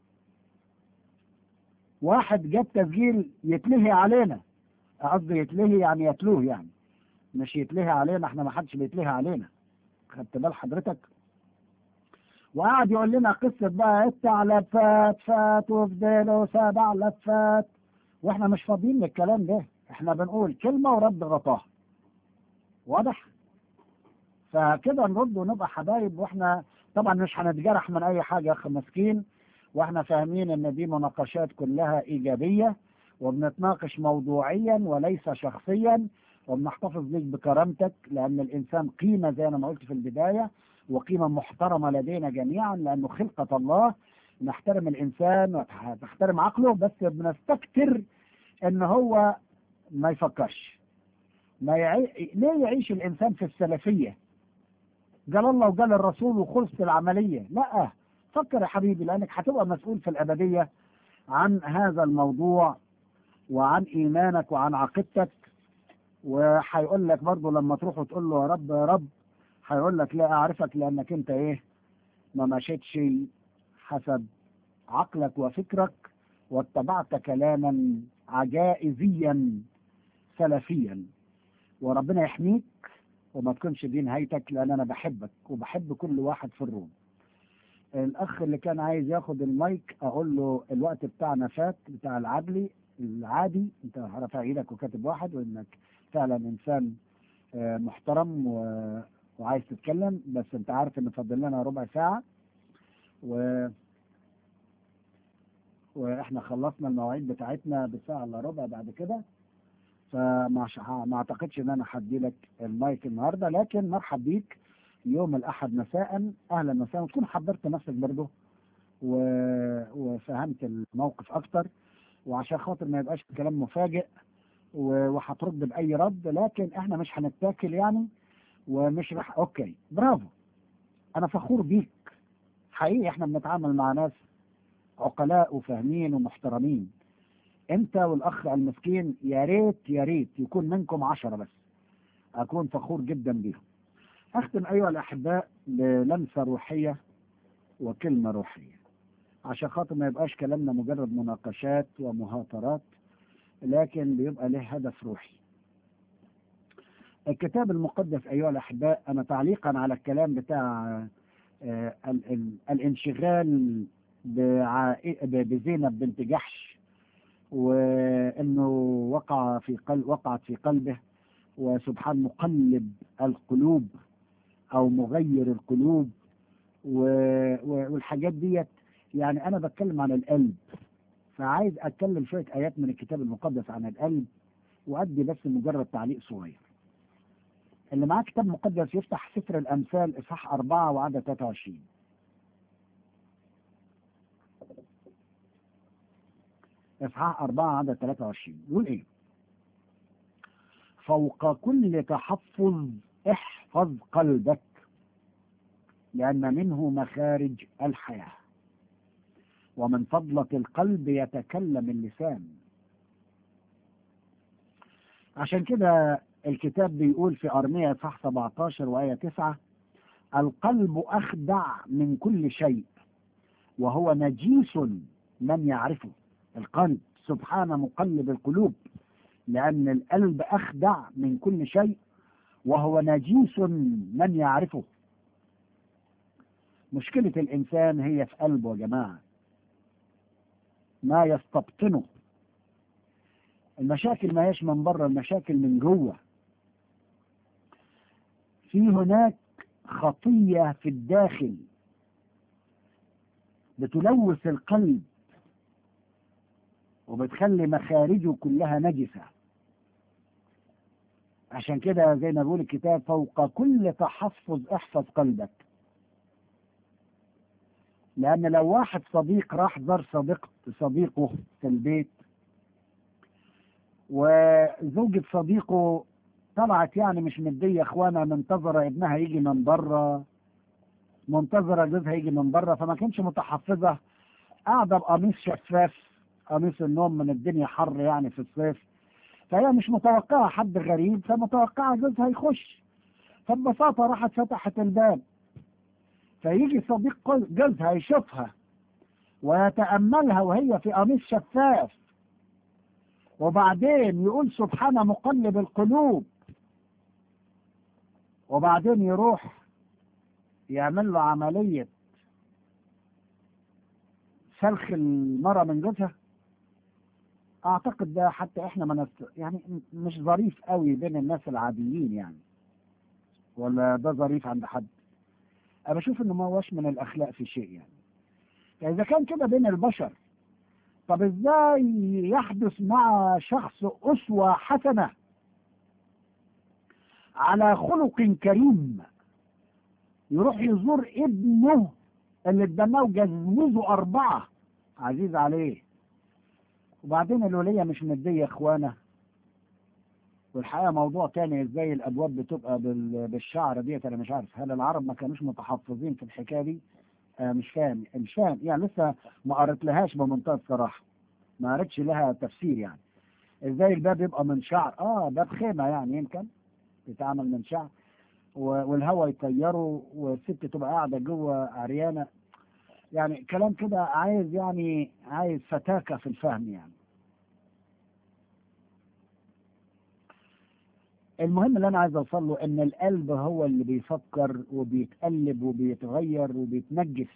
واحد جاب تسجيل يتلهي علينا قصدي يتلهي يعني يتلوه يعني مش يتلهي علينا احنا ما حدش بيتلهي علينا خدت بال حضرتك وقعد يقول لنا قصة بقى الثعلب فات فات وفضله سبع لفات واحنا مش فاضيين للكلام ده احنا بنقول كلمة ورد غطاها واضح فكده نرد ونبقى حبايب واحنا طبعا مش هنتجرح من اي حاجة يا اخ مسكين واحنا فاهمين ان دي مناقشات كلها ايجابية وبنتناقش موضوعيا وليس شخصيا وبنحتفظ ليك بكرامتك لأن الإنسان قيمة زي ما قلت في البداية وقيمة محترمة لدينا جميعا لأنه خلقة الله نحترم الإنسان ونحترم عقله بس بنستكتر إن هو ما يفكرش ما يعي... ليه يعيش الإنسان في السلفية قال الله وقال الرسول وخلصت العملية لا فكر يا حبيبي لأنك هتبقى مسؤول في الأبدية عن هذا الموضوع وعن إيمانك وعن عقيدتك وهيقول لك برضه لما تروح وتقول له يا رب يا رب هيقول لك لا أعرفك لأنك أنت إيه ما مشيتش حسب عقلك وفكرك واتبعت كلاما عجائزيا سلفيا وربنا يحميك وما تكونش دي نهايتك لان انا بحبك وبحب كل واحد في الروم الاخ اللي كان عايز ياخد المايك اقول له الوقت بتاعنا فات بتاع العدلي العادي انت رافع ايدك وكاتب واحد وانك فعلا انسان آه، محترم و... وعايز تتكلم بس انت عارف ان فاضل لنا ربع ساعه و واحنا خلصنا المواعيد بتاعتنا بساعه الا ربع بعد كده فما ش- ما اعتقدش ان انا هدي لك المايك النهارده لكن مرحب بيك يوم الاحد مساء اهلا وسهلا وتكون حضرت نفسك برضه و... وفهمت الموقف اكتر وعشان خاطر ما يبقاش كلام مفاجئ و- وهترد باي رد لكن احنا مش هنتاكل يعني ومش رح اوكي برافو انا فخور بيك حقيقي احنا بنتعامل مع ناس عقلاء وفاهمين ومحترمين انت والاخ المسكين يا ريت يا ريت يكون منكم عشرة بس اكون فخور جدا بيهم اختم ايها الاحباء بلمسة روحية وكلمة روحية عشان خاطر ما يبقاش كلامنا مجرد مناقشات ومهاترات لكن بيبقى له هدف روحي الكتاب المقدس ايها الاحباء انا تعليقا على الكلام بتاع آه، ال- ال- الانشغال بعائ- ب- بزينب بنت جحش وانه وقع في قلب وقعت في قلبه وسبحان مقلب القلوب او مغير القلوب و... و... والحاجات ديت يعني انا بتكلم عن القلب فعايز اتكلم شويه ايات من الكتاب المقدس عن القلب وادي بس مجرد تعليق صغير اللي معاه كتاب مقدس يفتح سفر الامثال اصحاح أربعة وعدد 23 اصحاح أربعة عدد 23 يقول ايه فوق كل تحفظ احفظ قلبك لأن منه مخارج الحياة ومن فضلة القلب يتكلم اللسان عشان كده الكتاب بيقول في أرمية صح 17 وآية 9 القلب أخدع من كل شيء وهو نجيس من يعرفه القلب سبحان مقلب القلوب لأن القلب أخدع من كل شيء وهو نجيس من يعرفه مشكلة الإنسان هي في قلبه يا جماعة ما يستبطنه المشاكل ما هيش من بره المشاكل من جوه في هناك خطية في الداخل بتلوث القلب وبتخلي مخارجه كلها نجسة عشان كده زي ما بيقول الكتاب فوق كل تحفظ احفظ قلبك لأن لو واحد صديق راح زار صديق صديقه في البيت وزوجة صديقه طلعت يعني مش مدية اخوانها منتظرة ابنها يجي من بره منتظرة جوزها يجي من بره فما كانش متحفظة قاعدة بقميص شفاف قميص النوم من الدنيا حر يعني في الصيف فهي مش متوقعة حد غريب فمتوقعة جوزها يخش فببساطة راحت فتحت الباب فيجي صديق جوزها يشوفها ويتأملها وهي في قميص شفاف وبعدين يقول سبحان مقلب القلوب وبعدين يروح يعمل له عملية سلخ المرة من جوزها اعتقد ده حتى احنا ما نست... يعني مش ظريف قوي بين الناس العاديين يعني ولا ده ظريف عند حد انا بشوف انه ما هوش من الاخلاق في شيء يعني يعني اذا كان كده بين البشر طب ازاي يحدث مع شخص اسوة حسنة على خلق كريم يروح يزور ابنه اللي اتبناه وجوزه أربعة عزيز عليه وبعدين الولية مش مدية إخوانه والحقيقة موضوع تاني ازاي الابواب بتبقى بال- بالشعر ديت انا مش عارف هل العرب ما كانوش متحفظين في الحكاية دي آه مش فاهم مش فاهم يعني لسه ما قريت لهاش بمنتهى الصراحة ما قريتش لها تفسير يعني ازاي الباب يبقى من شعر اه باب خيمة يعني يمكن يتعمل من شعر و- والهواء يطيره والست تبقى قاعدة جوه عريانة يعني كلام كده عايز يعني عايز فتاكة في الفهم يعني المهم اللي انا عايز اوصل له ان القلب هو اللي بيفكر وبيتقلب وبيتغير وبيتنجس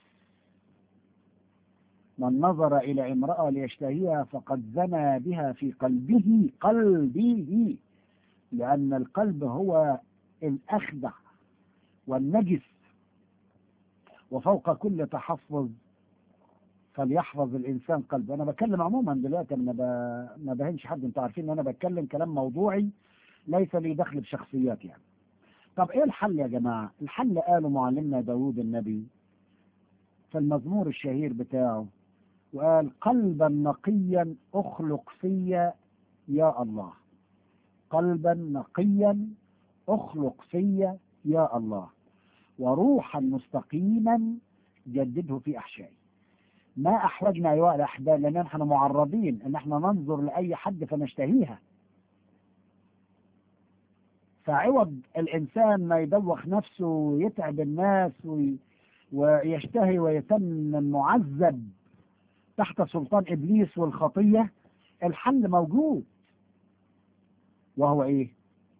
من نظر الى امرأة ليشتهيها فقد زنى بها في قلبه قلبه لان القلب هو الاخدع والنجس وفوق كل تحفظ فليحفظ الانسان قلبه انا بتكلم عموما دلوقتي انا ب- ما بهنش حد انتوا عارفين ان انا بتكلم كلام موضوعي ليس لي دخل بشخصيات يعني طب ايه الحل يا جماعه الحل قاله معلمنا داوود النبي في المزمور الشهير بتاعه وقال قلبا نقيا اخلق فيا يا الله قلبا نقيا اخلق فيا يا الله وروحا مستقيما جدده في احشائي ما احوجنا ايها الاحباب لان احنا معرضين ان احنا ننظر لاي حد فنشتهيها فعوض الانسان ما يدوخ نفسه ويتعب الناس وي ويشتهي ويتم معذب تحت سلطان ابليس والخطيه الحل موجود وهو ايه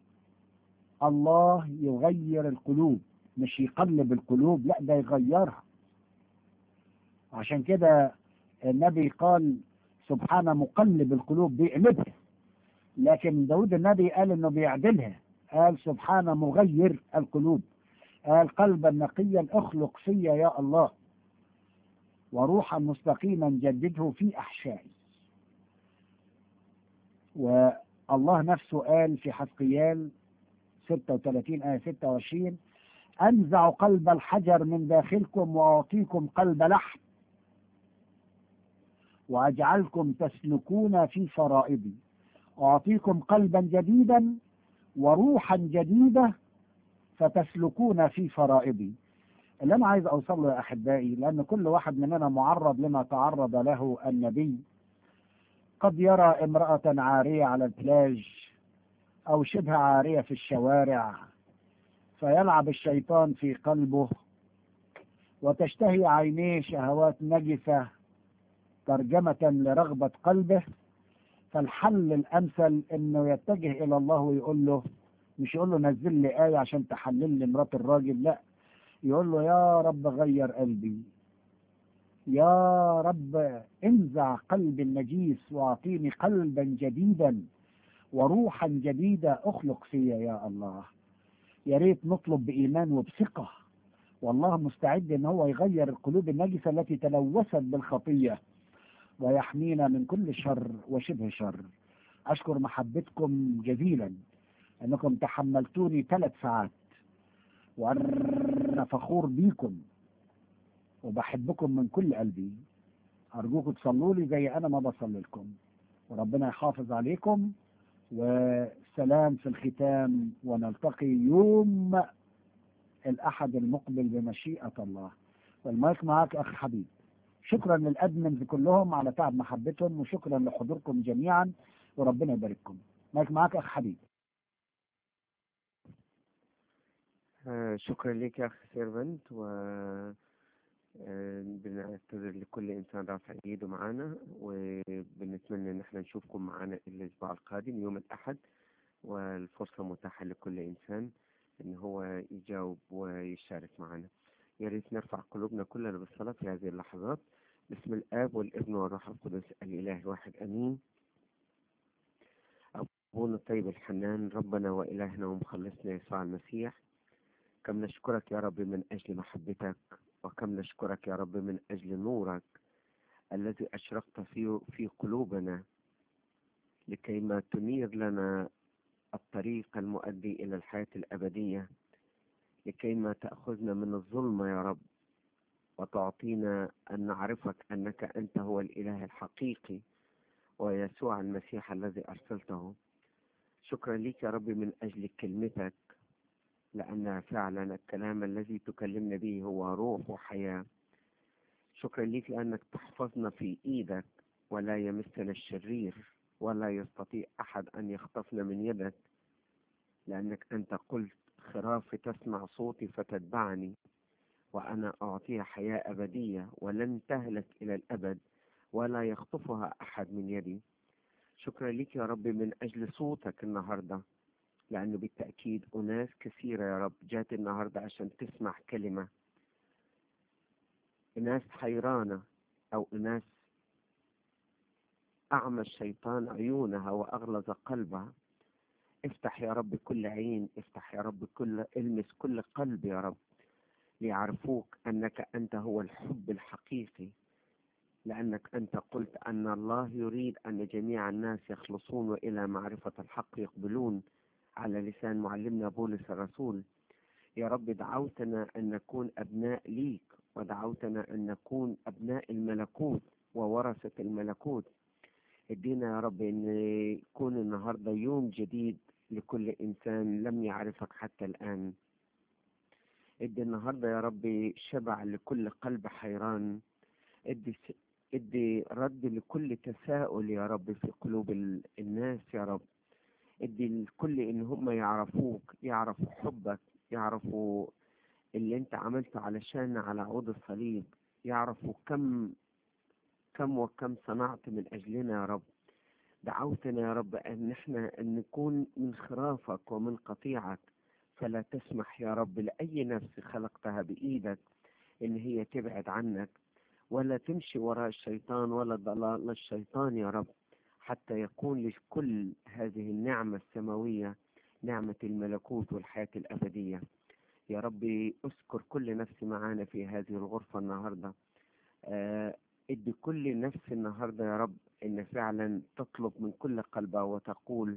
الله يغير القلوب مش يقلب القلوب لا ده يغيرها عشان كده النبي قال سبحان مقلب القلوب بيقلبها لكن داود النبي قال انه بيعدلها قال سبحان مغير القلوب قال قلبا نقيا اخلق فيا يا الله وروحا مستقيما جدده في احشائي والله نفسه قال في حسقيال 36 آية 26 أنزع قلب الحجر من داخلكم وأعطيكم قلب لحم وأجعلكم تسلكون في فرائضي أعطيكم قلبا جديدا وروحا جديدة فتسلكون في فرائضي اللي أنا عايز أوصل له يا أحبائي لأن كل واحد مننا معرض لما تعرض له النبي قد يرى امرأة عارية على البلاج أو شبه عارية في الشوارع فيلعب الشيطان في قلبه وتشتهي عينيه شهوات نجسة ترجمة لرغبة قلبه فالحل الأمثل إنه يتجه إلى الله ويقول له مش يقول له نزل لي آية عشان تحلل لي مرات الراجل لا يقول له يا رب غير قلبي يا رب انزع قلبي النجيس واعطيني قلبا جديدا وروحا جديدة اخلق فيا يا الله يا ريت نطلب بإيمان وبثقة والله مستعد ان هو يغير القلوب النجسة التي تلوثت بالخطية ويحمينا من كل شر وشبه شر أشكر محبتكم جزيلا أنكم تحملتوني ثلاث ساعات وأنا فخور بيكم وبحبكم من كل قلبي أرجوكم تصلوا لي زي أنا ما بصلي لكم وربنا يحافظ عليكم وسلام في الختام ونلتقي يوم الأحد المقبل بمشيئة الله والمايك معاك أخ حبيب شكرا للأدمنز كلهم على تعب محبتهم وشكرا لحضوركم جميعا وربنا يبارككم مايك معاك أخ حبيب آه، شكرا لك يا أخي سيرفنت و آه، بنعتذر لكل إنسان رافع إيده معانا وبنتمنى إن احنا نشوفكم معانا الأسبوع القادم يوم الأحد والفرصة متاحة لكل إنسان إن هو يجاوب ويشارك معنا يا ريت نرفع قلوبنا كلنا بالصلاة في هذه اللحظات باسم الآب والابن والروح القدس الإله الواحد أمين أبونا الطيب الحنان ربنا وإلهنا ومخلصنا يسوع المسيح كم نشكرك يا رب من أجل محبتك وكم نشكرك يا رب من أجل نورك الذي أشرقت في في قلوبنا لكي ما تنير لنا الطريق المؤدي إلى الحياة الأبدية لكي ما تأخذنا من الظلمة يا رب وتعطينا أن نعرفك أنك أنت هو الإله الحقيقي ويسوع المسيح الذي أرسلته شكرا لك يا رب من أجل كلمتك لأن فعلا الكلام الذي تكلمنا به هو روح وحياة شكرا لك لأنك تحفظنا في إيدك ولا يمسنا الشرير ولا يستطيع أحد أن يخطفنا من يدك لأنك أنت قلت خرافي تسمع صوتي فتتبعني وأنا أعطيها حياة أبدية ولن تهلك إلى الأبد ولا يخطفها أحد من يدي شكرا لك يا رب من أجل صوتك النهاردة لأنه بالتأكيد أناس كثيرة يا رب جات النهاردة عشان تسمع كلمة ناس حيرانة أو ناس أعمى الشيطان عيونها وأغلظ قلبها افتح يا رب كل عين افتح يا رب كل المس كل قلب يا رب ليعرفوك أنك أنت هو الحب الحقيقي لأنك أنت قلت أن الله يريد أن جميع الناس يخلصون وإلى معرفة الحق يقبلون على لسان معلمنا بولس الرسول يا رب دعوتنا أن نكون أبناء ليك ودعوتنا أن نكون أبناء الملكوت وورثة الملكوت ادينا يا رب أن يكون النهاردة يوم جديد لكل إنسان لم يعرفك حتى الآن ادي النهاردة يا رب شبع لكل قلب حيران ادي ادي رد لكل تساؤل يا رب في قلوب ال- الناس يا رب ادي الكل ان هم يعرفوك يعرفوا حبك يعرفوا اللي انت عملته علشان على عود الصليب يعرفوا كم كم وكم صنعت من اجلنا يا رب دعوتنا يا رب ان احنا ان نكون من خرافك ومن قطيعك فلا تسمح يا رب لاي نفس خلقتها بايدك ان هي تبعد عنك ولا تمشي وراء الشيطان ولا ضلال الشيطان يا رب حتى يكون لكل هذه النعمة السماوية نعمة الملكوت والحياة الأبدية يا ربي اذكر كل نفس معانا في هذه الغرفة النهاردة آه، ادي كل نفس النهاردة يا رب ان فعلا تطلب من كل قلبها وتقول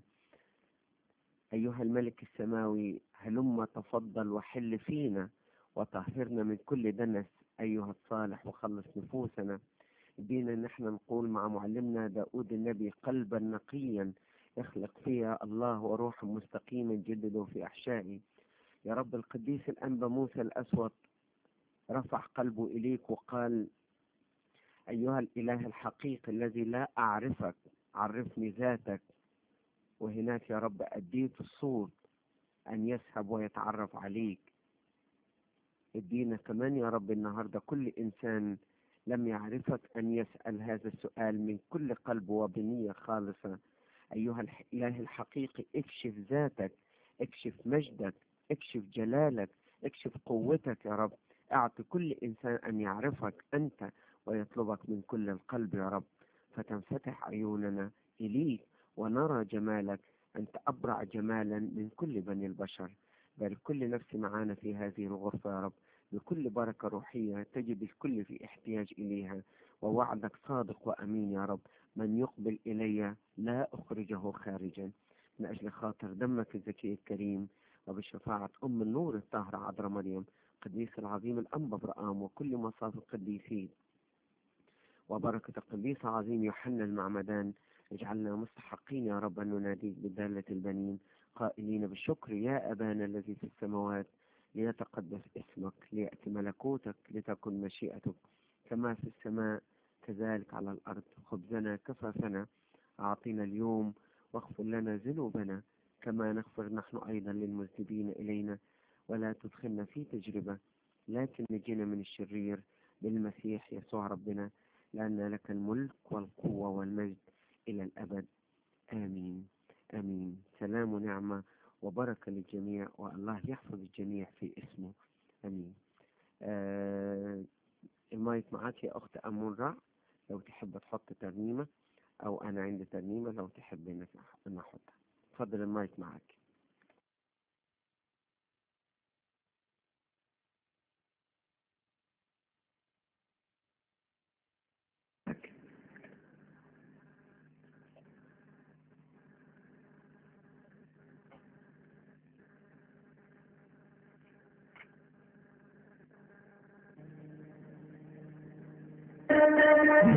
أيها الملك السماوي هلم تفضل وحل فينا وطهرنا من كل دنس أيها الصالح وخلص نفوسنا ادينا ان احنا نقول مع معلمنا داود النبي قلبا نقيا يخلق فيها الله وروحا مستقيما جدده في احشائي يا رب القديس الانبا موسى الاسود رفع قلبه اليك وقال ايها الاله الحقيقي الذي لا اعرفك عرفني ذاتك وهناك يا رب اديت الصوت ان يسحب ويتعرف عليك ادينا كمان يا رب النهارده كل انسان لم يعرفك أن يسأل هذا السؤال من كل قلب وبنية خالصة أيها الإله الحقيقي اكشف ذاتك اكشف مجدك اكشف جلالك اكشف قوتك يا رب أعطي كل إنسان أن يعرفك أنت ويطلبك من كل القلب يا رب فتنفتح عيوننا إليك ونرى جمالك أنت أبرع جمالا من كل بني البشر بارك كل نفس معانا في هذه الغرفة يا رب بكل بركة روحية تجد الكل في احتياج إليها ووعدك صادق وأمين يا رب من يقبل إلي لا أخرجه خارجا من أجل خاطر دمك الزكي الكريم وبشفاعة أم النور الطاهرة عذراء مريم قديس العظيم الأنبا برآم وكل مصاف القديسين وبركة القديس العظيم يوحنا المعمدان اجعلنا مستحقين يا رب أن نناديك بدالة البنين قائلين بالشكر يا أبانا الذي في السماوات ليتقدس اسمك ليأتي ملكوتك لتكن مشيئتك كما في السماء كذلك على الأرض خبزنا كفافنا أعطنا اليوم واغفر لنا ذنوبنا كما نغفر نحن أيضا للمذنبين إلينا ولا تدخلنا في تجربة لكن نجينا من الشرير بالمسيح يسوع ربنا لأن لك الملك والقوة والمجد إلى الأبد آمين آمين سلام ونعمة وبركة للجميع والله يحفظ الجميع في اسمه أمين آه المايك معاك يا أخت أمورة لو تحب تحط ترنيمة أو أنا عندي ترنيمة لو تحب إنك أنا أحطها تفضل المايك معاك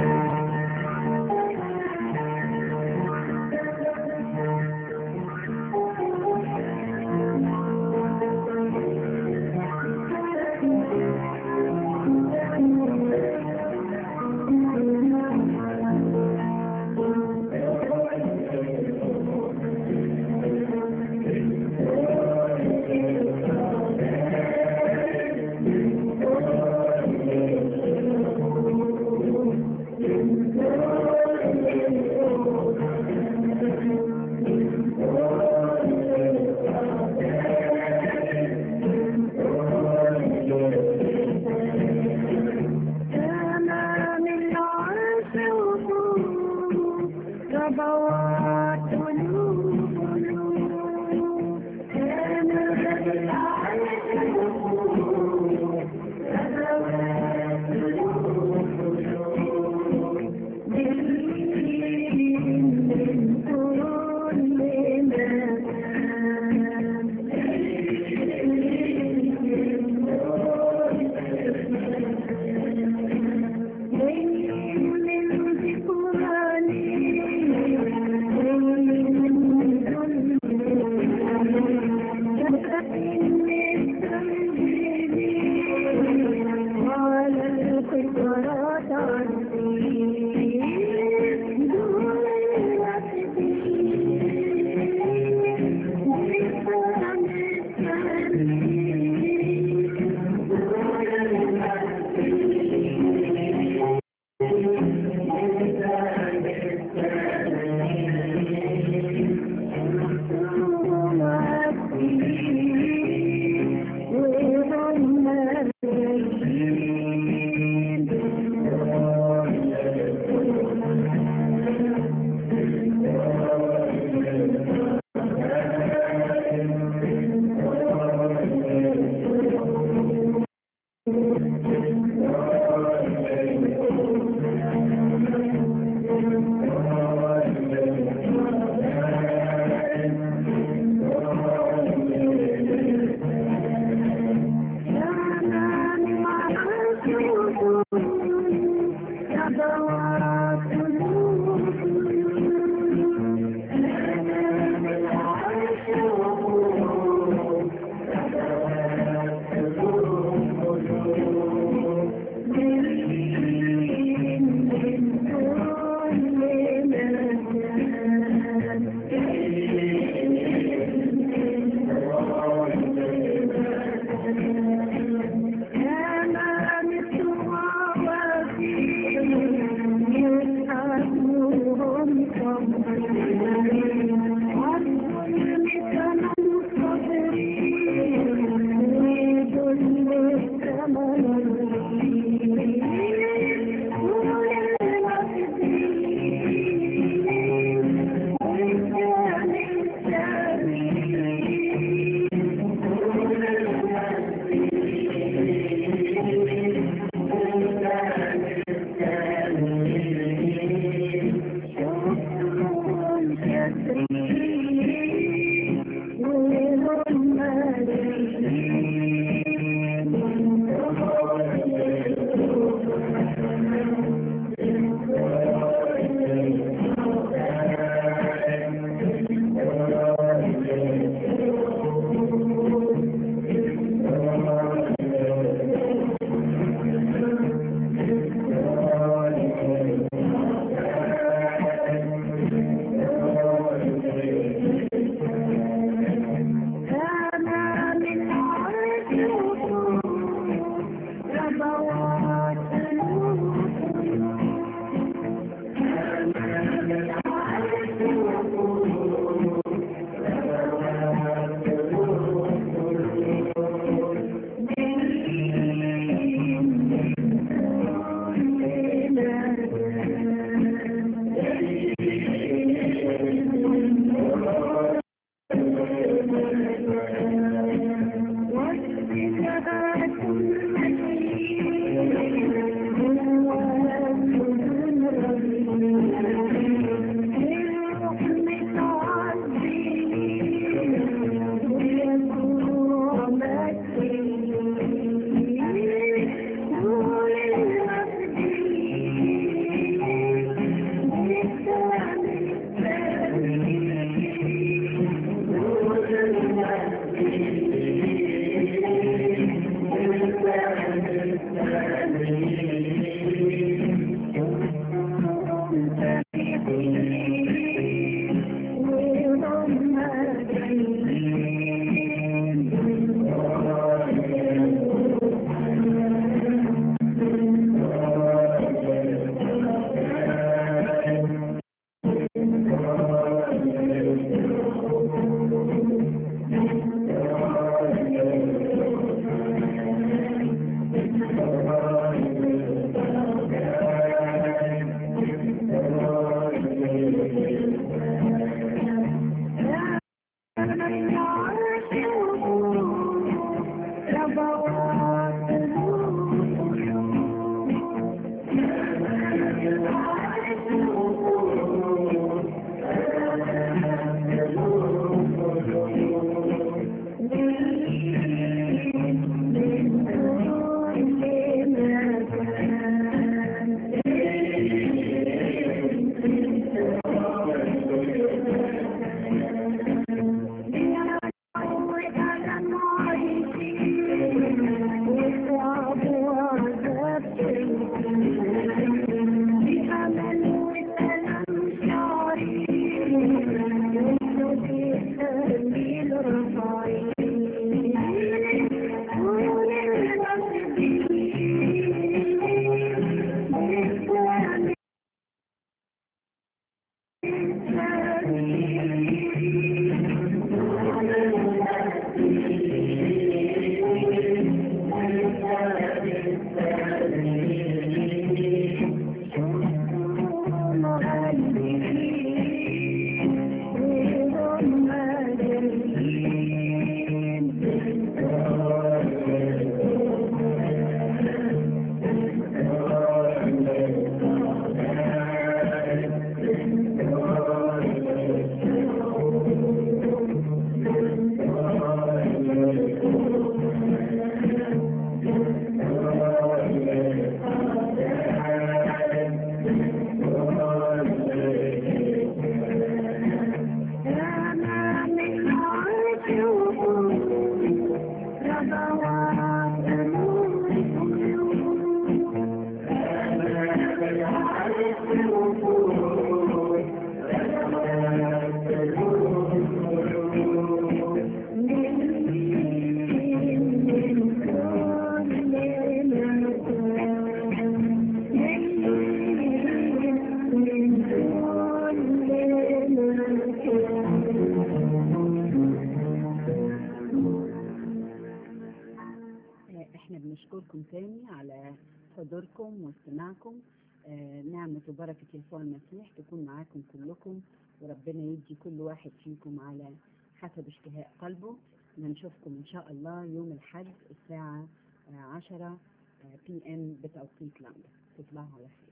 Thank you. Thank you. احنا بنشكركم تاني على حضوركم واستماعكم آه، نعمة وبركة يسوع المسيح تكون معاكم كلكم وربنا يدي كل واحد فيكم على حسب اشتهاء قلبه نشوفكم ان شاء الله يوم الحد الساعة آه، 10 بي ام بتوقيت لندن تصبحوا على خير